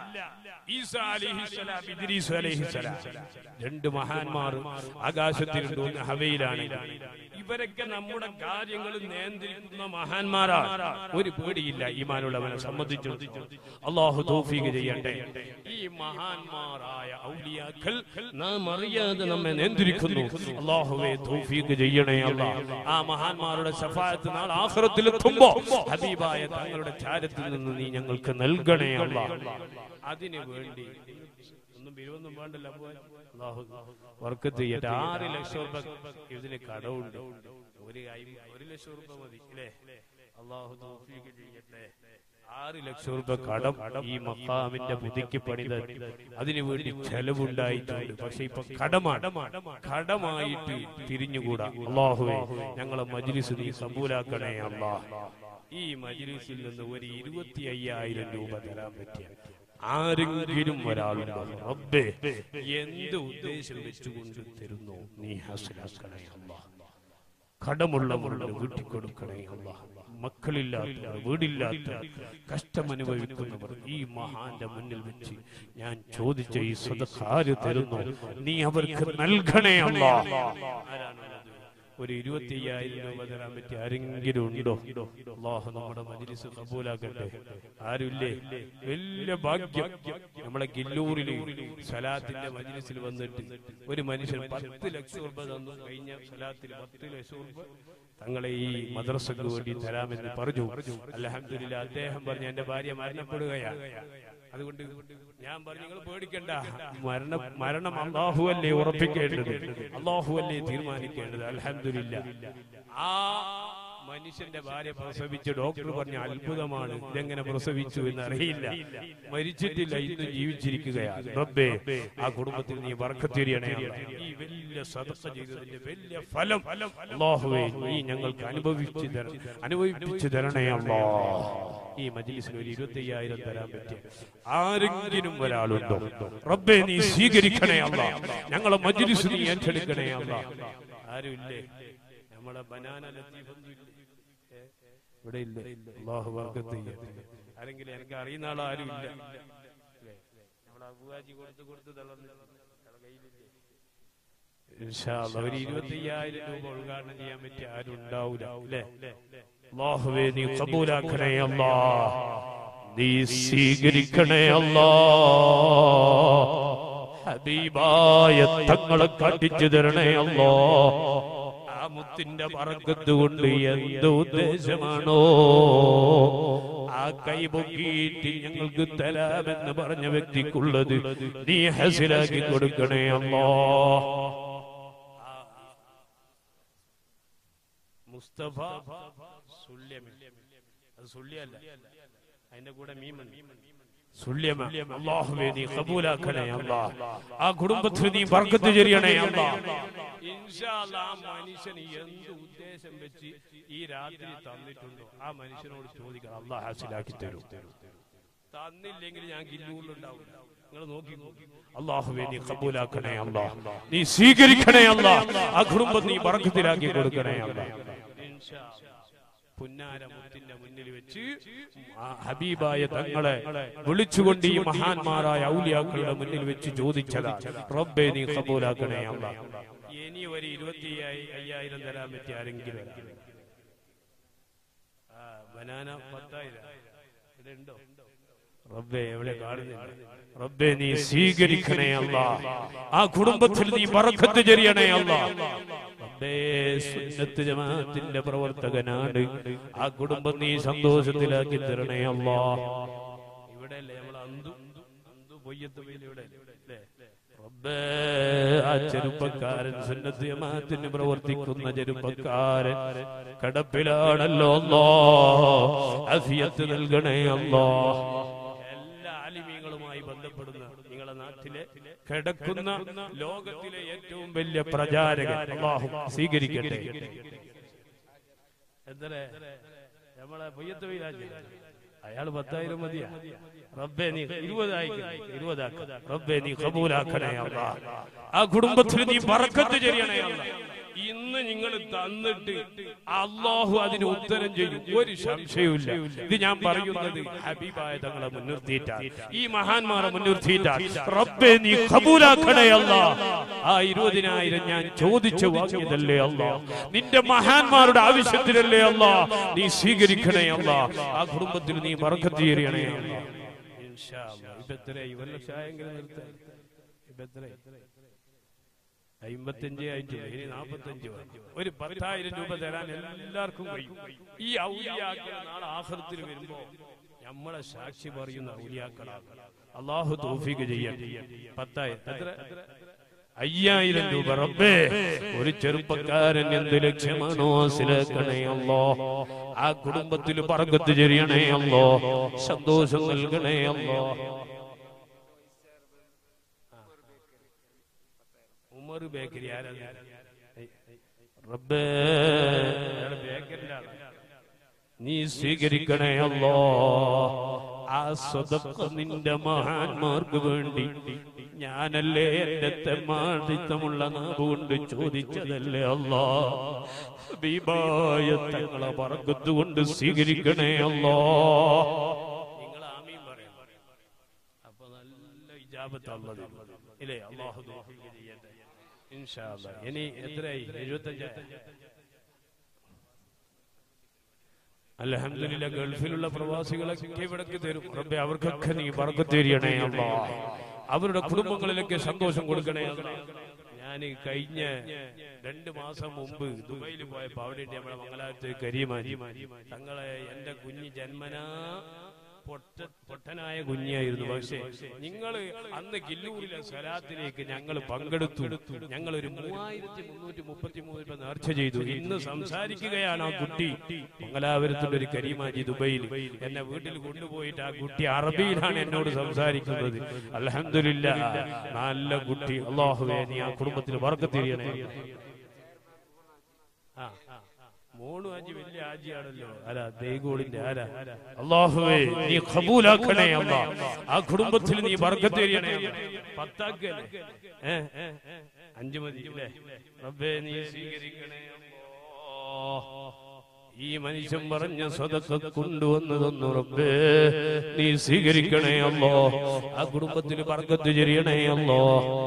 ഈസ അലൈഹിസ്സലാം ഇദ്രീസ് അലൈഹിസ്സലാം രണ്ട് മഹാന്മാർ ആകാശത്തിലുണ്ട് ഒന്ന് ഹവയിലാണ് ഇവരൊക്കെ നമ്മുടെ കാര്യങ്ങൾ നിയന്ത്രിക്കുന്ന മഹാന്മാരാണ് ഒരു പേടിയില്ല ഈമാനുള്ളവനെ സംബന്ധിച്ചു അള്ളാഹു തൗഫീഖ് ചെയ്യട്ടെ ഈ മഹാന്മാരായ ഔലിയാക്കൾ നാം അറിയാതെ നമ്മെ നിയന്ത്രിക്കുന്നു അള്ളാഹുവെ തൗഫീഖ് ചെയ്യണേ അല്ലാ ആ മഹാന്മാരുടെ ശഫായത്ത് നാൾ ആഖിറത്തിലെത്തുമ്പോ ഹബീബായ തങ്ങളുടെ ചാരത്തിൽ നിന്ന് നീ ഞങ്ങൾക്ക് നൽകണേ അല്ലാ അതിനു വേണ്ടി ഒന്നും ബിരുവൊന്നും വേണ്ടല്ലോ അള്ളാഹു വർക്കത്ത് ചെയ്യട്ടെ ആറ് ലക്ഷം രൂപ ഇതിന് കടവുണ്ട് ഒരു കൈ- ഒരു ലക്ഷം രൂപ മതി അല്ലേ അള്ളാഹു തൗഫീഖ് ചെയ്യട്ടെ ആറ് ലക്ഷം രൂപ കടം ഈ മക്കാമിന്റെ പുതുക്കി പണിത് അതിനു വേണ്ടി ചെലവുണ്ടായിട്ടുണ്ട് പക്ഷെ ഇപ്പൊ കടമാണ് കടമായിട്ട് തിരിഞ്ഞുകൂടാ അള്ളാഹുവേ ഞങ്ങളെ മജ്ലിസ് നീ സബൂലാക്കണേ അള്ളാഹ് ഈ മജ്ലിസിൽ നിന്ന് ഒരു ഇരുപത്തി അയ്യായിരം രൂപ തരാൻ പറ്റിയ ആരെങ്കിലും ഒരാളുണ്ടോ റബ്ബേ എന്ത് ഉദ്ദേശം വെച്ചുകൊണ്ട് തരുന്നു നീ ഹാസിലാക്കണേ അള്ളാഹ് കടമുള്ളവരുടെ വീട്ടിൽ കൊടുക്കണേ അള്ളാഹ് മക്കളില്ലാത്ത വീടില്ലാത്ത കഷ്ടമനുഭവിക്കുന്നവർ ഈ മഹാന്റെ മുന്നിൽ വെച്ച് ഞാൻ ചോദിച്ച ഈ സ്വതക്കാര് തരുന്നു നീ അവർക്ക് നൽകണേ അള്ളാഹ് ആരാണുള്ളത്? ഒരു ഇരുപത്തി അയ്യായിരം രൂപ തരാൻ പറ്റി ആരെങ്കിലും ഉണ്ടോ അള്ളാഹു നമ്മുടെ മജ്ലിസ് കബൂലാക്കട്ടെ ആരുമില്ലേ വലിയ ഭാഗ്യം നമ്മളെ ഗില്ലൂരിൽ സലാത്തിന്റെ മജ്ലിസിൽ വന്നിട്ട് ഒരു മനുഷ്യൻ പത്ത് ലക്ഷം രൂപ തന്നു കഴിഞ്ഞ സലാത്തിൽ പത്ത് ലക്ഷം രൂപ തങ്ങളെ ഈ മദ്രസക്ക് വേണ്ടി തരാമെന്ന് പറഞ്ഞു അലഹമില്ല അദ്ദേഹം പറഞ്ഞു എന്റെ ഭാര്യ മരണപ്പെടുകയാണ് അതുകൊണ്ട് ഞാൻ പറഞ്ഞു നിങ്ങൾ പേടിക്കണ്ട മരണ മരണം അള്ളാഹുവല്ലേ ഉറപ്പിക്കേണ്ടത് അള്ളാഹുവല്ലേ തീരുമാനിക്കേണ്ടത് അലഹമില്ല ആ മനുഷ്യന്റെ ഭാര്യ പ്രസവിച്ച് ഡോക്ടർ പറഞ്ഞ അത്ഭുതമാണ് ഇതെങ്ങനെ പ്രസവിച്ചു എന്ന് അറിയില്ല മരിച്ചിട്ടില്ല ഇന്ന് ജീവിച്ചിരിക്കുകയാണ് റബ്ബേ ആ കുടുംബത്തിൽ നീ വർക്കത്തിരിയണേ ഈ വലിയ സദസ്സ ചെയ്തതിന്റെ വലിയ ഫലം അല്ലാഹുവേ നീ ഞങ്ങൾക്ക് അനുഭവിച്ചു തര അനുഭവിപ്പിച്ചു തരണേ അല്ലാ ഈ മജ്ലിസിന് ഒരു ഇരുപത്തി അയ്യായിരം തരാൻ പറ്റിയ ആരെങ്കിലും ഒരാളുണ്ടോ റബ്ബേ നീ സ്വീകരിക്കണേ അല്ല ഞങ്ങളെ മജ്ലിസ് നീ ഏറ്റെടുക്കണേ അല്ല ആരും ഇല്ലേ നമ്മളെ ബനാന ലത്തീഫൊന്നും ഇല്ലേ ഏ? ഇവിടെ ഇല്ല അള്ളാഹു വർക്കത്ത് ചെയ്യട്ടെ. ആരെങ്കിലും എനിക്ക് അറിയുന്ന ആൾ ആരും ഇല്ല ഇല്ലേ? നമ്മളെ അബുവാജി കൊടുത്ത് കൊടുത്ത് തളർന്നു ഇൻഷാ അല്ലാ, ഒരു ഇരുപത്തി അയ്യായിരം രൂപ ഉദ്ഘാടനം ചെയ്യാൻ പറ്റിയ ആരും ഉണ്ടാവൂല അല്ലേ അള്ളാഹുവേ നീ കബൂലാക്കണേ അല്ലാ നീ സ്വീകരിക്കണേ അല്ലാ ഹബീബായ തങ്ങളെ കാട്ടിച്ചു തരണേ അല്ലോ ആ മുത്തിന്റെ പറക്കത്ത് കൊണ്ട് എന്ത് ഉദ്ദേശമാണോ ആ കൈ പൊക്കിയിട്ട് ഞങ്ങൾക്ക് തരാമെന്ന് പറഞ്ഞ വ്യക്തിക്കുള്ളത് നീ ഹസിലാക്കി കൊടുക്കണേ അല്ലോ മുസ്തഫ സുല്യമ അത് സുല്യല്ല അതിന്റെ കൂടെ മീമൻ സുല്യമ അല്ലാഹുവേ നീ കബൂലാക്കണേ അല്ലാ ആ കുടുംബത്തിൽ നീ ബർക്കത്ത് ചെറിയണേ അല്ലാ ഇൻഷാ അല്ലാ ആ മനുഷ്യന് എന്ത് ഉദ്ദേശം വെച്ച് ഈ രാത്രി തന്നിട്ടുണ്ടോ ആ മനുഷ്യനോട് ചോദിക്കണം അല്ലാഹ് ഹാസിലാക്കി തരും തന്നില്ലെങ്കിൽ ഞാൻ ഗില്ലൂരിലുണ്ടാവില്ല നിങ്ങൾ നോക്കി അള്ളാഹുവേ നീ കബൂലാക്കണേ അല്ലാ നീ സ്വീകരിക്കണേ അല്ലാ ആ കുടുംബം നീ ബർക്കത്തിലാക്കി കൊടുക്കണേ അല്ലാ ഇൻഷാ അല്ലാ. പുന്നാരമുത്തിന്റെ മുന്നിൽ വെച്ച് ആ ഹബീബായ തങ്ങളെ വിളിച്ചുകൊണ്ട് ഈ മഹാന്മാരായ ഔലിയാക്കളുടെ മുന്നിൽ വെച്ച് ചോദിച്ചതാ റബ്ബേ നീ കബൂലാക്കണേ അല്ല ഇനി ഒരു ഇരുപത്തി അയ്യായിരം തരാൻ പറ്റിയ ആരെങ്കിലും ആ ബനാന പത്തായിരം ഇതുണ്ടോ റബ്ബേ എവിടെ കാണുന്നില്ല റബ്ബേ നീ സ്വീകരിക്കണേ അല്ല ആ കുടുംബത്തിൽ നീ പറക്കത്ത് ചെറിയണേ അല്ല റബ്ബേ സുന്നത്ത് ജമാഅത്തിന്റെ പ്രവർത്തകനാണ് ആ കുടുംബം നീ സന്തോഷത്തിലാക്കി തരണേ അല്ല ഇവിടെ അല്ലേ നമ്മൾ അന്തു അന്തു പൊയ്യത്ത് വെയിൽ ഇവിടെ അല്ലേ റബ്ബേ ആ ചെറുപ്പക്കാരൻ സുന്നത്ത് ജമാഅത്തിന് പ്രവർത്തിക്കുന്ന ചെറുപ്പക്കാരൻ കടപ്പിലാണല്ലോ അല്ലോ അഫിയത്ത് നൽകണേ അല്ലോ എല്ലാ ആലിമീങ്ങളുമായി ബന്ധപ്പെടുന്ന നിങ്ങളുടെ നാട്ടിലെ കിടക്കുന്ന ലോകത്തിലെ ഏറ്റവും വലിയ പ്രചാരകൻ അള്ളാഹു സ്വീകരിക്കട്ടെ എത്ര നമ്മളെ പൊയ്യത്ത് വീരാജ് അയാൾ പത്തായിരം മതിയാ റബ്ബെ നീ ഇരുപതായി ഇരുപതാക്ക റബ്ബെ നീ കബൂലാക്കണേ അല്ലാ ആ കുടുംബത്തിൽ നീ പറക്കത്ത് ചെയ്യണേ അല്ലാ ഇന്ന് നിങ്ങൾ തന്നിട്ട് അള്ളാഹു അതിന് ഉത്തരം ചെയ്യും ഒരു സംശയവുമില്ല ഇത് ഞാൻ പറയുന്നത് ഹബീബായ തങ്ങളെ മുൻനിർത്തിയിട്ടാണ് ഈ മഹാന്മാരെ മുൻനിർത്തിയിട്ടാണ് റബ്ബെ നീ കബൂലാക്കണേ അല്ല ആ ഇരുപതിനായിരം ഞാൻ ചോദിച്ചു വാങ്ങിയതല്ലേ അല്ല നിന്റെ മഹാന്മാരുടെ ആവശ്യത്തിനല്ലേ അല്ല നീ സ്വീകരിക്കണേ അല്ല ആ കുടുംബത്തിൽ നീ മറക്കത്തി എറിയണേ അല്ല ഇൻഷാ അല്ലാ. ഇപ്പൊ എത്രയായി ഒരു ലക്ഷമായെങ്കിലും നിർത്താം ഇപ്പൊ എത്രയായി അമ്പത്തഞ്ച് ആയിട്ടില്ല ഇനി നാപ്പത്തഞ്ച് മതി. ഒരു പത്തായിരം രൂപ തരാൻ എല്ലാവർക്കും കഴിയും ഈ ഔലിയാക്കൾ നാളെ ആഹൃത്തിൽ വരുമ്പോ നമ്മളെ സാക്ഷി പറയുന്ന ഔലിയാക്കളാണ് അള്ളാഹു തോഫിക്ക് ചെയ്യാൻ പത്തായിരം എത്ര അയ്യായിരം രൂപ റബ്ബേ ഒരു ചെറുപ്പക്കാരൻ എന്ത് ലക്ഷ്യമാണോ മനസ്സിലാക്കണേ അല്ലോ ആ കുടുംബത്തിൽ പറക്കത്ത് ചെറിയണേ അല്ലോ സന്തോഷം നൽകണേ അല്ലോ ഉമർ ബേക്കറി ആരാ റബ്ബേ അയാള് ബേക്കറിന്റെ ആളാ. നീ സ്വീകരിക്കണേ അല്ലോ ആ സ്വതക്ക നിന്റെ മഹാന്മാർക്ക് വേണ്ടി ഞാനല്ലേ എന്റെ തെമ്മാടിത്തമുള്ള നാവുകൊണ്ട് ചോദിച്ചതല്ലേ അല്ലോ ബീബായ തങ്ങളെ പറക്കത്തുകൊണ്ട് സ്വീകരിക്കണേ അല്ലോ നിങ്ങൾ ആമീൻ പറയാം അപ്പൊ നല്ല ഇജാബത്തുള്ളത് ഇല്ലേ അള്ളാഹു തൗഫീഖ് ചെയ്യട്ടെ ഇൻഷാ അല്ലാ ഇനി എത്രയായി എഴുപത്തഞ്ചായി അലഹമില്ല ഗൾഫിലുള്ള പ്രവാസികളൊക്കെ ഇവിടേക്ക് തരും റബ്ബെ അവർക്കൊക്കെ നീ ബർക്കത്ത് തരികണേ അല്ലാ അവരുടെ കുടുംബങ്ങളിലൊക്കെ സന്തോഷം കൊടുക്കണേ അല്ലാ ഞാൻ കഴിഞ്ഞ രണ്ട് മാസം മുമ്പ് ദുബൈയിൽ പോയപ്പോ അവിടെ ഉണ്ട് നമ്മളെ മംഗലാപുരത്ത് കരീമാരി തങ്ങളെ എന്റെ കുഞ്ഞ് ജന്മനാ പൊട്ട പൊട്ടനായ കുഞ്ഞായിരുന്നു പക്ഷേ നിങ്ങൾ അന്ന് കില്ലൂരിലെ സ്വലാത്തിലേക്ക് ഞങ്ങൾ പങ്കെടുത്തു ഞങ്ങൾ ഒരു മൂവായിരത്തി മുന്നൂറ്റി മുപ്പത്തി മൂന്ന് രൂപ നേർച്ച ചെയ്തു ഇന്ന് സംസാരിക്കുകയാണ് ആ കുട്ടി മംഗലാപുരത്തുള്ള ഒരു കരീമാജി ദുബൈയിൽ എന്നെ വീട്ടിൽ കൊണ്ടുപോയിട്ട് ആ കുട്ടി അറബിയിലാണ് എന്നോട് സംസാരിക്കുന്നത് അലഹമില്ല നല്ല കുട്ടി അള്ളാഹുവേ നീ ആ കുടുംബത്തിൽ വർക്കത്തിരിയണേ ആ മോണു ആജി വലിയ ആജിയാണല്ലോ ആരാ ദേഗോളിന്റെ ആരാ അള്ളാഹുവേ നീ ഖബൂലാക്കണേ അല്ല ആ കുടുംബത്തിൽ നീ വർഗത്തേരിയണേ പത്താക്കല്ലേ ഏ ഏ, ഏ, അഞ്ചു മതി അല്ലേ റബ്ബേ നീ സ്വീകരിക്കണേ അല്ലാ. ഈ മനുഷ്യൻ പറഞ്ഞ സ്വതക്ക കൊണ്ടുവന്നു തന്നു റബ്ബേ നീ സ്വീകരിക്കണേ അല്ലോ ആ കുടുംബത്തിൽ വർഗത്ത് ചെറിയണേ അല്ലോ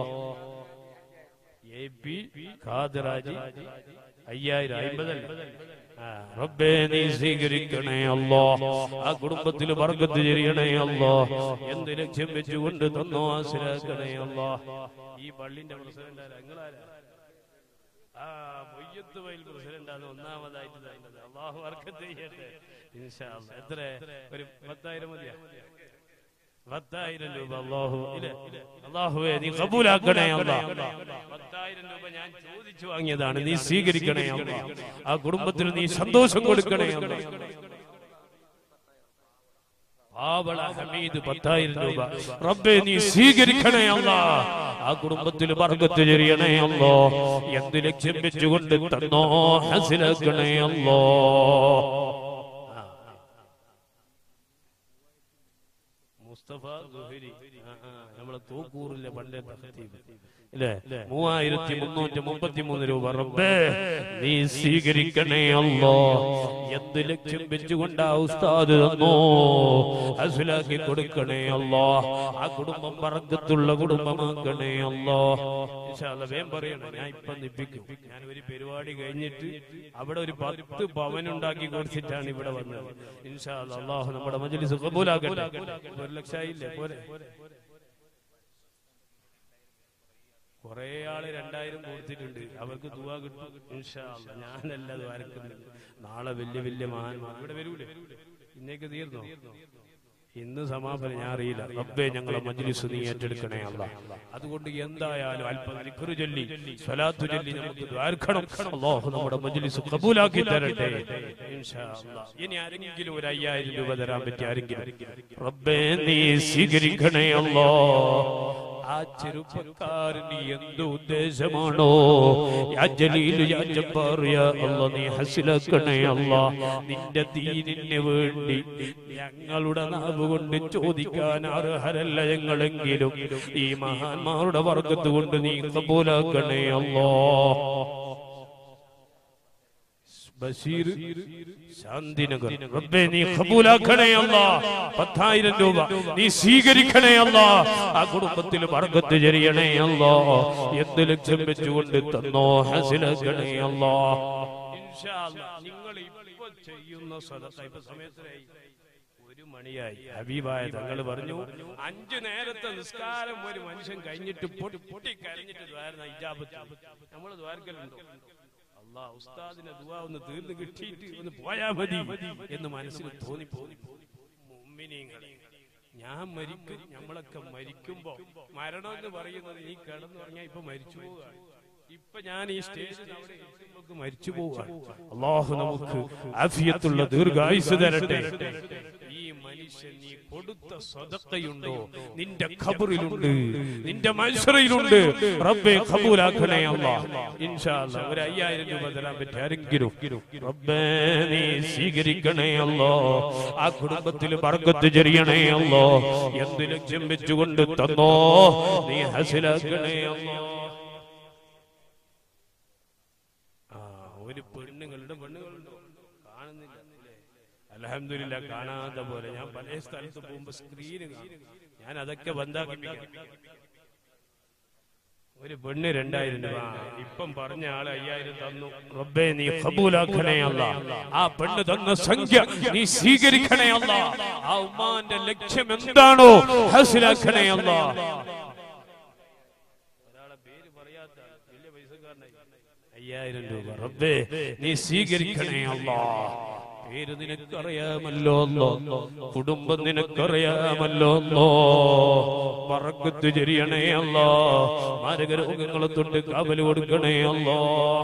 എ പി ഖാദറാജി അയ്യായിരം അമ്പതല്ല ആ, റബ്ബേ നീ സ്വീകരിക്കണേ അല്ലോ ആ കുടുംബത്തിൽ വർഗത്ത് ചെറിയണേ അല്ലോ എന്ത് ലക്ഷ്യം വെച്ചുകൊണ്ട് തന്നോ ആശ്രയിക്കണേ അല്ലോ ഈ പള്ളിന്റെ പ്രസിഡന്റ് ആരാ നിങ്ങളാരാ ആ പൊയ്യത്ത് വയൽ പ്രസിഡന്റാണ് ഒന്നാമതായിട്ട് തന്നത് അള്ളാഹു വർക്കത്ത് ചെയ്യട്ടെ ഇൻഷാ അല്ലാ. എത്ര ഒരു പത്തായിരം മതിയാ പത്തായിരം രൂപ അള്ളാഹു ഇല്ലേ? അള്ളാഹുവേ നീ കബൂലാക്കണേ അല്ലാ പത്തായിരം രൂപ ഞാൻ ചോദിച്ചു വാങ്ങിയതാണ് നീ സ്വീകരിക്കണേ അല്ലാ ആ കുടുംബത്തിന് നീ സന്തോഷം കൊടുക്കണേ അല്ലാ ആവള ഹമീദ് പത്തായിരം രൂപ റബ്ബേ നീ സ്വീകരിക്കണേ അല്ലാ ആ കുടുംബത്തിൽ വർഗത്ത് ചെറിയണേ അല്ലോ എന്ത് ലക്ഷ്യം വെച്ചുകൊണ്ട് തന്നോ ഹസിലാക്കണേ അല്ലോ മുസ്തഫ സുഹരി ആ, ആ, നമ്മളെ തൂക്കൂറിലെ പണ്ടേ തഹ്തീബ്. ഇല്ലേ മൂവായിരത്തി മുന്നൂറ്റി മുപ്പത്തി മൂന്ന് രൂപ റബ്ബേ നീ സ്വീകരിക്കണേ അല്ലോ എന്ത് ലക്ഷ്യം വെച്ചുകൊണ്ട് ആ ഉസ്താദ് തന്നോ അസുലാക്കി കൊടുക്കണേ അല്ലോ ആ കുടുംബം പറക്കത്തുള്ള കുടുംബമാക്കണേ അല്ലോ ഇൻഷാല്ലാ, വേഗം പറയണം ഞാൻ ഇപ്പൊ നിപ്പിക്കും ഞാൻ ഒരു പരിപാടി കഴിഞ്ഞിട്ട് അവിടെ ഒരു പത്ത് ഭവൻ ഉണ്ടാക്കി കൊടുത്തിട്ടാണ് ഇവിടെ വന്നത് ഇൻഷാ അല്ലാ, അള്ളാഹു നമ്മുടെ മജ്ലിസ് കബൂലാക്കട്ടെ ഒരു ലക്ഷമായില്ലേ പോരെ കുറെ ആള് രണ്ടായിരം കൊടുത്തിട്ടുണ്ട് അവർക്ക് ദുവാ കിട്ടും ഇൻഷാ അല്ലാ. ഞാനല്ല അത് വരക്കുന്നത് നാളെ വലിയ വലിയ മഹാന്മാർ ഇവിടെ വരൂലേ ഇന്നേക്ക് തീർന്നോ ഇന്ന് സമാപനം ഞാൻ അറിയില്ല റബ്ബേ ഞങ്ങളെ മജ്ലിസ് നീ ഏറ്റെടുക്കണേ അല്ല അതുകൊണ്ട് എന്തായാലും അല്പം ദിക്റ് ചൊല്ലി സ്വലാത്തു ചൊല്ലി നമുക്ക് ദ്വാർക്കണം അല്ലാഹു നമ്മുടെ മജ്ലിസ് കബൂലാക്കി തരട്ടെ ഇൻഷാ അല്ലാ. ഇനി ആരെങ്കിലും ഒരു അയ്യായിരം രൂപ തരാൻ പറ്റി ആരെങ്കിലും റബ്ബേ നീ സ്വീകരിക്കണേ അല്ലോ ആ ചെറുപ്പക്കാരന് എന്ത് ഉദ്ദേശമാണോ യാ ജലീല് യാ ജബ്ബാർ യാ അല്ലാ നീ ഹസിലാക്കണേ അല്ലാ നിന്റെ ദീനിന് വേണ്ടി ഞങ്ങളുടെ നാവ് കൊണ്ട് ചോദിക്കാൻ അർഹരല്ല ഞങ്ങളെങ്കിലും ഈ മഹാന്മാരുടെ വർഗത്ത് കൊണ്ട് നീ കബൂലാക്കണേ അല്ലോ ബഷീർ ശാന്തിനഗർ റബ്ബേ നീ കബൂലാക്കണേ അല്ലാ പത്തായിരം രൂപ നീ സ്വീകരിക്കണേ അല്ലാ ആ കുടുംബത്തിൽ വർഗത്ത് ചെറിയണേ അല്ലാ എന്ത് ലക്ഷ്യം വെച്ചുകൊണ്ട് തന്നോ ഹസിലാക്കണേ അല്ലാ ഇൻഷാ അല്ലാ, നിങ്ങൾ ഇപ്പോൾ ചെയ്യുന്ന സദഖ ഇപ്പൊ സമയത്തിനായി ഒരു മണിയായി ഹബീബായ തങ്ങൾ പറഞ്ഞു അഞ്ചു നേരത്തെ നിസ്കാരം ഒരു മനുഷ്യൻ കഴിഞ്ഞിട്ട് പൊട്ടി പൊട്ടി കരഞ്ഞിട്ട് ദ്വാരുന്ന ഇജാബത്ത് നമ്മൾ ദ്വാരക്കലുണ്ടോ അല്ലാ ഉസ്താദിനെ ദുആ ഒന്ന് തീർന്നു കിട്ടിയിട്ട് ഒന്ന് പോയാ മതി എന്ന് മനസ്സിൽ തോന്നി പോന്നി മുഅ്മിനീങ്ങളെ ഞാൻ മരിക്കും നമ്മളൊക്കെ മരിക്കുമ്പോ മരണം എന്ന് പറയുന്നത് നീ കിടന്നു പറഞ്ഞാൽ ഇപ്പൊ മരിച്ചു പോവുകയാണ് ഇപ്പൊ ഞാൻ ഈ സ്റ്റേജിൽ അവിടെ ഇരിക്കുമ്പോൾ മരിച്ചു പോവുകയാണ് അള്ളാഹു നമുക്ക് ആഫിയത്തുള്ള ദീർഘായുസ് തരട്ടെ ഈ മനുഷ്യൻ നീ കൊടുത്ത സ്വതക്കയുണ്ടോ നിന്റെ ഖബറിലുണ്ട് നിന്റെ മത്സരയിലുണ്ട് റബ്ബെ ഖബൂലാക്കണേ അല്ലാ ഇൻഷാ അല്ലാ ഒരു അയ്യായിരം രൂപ തരാൻ പറ്റി ആരെങ്കിലും റബ്ബേ നീ സ്വീകരിക്കണേ അല്ലോ ആ കുടുംബത്തിൽ ബർക്കത്ത് ചെറിയണേ അല്ലോ എന്ത് ലക്ഷ്യം വെച്ചുകൊണ്ട് തന്നോ നീ ഹസിലാക്കണേ അല്ലോ ആ ഒരു പെണ്ണുങ്ങളുടെ പെണ്ണുങ്ങളുണ്ടോ കാണുന്നില്ല അല്ലേ അലഹമില്ല കാണാത്ത പോലെ ഞാൻ പല സ്ഥലത്ത് പോകുമ്പോ സ്ക്രീന് കാണും ഞാൻ അതൊക്കെ ബന്ധാക്കിപ്പിക്കാം ഒരു പെണ്ണ് രണ്ടായിരം രൂപ ആ, ഇപ്പം പറഞ്ഞ ആള് അയ്യായിരം തന്നു റബ്ബേ നീ കബൂലാക്കണേ അല്ല ആ പെണ്ണ് തന്ന സംഖ്യ നീ സ്വീകരിക്കണേ അല്ല ആ ഉമ്മാന്റെ ലക്ഷ്യം എന്താണോ ഹസിലാക്കണേ അല്ല ഒരാളെ പേര് പറയാത്ത വലിയ പൈസക്കാരനായി അയ്യായിരം രൂപ റബ്ബേ നീ സ്വീകരിക്കണേ അല്ലാ പേര് നിനക്കറിയാമല്ലോ അല്ലോ കുടുംബം നിനക്കറിയാമല്ലോ അല്ലോ പറക്കത്ത് ചെരിയണേ അല്ലോ മാരകരോഗങ്ങളെ തൊട്ട് കാവല് കൊടുക്കണേ അല്ലോ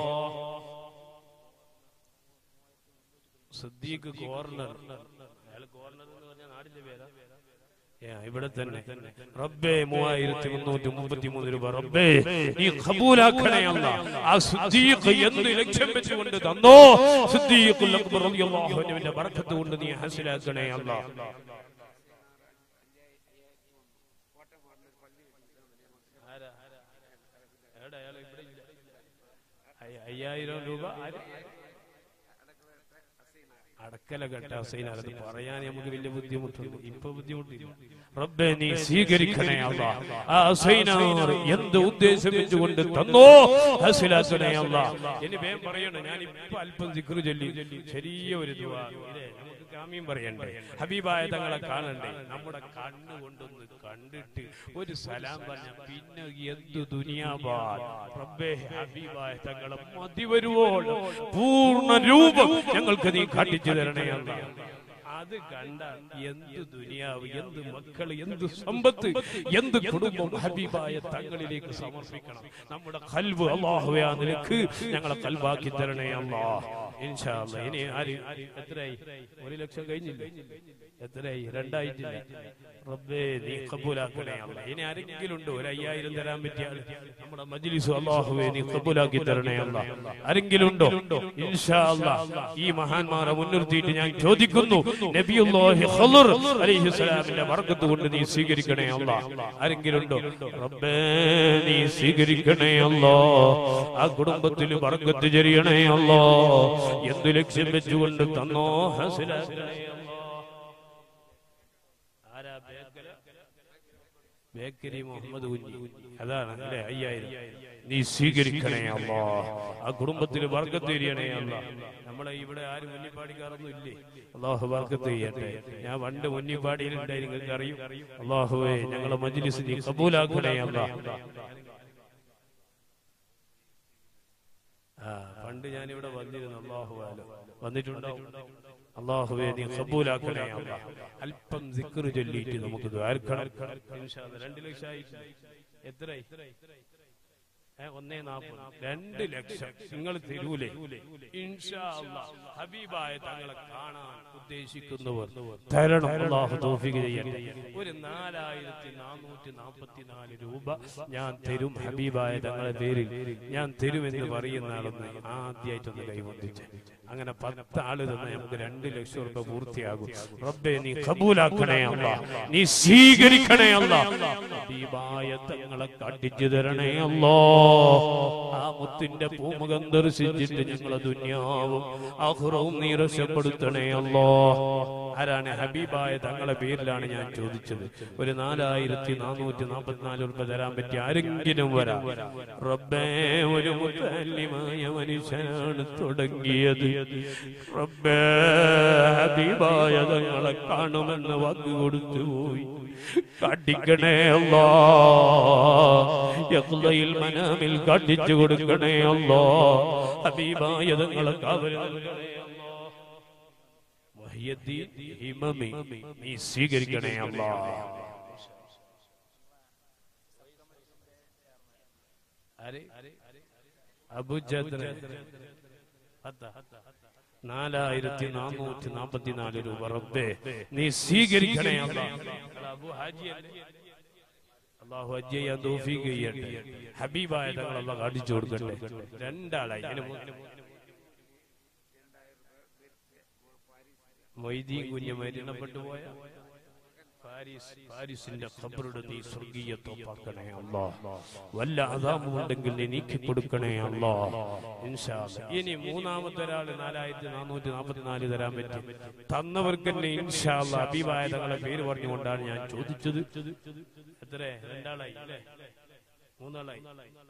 സിദ്ദീഖ് കോർണർ അയാൾ കോർണർ എന്ന് പറഞ്ഞ നാടിന്റെ പേരാ ഏ, ഇവിടെ തന്നെ റബ്ബേ മൂവായിരത്തി മുന്നൂറ്റി മുപ്പത്തി മൂന്ന് രൂപ റബ്ബേ നീ ഖബൂലാക്കണേ അല്ല ആ സിദ്ദീഖ് എന്ത് ലക്ഷ്യം വെച്ചുകൊണ്ട് തന്നോ സിദ്ദീഖുൽ അക്ബർ റളിയല്ലാഹു അൻഹുവിന്റെ ബർക്കത്ത് കൊണ്ട് നീ ഹാസിലാക്കണേ അല്ല അയ്യായിരം രൂപ ആര്? അടക്കല കെട്ട ഹുസൈൻ അത് പറയാൻ നമുക്ക് വലിയ ബുദ്ധിമുട്ടുണ്ട് ഇപ്പൊ ബുദ്ധിമുട്ടില്ല റബ്ബെ നീ സ്വീകരിക്കണേ അല്ല ആ ഹുസൈനാർ എന്ത് ഉദ്ദേശം വെച്ചുകൊണ്ട് തന്നോ ഹസിലാക്കണേ അല്ല ഇനി വേഗം പറയണം ഞാൻ ഇപ്പൊ അല്പം സിക്രു ചൊല്ലി ചെറിയ ഒരു ദുആ. ഇല്ലേ, നമുക്ക് കാമ്യം പറയണ്ടേ ഹബീബായ തങ്ങളെ കാണണ്ടേ നമ്മുടെ കണ്ണ് കൊണ്ടൊന്ന് കണ്ടിട്ട് ഒരു സലാം പറഞ്ഞ പിന്നെ എന്ത് ദുനിയാവാ റബ്ബേ ഹബീബായ തങ്ങളെ മതി വരുവോൾ പൂർണ്ണ രൂപം ഞങ്ങൾക്ക് നീ കാട്ടിച്ചു തരണേ അല്ല അത് കണ്ട എന്ത് ദുനിയാവ് എന്ത് മക്കൾ എന്ത് സമ്പത്ത് എന്ത് കുടുംബം ഹബീബായ തങ്ങളിലേക്ക് സമർപ്പിക്കണം നമ്മുടെ കൽവ് അള്ളാഹുവേ ആ നിനക്ക് ഞങ്ങളെ കൽവാക്കി തരണേ അല്ലാ ഇൻഷാ അല്ലാ. ഇനി ആര് എത്രയായി ഒരു ലക്ഷം കഴിഞ്ഞില്ലേ എത്രയായി രണ്ടായിട്ടില്ല റബ്ബേ നീ കബൂലാക്കണേ അല്ലാ ഇനി ആരെങ്കിലും ഉണ്ടോ ഒരു അയ്യായിരം തരാൻ പറ്റിയ ആള് നമ്മുടെ മജ്ലിസ് അള്ളാഹുവേ നീ കബൂലാക്കി തരണേ അല്ലാ ആരെങ്കിലും ഉണ്ടോ ഇൻഷാ അല്ലാ ഈ മഹാന്മാരെ മുൻനിർത്തിയിട്ട് ഞാൻ ചോദിക്കുന്നു നബിയുല്ലാഹി ഖളർ അലൈഹി സ്വലാമിന്റെ ബർക്കത്ത് കൊണ്ട് നീ സ്വീകരിക്കണേ അല്ലാ ആരെങ്കിലും ഉണ്ടോ റബ്ബേ നീ സ്വീകരിക്കണേ അല്ലാ ആ കുടുംബത്തിൽ ബർക്കത്ത് ചെറിയണേ അല്ലാ എന്ത് ലക്ഷ്യം വെച്ചുകൊണ്ട് തന്നോ ഹസിലാക്കണേ അല്ലാ ആരാ ബേക്കല ബേക്കരി മുഹമ്മദ് കുഞ്ഞി അതാണ് അല്ലേ അയ്യായിരം നീ സ്വീകരിക്കണേ അല്ലാ ആ കുടുംബത്തിൽ വർഗത്ത് തിരിയണേ അല്ല നമ്മളെ ഇവിടെ ആരും മുന്നിപ്പാടിക്കാറൊന്നും ഇല്ലേ അള്ളാഹു വർഗത്ത് ചെയ്യട്ടെ ഞാൻ പണ്ട് മുന്നിപ്പാടിയിലുണ്ടായി നിങ്ങൾക്ക് അറിയും അള്ളാഹുവേ ഞങ്ങളെ മജ്ലിസ് നീ കബൂലാക്കണേ അല്ല ആ പണ്ട് ഞാനിവിടെ വന്നിരുന്നു അള്ളാഹു വന്നിട്ടുണ്ടാവും അള്ളാഹുവേ നീ കബൂലാക്കണേ അല്ല അല്പം സിക്കറ് ചൊല്ലിയിട്ട് നമുക്ക് ദ്വാരക്കണം ഇൻഷാ അല്ലാ. രണ്ട് ലക്ഷമായി എത്രയായി ഏ, ഒന്നേ നാൽപ്പത് രണ്ട് ലക്ഷം നിങ്ങൾ തരൂലേ ഇൻഷാ അല്ലാ. ഹബീബായ തങ്ങളെ കാണാൻ ഉദ്ദേശിക്കുന്നവർ തരണം അള്ളാഹു തൗഫീഖ് ചെയ്യട്ടെ ഒരു നാലായിരത്തി നാനൂറ്റി നാൽപ്പത്തി നാല് രൂപ ഞാൻ തരും ഹബീബായ തങ്ങളെ പേരിൽ ഞാൻ തരുമെന്ന് പറയുന്ന ആളൊന്ന് ആദ്യമായിട്ടൊന്ന് കൈവന്നിച്ച് അങ്ങനെ പത്ത് ആള് തന്നെ നമുക്ക് രണ്ട് ലക്ഷം രൂപ പൂർത്തിയാകും റബ്ബെ നീ കബൂലാക്കണേ അല്ല നീ സ്വീകരിക്കണേ അല്ല ഹബീബായ തങ്ങളെ കാട്ടിച്ചു തരണേ അല്ലോ ആ മുത്തിന്റെ പൂമുഖം ദർശിച്ചിട്ട് ഞങ്ങളെ ദുന്യാവും ആഹുറവും നീ രക്ഷപ്പെടുത്തണേ അല്ലോ ആരാണ് ഹബീബായ തങ്ങളെ പേരിലാണ് ഞാൻ ചോദിച്ചത് ഒരു നാലായിരത്തി നാനൂറ്റി നാൽപ്പത്തിനാല് രൂപ തരാൻ പറ്റി ആരെങ്കിലും വരാം റബ്ബേ ഒരു മുത്തല്യമായ മനുഷ്യനാണ് തുടങ്ങിയത് റബ്ബേ ഹബീബായ തങ്ങളെ കാണുമെന്ന് വാക്ക് കൊടുത്തു പോയി കാട്ടിക്കണേ അല്ലാ യഖ്ലയിൽ മനാമിൽ കാട്ടിച്ചു കൊടുക്കണേ അല്ലാ ഹബീബായ തങ്ങളെ കാവൽ നൽകണേ അല്ലാ വഹിയദ്ദീൻ ഹിമമി നീ സ്വീകരിക്കണേ അല്ലാ ആരെ അബുജദ്ര നാലായിരത്തി നാനൂറ്റി നാൽപ്പത്തിനാല് രൂപ റബ്ബേ നീ സ്വീകരിക്കണേ അല്ലാ അബു ഹാജി അല്ലേ? അള്ളാഹു ഹജ്ജ് ചെയ്യാൻ തൗഫീഖ് ചെയ്യട്ടെ ഹബീബായ തങ്ങൾ അള്ളാഹ് അടിച്ചു കൊടുക്കട്ടെ രണ്ടാളായി ഇതിന് മുന്നേ മൊയ്തീൻ കുഞ്ഞ് മരണപ്പെട്ടു പോയ പാരീസ് പാരീസിന്റെ ഖബറുടെ നീ സ്വർഗീയ തോപ്പാക്കണേ അല്ലാ വല്ല അതാമുണ്ടെങ്കിൽ നീ നീക്കി കൊടുക്കണേ അല്ലാ ഇൻഷാ അല്ലാ. ഇനി മൂന്നാമത്തെ ഒരാള് നാലായിരത്തി നാനൂറ്റി നാൽപ്പത്തി നാല് തരാൻ പറ്റും തന്നവർക്ക് തന്നെ ഇൻഷാ അല്ലാ അബീബായ തങ്ങളെ പേര് പറഞ്ഞുകൊണ്ടാണ് ഞാൻ ചോദിച്ചത് എത്ര രണ്ടാളായി അല്ലേ മൂന്നാളായി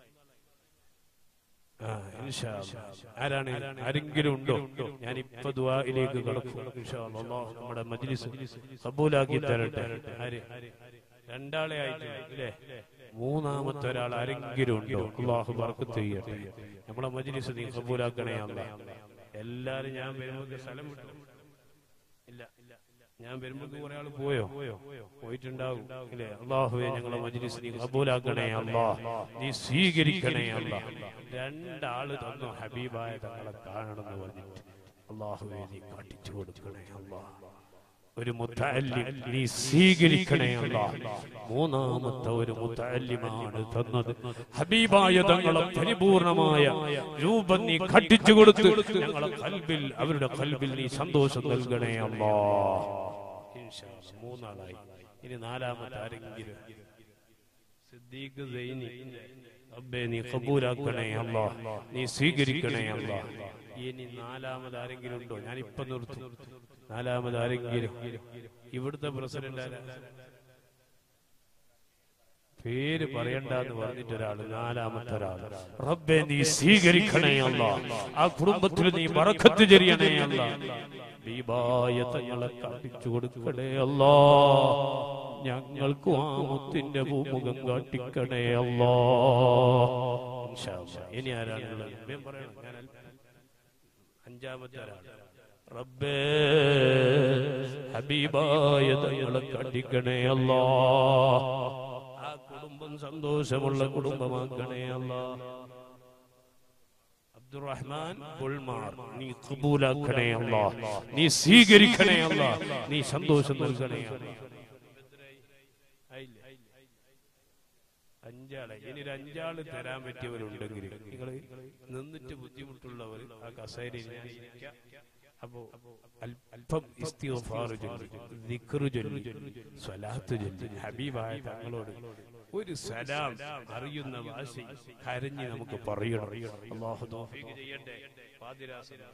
ആ, ഇൻഷാ അല്ലാ. ആരാണ് ആരെങ്കിലും ഉണ്ടോ ഞാൻ ഇപ്പൊ ദുആയിലേക്ക് കടക്കും ഇൻഷാ അല്ലാ. അല്ലാഹു നമ്മുടെ മജ്ലിസ് കബൂലാക്കി തരട്ടെ ആര് രണ്ടാളെ ആയിട്ട് ഇല്ലേ മൂന്നാമത്തെ ഒരാൾ ആരെങ്കിലും ഉണ്ടോ അള്ളാഹു ബർക്കത്ത് ചെയ്യട്ടെ നമ്മളെ മജ്ലിസ് നീ കബൂലാക്കണേ അല്ല എല്ലാരും ഞാൻ വരുമ്പോൾ സ്ഥലം വിട്ടു ഞാൻ വരുമ്പോൾ കുറെ ആൾ പോയോ പോയിട്ടുണ്ടാകും ഇല്ലേ അള്ളാഹുവെ ഞങ്ങളെ മജ്ലിസ് നീ കബൂലാക്കണേ അല്ലാ നീ സ്വീകരിക്കണേ അല്ലാ രണ്ടാള് തന്നു ഹബീബായ തങ്ങളെ കാണണമെന്ന് പറഞ്ഞിട്ട് അള്ളാഹുവെ നീ കാട്ടിച്ചു കൊടുക്കണേ അല്ലാ ഒരു മുത്തല്ലിം നീ സ്വീകരിക്കണേ അല്ലാ മൂന്നാമത്തെ ഒരു മുത്തല്ലിമാണ് തന്നത് ഹബീബായ തങ്ങളെ പരിപൂർണമായ രൂപം നീ കട്ടിച്ചു കൊടുത്ത് ഞങ്ങളെ കൽബിൽ അവരുടെ കൽബിൽ നീ സന്തോഷം നൽകണേ അല്ലാ ഇൻഷാ അല്ലാ. മൂന്നാളായി ഇനി നാലാമത്തെ ആരെങ്കിലും സിദ്ദീഖ് സൈനി റബ്ബേ നീ കബൂലാക്കണേ അല്ലാ നീ സ്വീകരിക്കണേ അല്ലാ ഇനി നാലാമത് ആരെങ്കിലും ഉണ്ടോ ഞാൻ ഇപ്പൊ നിർത്തും നാലാമത് ആരെങ്കിലും ഇവിടുത്തെ പ്രസിഡന്റ് ആരാ പേര് പറയണ്ടെന്ന് പറഞ്ഞിട്ട് ഒരാള് നാലാമത്തെ ഒരാൾ റബ്ബെ നീ സ്വീകരിക്കണേ അല്ല ആ കുടുംബത്തിൽ നീ മറക്കത്ത് ചെറിയണേ അല്ല ദീപായ തങ്ങളെ കാട്ടിച്ചു കൊടുക്കണേ അല്ലാ ഞങ്ങൾക്കും ആ മുത്തിന്റെ ഭൂമുഖം കാട്ടിക്കണേ അല്ലാ ഇൻഷാ അല്ലാ. ഇനി ആരാണുള്ളത് വേഗം പറയണം ഞാൻ അല്പം അഞ്ചാമത്തെ ഒരാൾ റബ്ബേ ഹബീബായ തങ്ങളെ കണ്ടിക്കണേ അല്ലാ ആ കുടുംബം സന്തോഷമുള്ള കുടുംബമാക്കണേ അല്ലാ അബ്ദുറഹ്മാൻ ബുൾമാർ നീ കബൂലാക്കണേ അല്ലാ നീ സ്വീകരിക്കണേ അല്ലാ നീ സന്തോഷം നൽകണേ അല്ലാ ആയില്ലേ? അഞ്ചാളെ ഇനി ഒരു അഞ്ചാള് തരാൻ പറ്റിയവരുണ്ടെങ്കിൽ നിങ്ങൾ നിന്നിട്ട് ബുദ്ധിമുട്ടുള്ളവർ ആ കസേരയിൽ ഇങ്ങനെ ഇരിക്കാം. അപ്പോ അൽ- അല്പം ഇസ്തിഗ്ഫാർ ചൊല്ലി ദിക്റ് ചൊല്ലി സ്വലാത്ത് ചൊല്ലി ഹബീബായ തങ്ങളോട് ഒരു സലാം അറിയുന്ന ഭാഷ കരഞ്ഞ് നമുക്ക് പറയണം അല്ലാഹു തൗഫീഖ് ചെയ്യട്ടെ പാതിരാസനം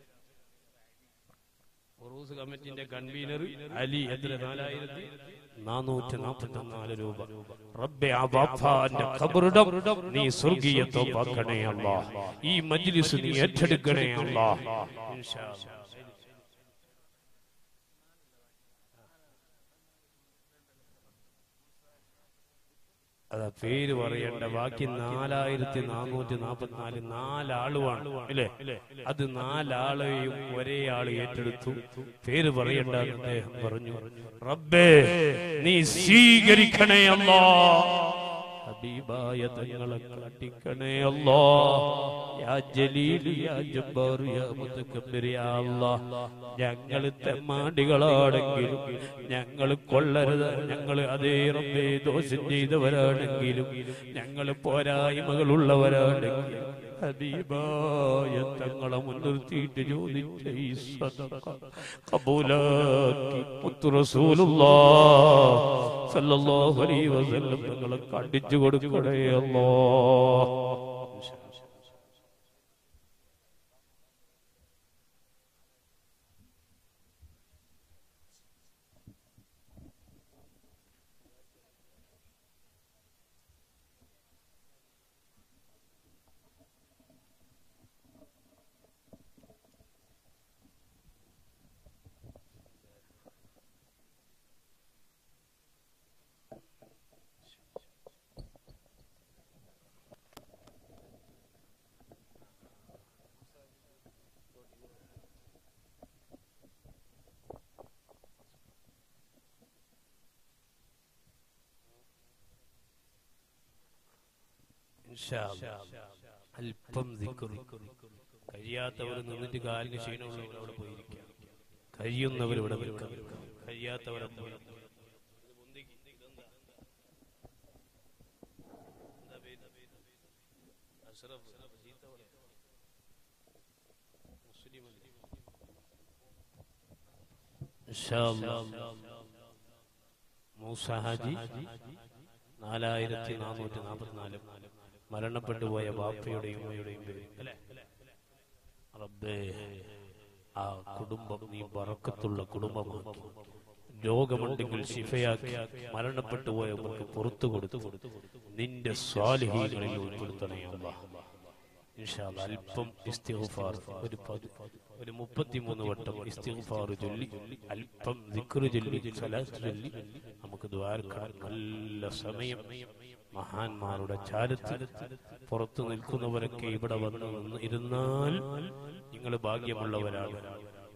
ഉറൂസ് കമ്മിറ്റിന്റെ കൺവീനർ അലി എത്ര നാലായിരത്തി നാനൂറ്റി നാൽപ്പത്തി നാല് രൂപ റബ്ബെ ആ ബാപ്പാന്റെ ഖബറിടം നീ സ്വർഗീയ തോപ്പാക്കണേ അല്ലാ ഈ മജ്ലിസ് നീ ഏറ്റെടുക്കണേ അല്ലാ ഇൻഷാ അല്ലാ. അതാ പേര് പറയണ്ട ബാക്കി നാലായിരത്തി നാനൂറ്റി നാൽപ്പത്തിനാല് നാലാളുമാണ് ഇല്ലേ അത് നാലാളെയും ഒരേ ആള് ഏറ്റെടുത്തു പേര് പറയണ്ട എന്ന് അദ്ദേഹം പറഞ്ഞു റബ്ബേ നീ സ്വീകരിക്കണേ അല്ലാ ഹബീബായ തങ്ങളെ കാട്ടിക്കണേ അല്ലാ യാ ജലീൽ യാ ജബ്ബാർ യാ മുതക്കബ്ബിർ യാ അല്ലാ ഞങ്ങൾ തെമ്മാടികളാണെങ്കിലും ഞങ്ങൾ കൊള്ളരുത് ഞങ്ങൾ അതേ റബ്ബേ ദോഷം ചെയ്തവരാണെങ്കിലും ഞങ്ങൾ പോരായ്മകളുള്ളവരാണെങ്കിലും ഹബീബായ തങ്ങളെ മുൻനിർത്തിയിട്ട് ചോദിച്ച ഈ സദഖ കബൂലാക്കി മുത്തു റസൂലുള്ളാഹ് സല്ലല്ലാഹു അലൈഹി വസല്ലം തങ്ങളെ കണ്ടിച്ചു കൊടുക്കണേ അല്ലാഹ് ഇൻഷാ അല്ലാ. അല്പം ദിക്റ്. കഴിയാത്തവർ നിന്നിട്ട് കാലിന് ക്ഷീണമുള്ളവർ അവിടെ പോയിരിക്കുക കഴിയുന്നവർ ഇവിടെ നിൽക്കാം കഴിയാത്തവരെ പോയി ഇൻഷാ അല്ലാ. മൂസ ഹാജി നാലായിരത്തി നാനൂറ്റി നാൽപ്പത്തിനാല് മരണപ്പെട്ടു പോയ ബാപ്പയുടെയും ഉമ്മയുടെയും പേര് അല്ലേ റബ്ബേ ആ കുടുംബം നീ ബറക്കത്തുള്ള കുടുംബമാക്കി രോഗമുണ്ടെങ്കിൽ ശിഫയാക്കി മരണപ്പെട്ടു പോയവർക്ക് പുറത്തു കൊടുത്തു നിന്റെ സ്വാലിഹീങ്ങളിൽ ഉൾപ്പെടുത്തണേ അല്ലാ ഇൻഷാ അല്ലാ, അല്പം ഇസ്തിഗ്ഫാർ ഒരു പതി ഒരു മുപ്പത്തിമൂന്ന് വട്ടം ഇസ്തിഗ്ഫാർ ചൊല്ലി അല്പം ദിക്റ് ചൊല്ലി സലാത്ത് ചൊല്ലി നമുക്ക് ദ്വാരക്കാൻ നല്ല സമയം മഹാന്മാരുടെ ചാരത്തിൽ പുറത്തു നിൽക്കുന്നവരൊക്കെ ഇവിടെ വന്ന് നിന്ന് ഇരുന്നാൽ നിങ്ങൾ ഭാഗ്യമുള്ളവരാണ്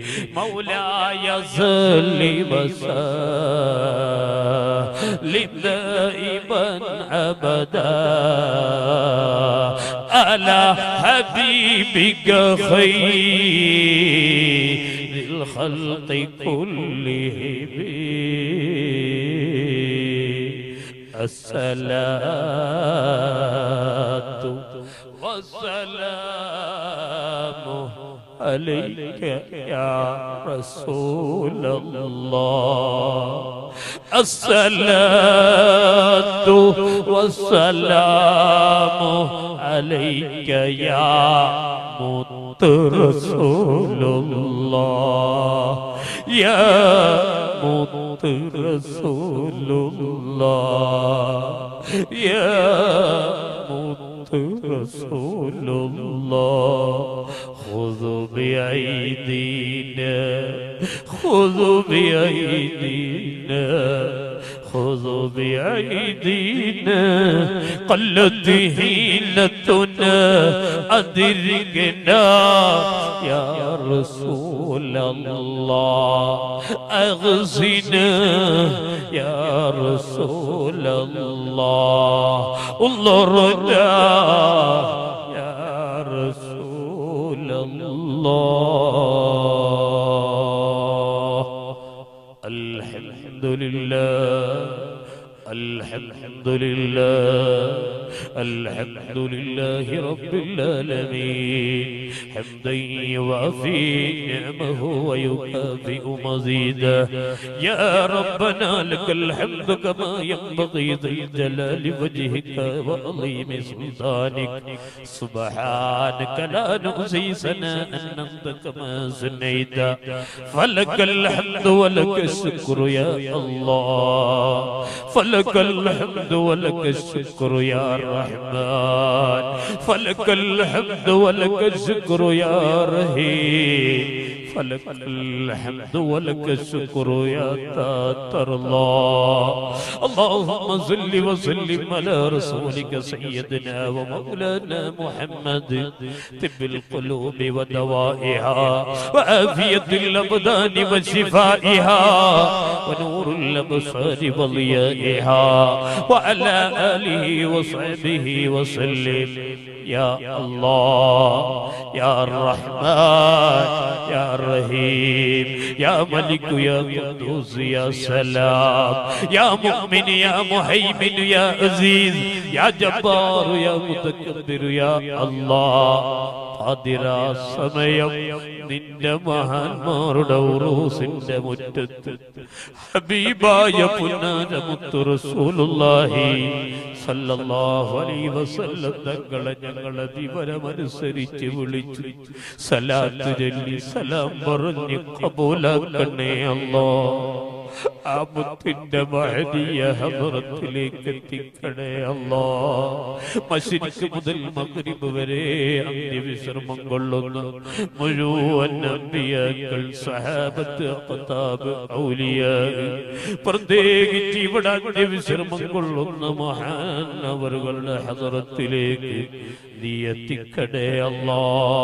مولاي صل وسلم دائما ابدا على حبيبك خير الخلق كلهم الصلاة والسلام عليك يا رسول الله الصلاة والسلام عليك يا مت رسول الله يا مت رسول الله يا مت رسول الله خذ بأيدينا خذ بأيدينا خذ بأيدينا قلت هيلتنا أدركنا يا رسول الله أغزنا يا رسول الله انظرنا يا رسول الله الحمد لله الحمد لله الحمد لله رب العالمين حمدا يوافي نعمه ويكافئ مزيدا يا ربنا لك الحمد كما ينبغي ذي الجلال وجهك وعظيم سلطانك سبحانك لا نحصي ثناء انت كما سنيت فلك الحمد ولك الشكر يا الله فلك الحمد ولك الشكر يا الرحمن فلك الحمد ولك الشكر يا رحيم فلك الحمد ولك الشكر يا تاتر الله اللهم صل وسلم على رسولك سيدنا ومولانا محمد طب القلوب ودوائها وعافية الأبدان وشفائها ونور الأبصار وضيائها وعلى آله وصحبه وسلم يا الله يا الرحمن يا الرحيم يا ملك يا قدوس يا سلام يا مؤمن يا مهيمن يا عزيز يا جبار يا متكبر يا الله പാതിരാ സമയം നിന്റെ മഹാന്മാരുടെ ഉറൂസിന്റെ മുറ്റത്ത് ഹബീബായ പുന്നാരമുത്തു റസൂലുള്ളാഹി സല്ലല്ലാഹു അലൈഹി വസല്ലം തങ്ങളെ ഞങ്ങളെ വിവരമനുസരിച്ച് വിളിച്ചു സലാത്ത് ചൊല്ലി സലാം പറഞ്ഞ് കബൂലാക്കണേ അല്ലാ ആ മുത്തിന്റെ മഹദിയ ഹദറത്തിലേക്ക് എത്തിക്കണേ അല്ലാ മശരിക്ക് മുതൽ മഗ്രിബ് വരെ അന്ത്യവിശ്രമം കൊള്ളുന്ന മുഴുവൻ അമ്പിയാക്കൾ സഹാബത്ത് അഖ്താബ് ഔലിയ പ്രത്യേകിച്ച് ഇവിടെ അന്ത്യവിശ്രമം കൊള്ളുന്ന മഹാൻ അവരുടെ ഹദറത്തിലേക്ക് നീ എത്തിക്കടേ അല്ലാ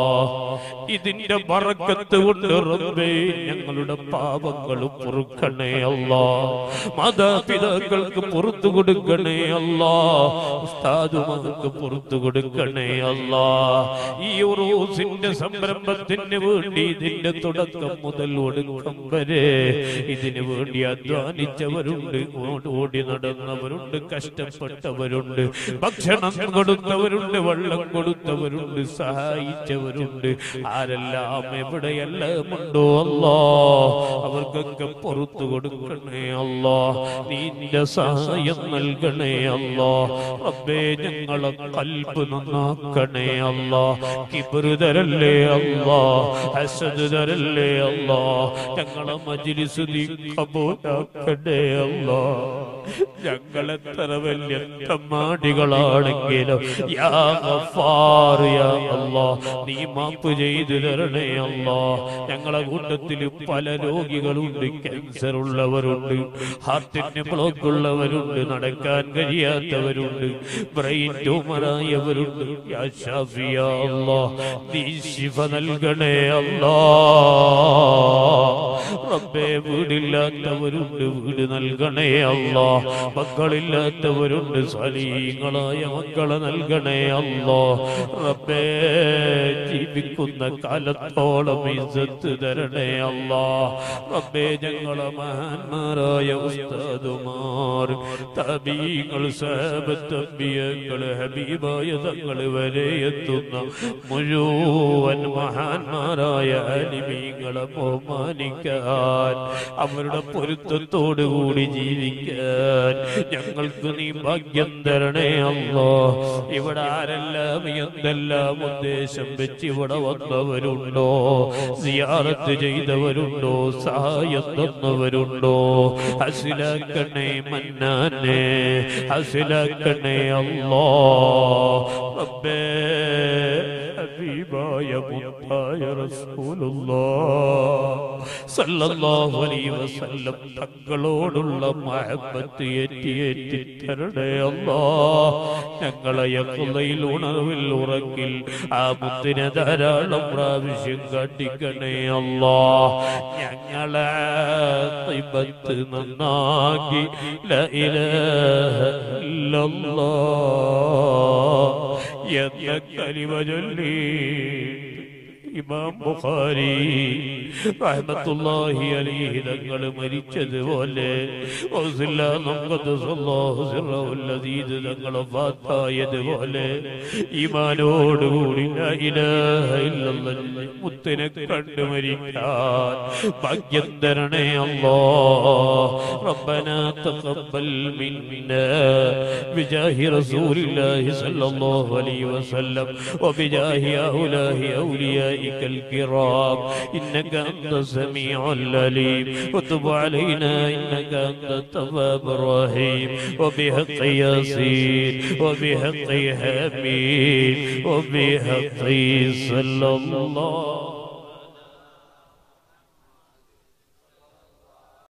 ഇതിന്റെ ബറക്കത്ത് കൊണ്ട് റബ്ബേ ഞങ്ങളുടെ പാപങ്ങൾ പൊറുക്കണേ അല്ലാ മാതാപിതാക്കൾക്ക് പുറത്തു കൊടുക്കണേ അല്ലാ ഉസ്താദുമാർക്ക് പുറത്തു കൊടുക്കണേ അല്ലാ ഈ ഉറൂസിന്റെ സംരംഭത്തിന് വേണ്ടി ഇതിന്റെ തുടക്കം മുതൽ ഒടുക്കം വരെ ഇതിനു വേണ്ടി അധ്വാനിച്ചവരുണ്ട് ഓടി ഓടി നടന്നവരുണ്ട് കഷ്ടപ്പെട്ടവരുണ്ട് ഭക്ഷണം കൊടുത്തവരുണ്ട് വെള്ളം കൊടുത്തവരുണ്ട് സഹായിച്ചവരുണ്ട് ആരെല്ലാം എവിടെയെല്ലാം ഉണ്ടോ അല്ലോ അവർക്കൊക്കെ പുറത്തു കൊടുക്കണേ അല്ലോ നിന്റെ സഹായം നൽകണേ അല്ലോ റബ്ബേ ഞങ്ങളെ കൽബ് നന്നാക്കണേ അല്ലോ കിബറ് തരല്ലേ അല്ലോ ഹസദ് തരല്ലേ അല്ലോ ഞങ്ങളെ മജ്ലിസ് നീ കബൂലാക്കണേ അല്ലോ ഞങ്ങളെത്ര വലിയ തമ്മാടികളാണെങ്കിലും യാ ഗഫാർ യാ അല്ലാ നീ മാപ്പ് ചെയ്തു തരണേ അല്ലാ ഞങ്ങളെ കൂട്ടത്തിൽ പല രോഗികളുണ്ട് ക്യാൻസർ ഉള്ളവരുണ്ട് ഹാർട്ടിന് ബ്ലോക്ക് ഉള്ളവരുണ്ട് നടക്കാൻ കഴിയാത്തവരുണ്ട് ബ്രെയിൻ ട്യൂമറായവരുണ്ട് യാ ഷാഫി യാ അല്ലാ നീ ശിഫ നൽകണേ അല്ലാ വീടില്ലാത്തവരുണ്ട് വീട് നൽകണേ അല്ല മക്കളില്ലാത്തവരുണ്ട് സലീങ്ങളായ മക്കളെ നൽകണേ അല്ലോ റബ്ബേ ജീവിക്കുന്ന കാലത്തോളം ഇസ്സത്ത് തരണേ അല്ലാ റബ്ബേ ഞങ്ങളെ മഹാന്മാരായ ഉസ്താദുമാർ തബീങ്ങൾ സഹബത്തമ്പിയങ്ങൾ ഹബീബായ തങ്ങൾ വരെ എത്തുന്ന മുഴുവൻ മഹാന്മാരായ അലിമീങ്ങളെ ബഹുമാനിക്കാൻ അവരുടെ പൊരുത്തത്തോടു കൂടി ജീവിക്കാൻ ഞങ്ങൾക്ക് നീ ഭാഗ്യം തരണേ അല്ലോ ഇവിടെ ആരെല്ലാം എന്തെല്ലാം ഉദ്ദേശം വെച്ച് ഇവിടെ വന്നവരുണ്ടോ സിയാറത്ത് ചെയ്തവരുണ്ടോ സഹായം തന്നവരുണ്ടോ ഹസിലാക്കണേ മന്നാനെ ഹസിലാക്കണേ അല്ലോ റബ്ബേ ഹബീബായ മുത്തായ റസൂലുള്ളാഹ് അലൈഹി വസല്ലം തങ്ങളോടുള്ള മഹബത്ത് ഏറ്റി ഏറ്റി തരണേ അല്ലാ ഞങ്ങളെ യക്കുലയിൽ ഉണർവിൽ ഉറക്കിൽ ആ മുത്തിനെ ധാരാളം പ്രാവശ്യം കാട്ടിക്കണേ അല്ലാ ഞങ്ങളെ തിബത്ത് നന്നാക്കി ല ഇലാഹ ഇല്ലല്ലാഹ് എന്ന കലിമ ചൊല്ലി ഇമാം ബുഖാരി റഹ്മത്തുള്ളാഹി അലൈഹി തങ്ങൾ മരിച്ചതുപോലെ തങ്ങൾ ഫാത്തായതുപോലെ ഈമാനോടുകൂടി ലാ ഇലാഹ ഇല്ലല്ലാഹ് മുത്തിനെ കണ്ടു മരിക്കാൻ ഭാഗ്യം തരണേ അല്ലാ ربنا تقبل منا بجاه رسول الله صلى الله عليه وسلم وبجاه هؤلاء أوليائك الكرام إنك أنت السميع العليم وتب علينا إنك أنت التواب الرحيم وبحق ياسين وبحق حميد وبحق صلى الله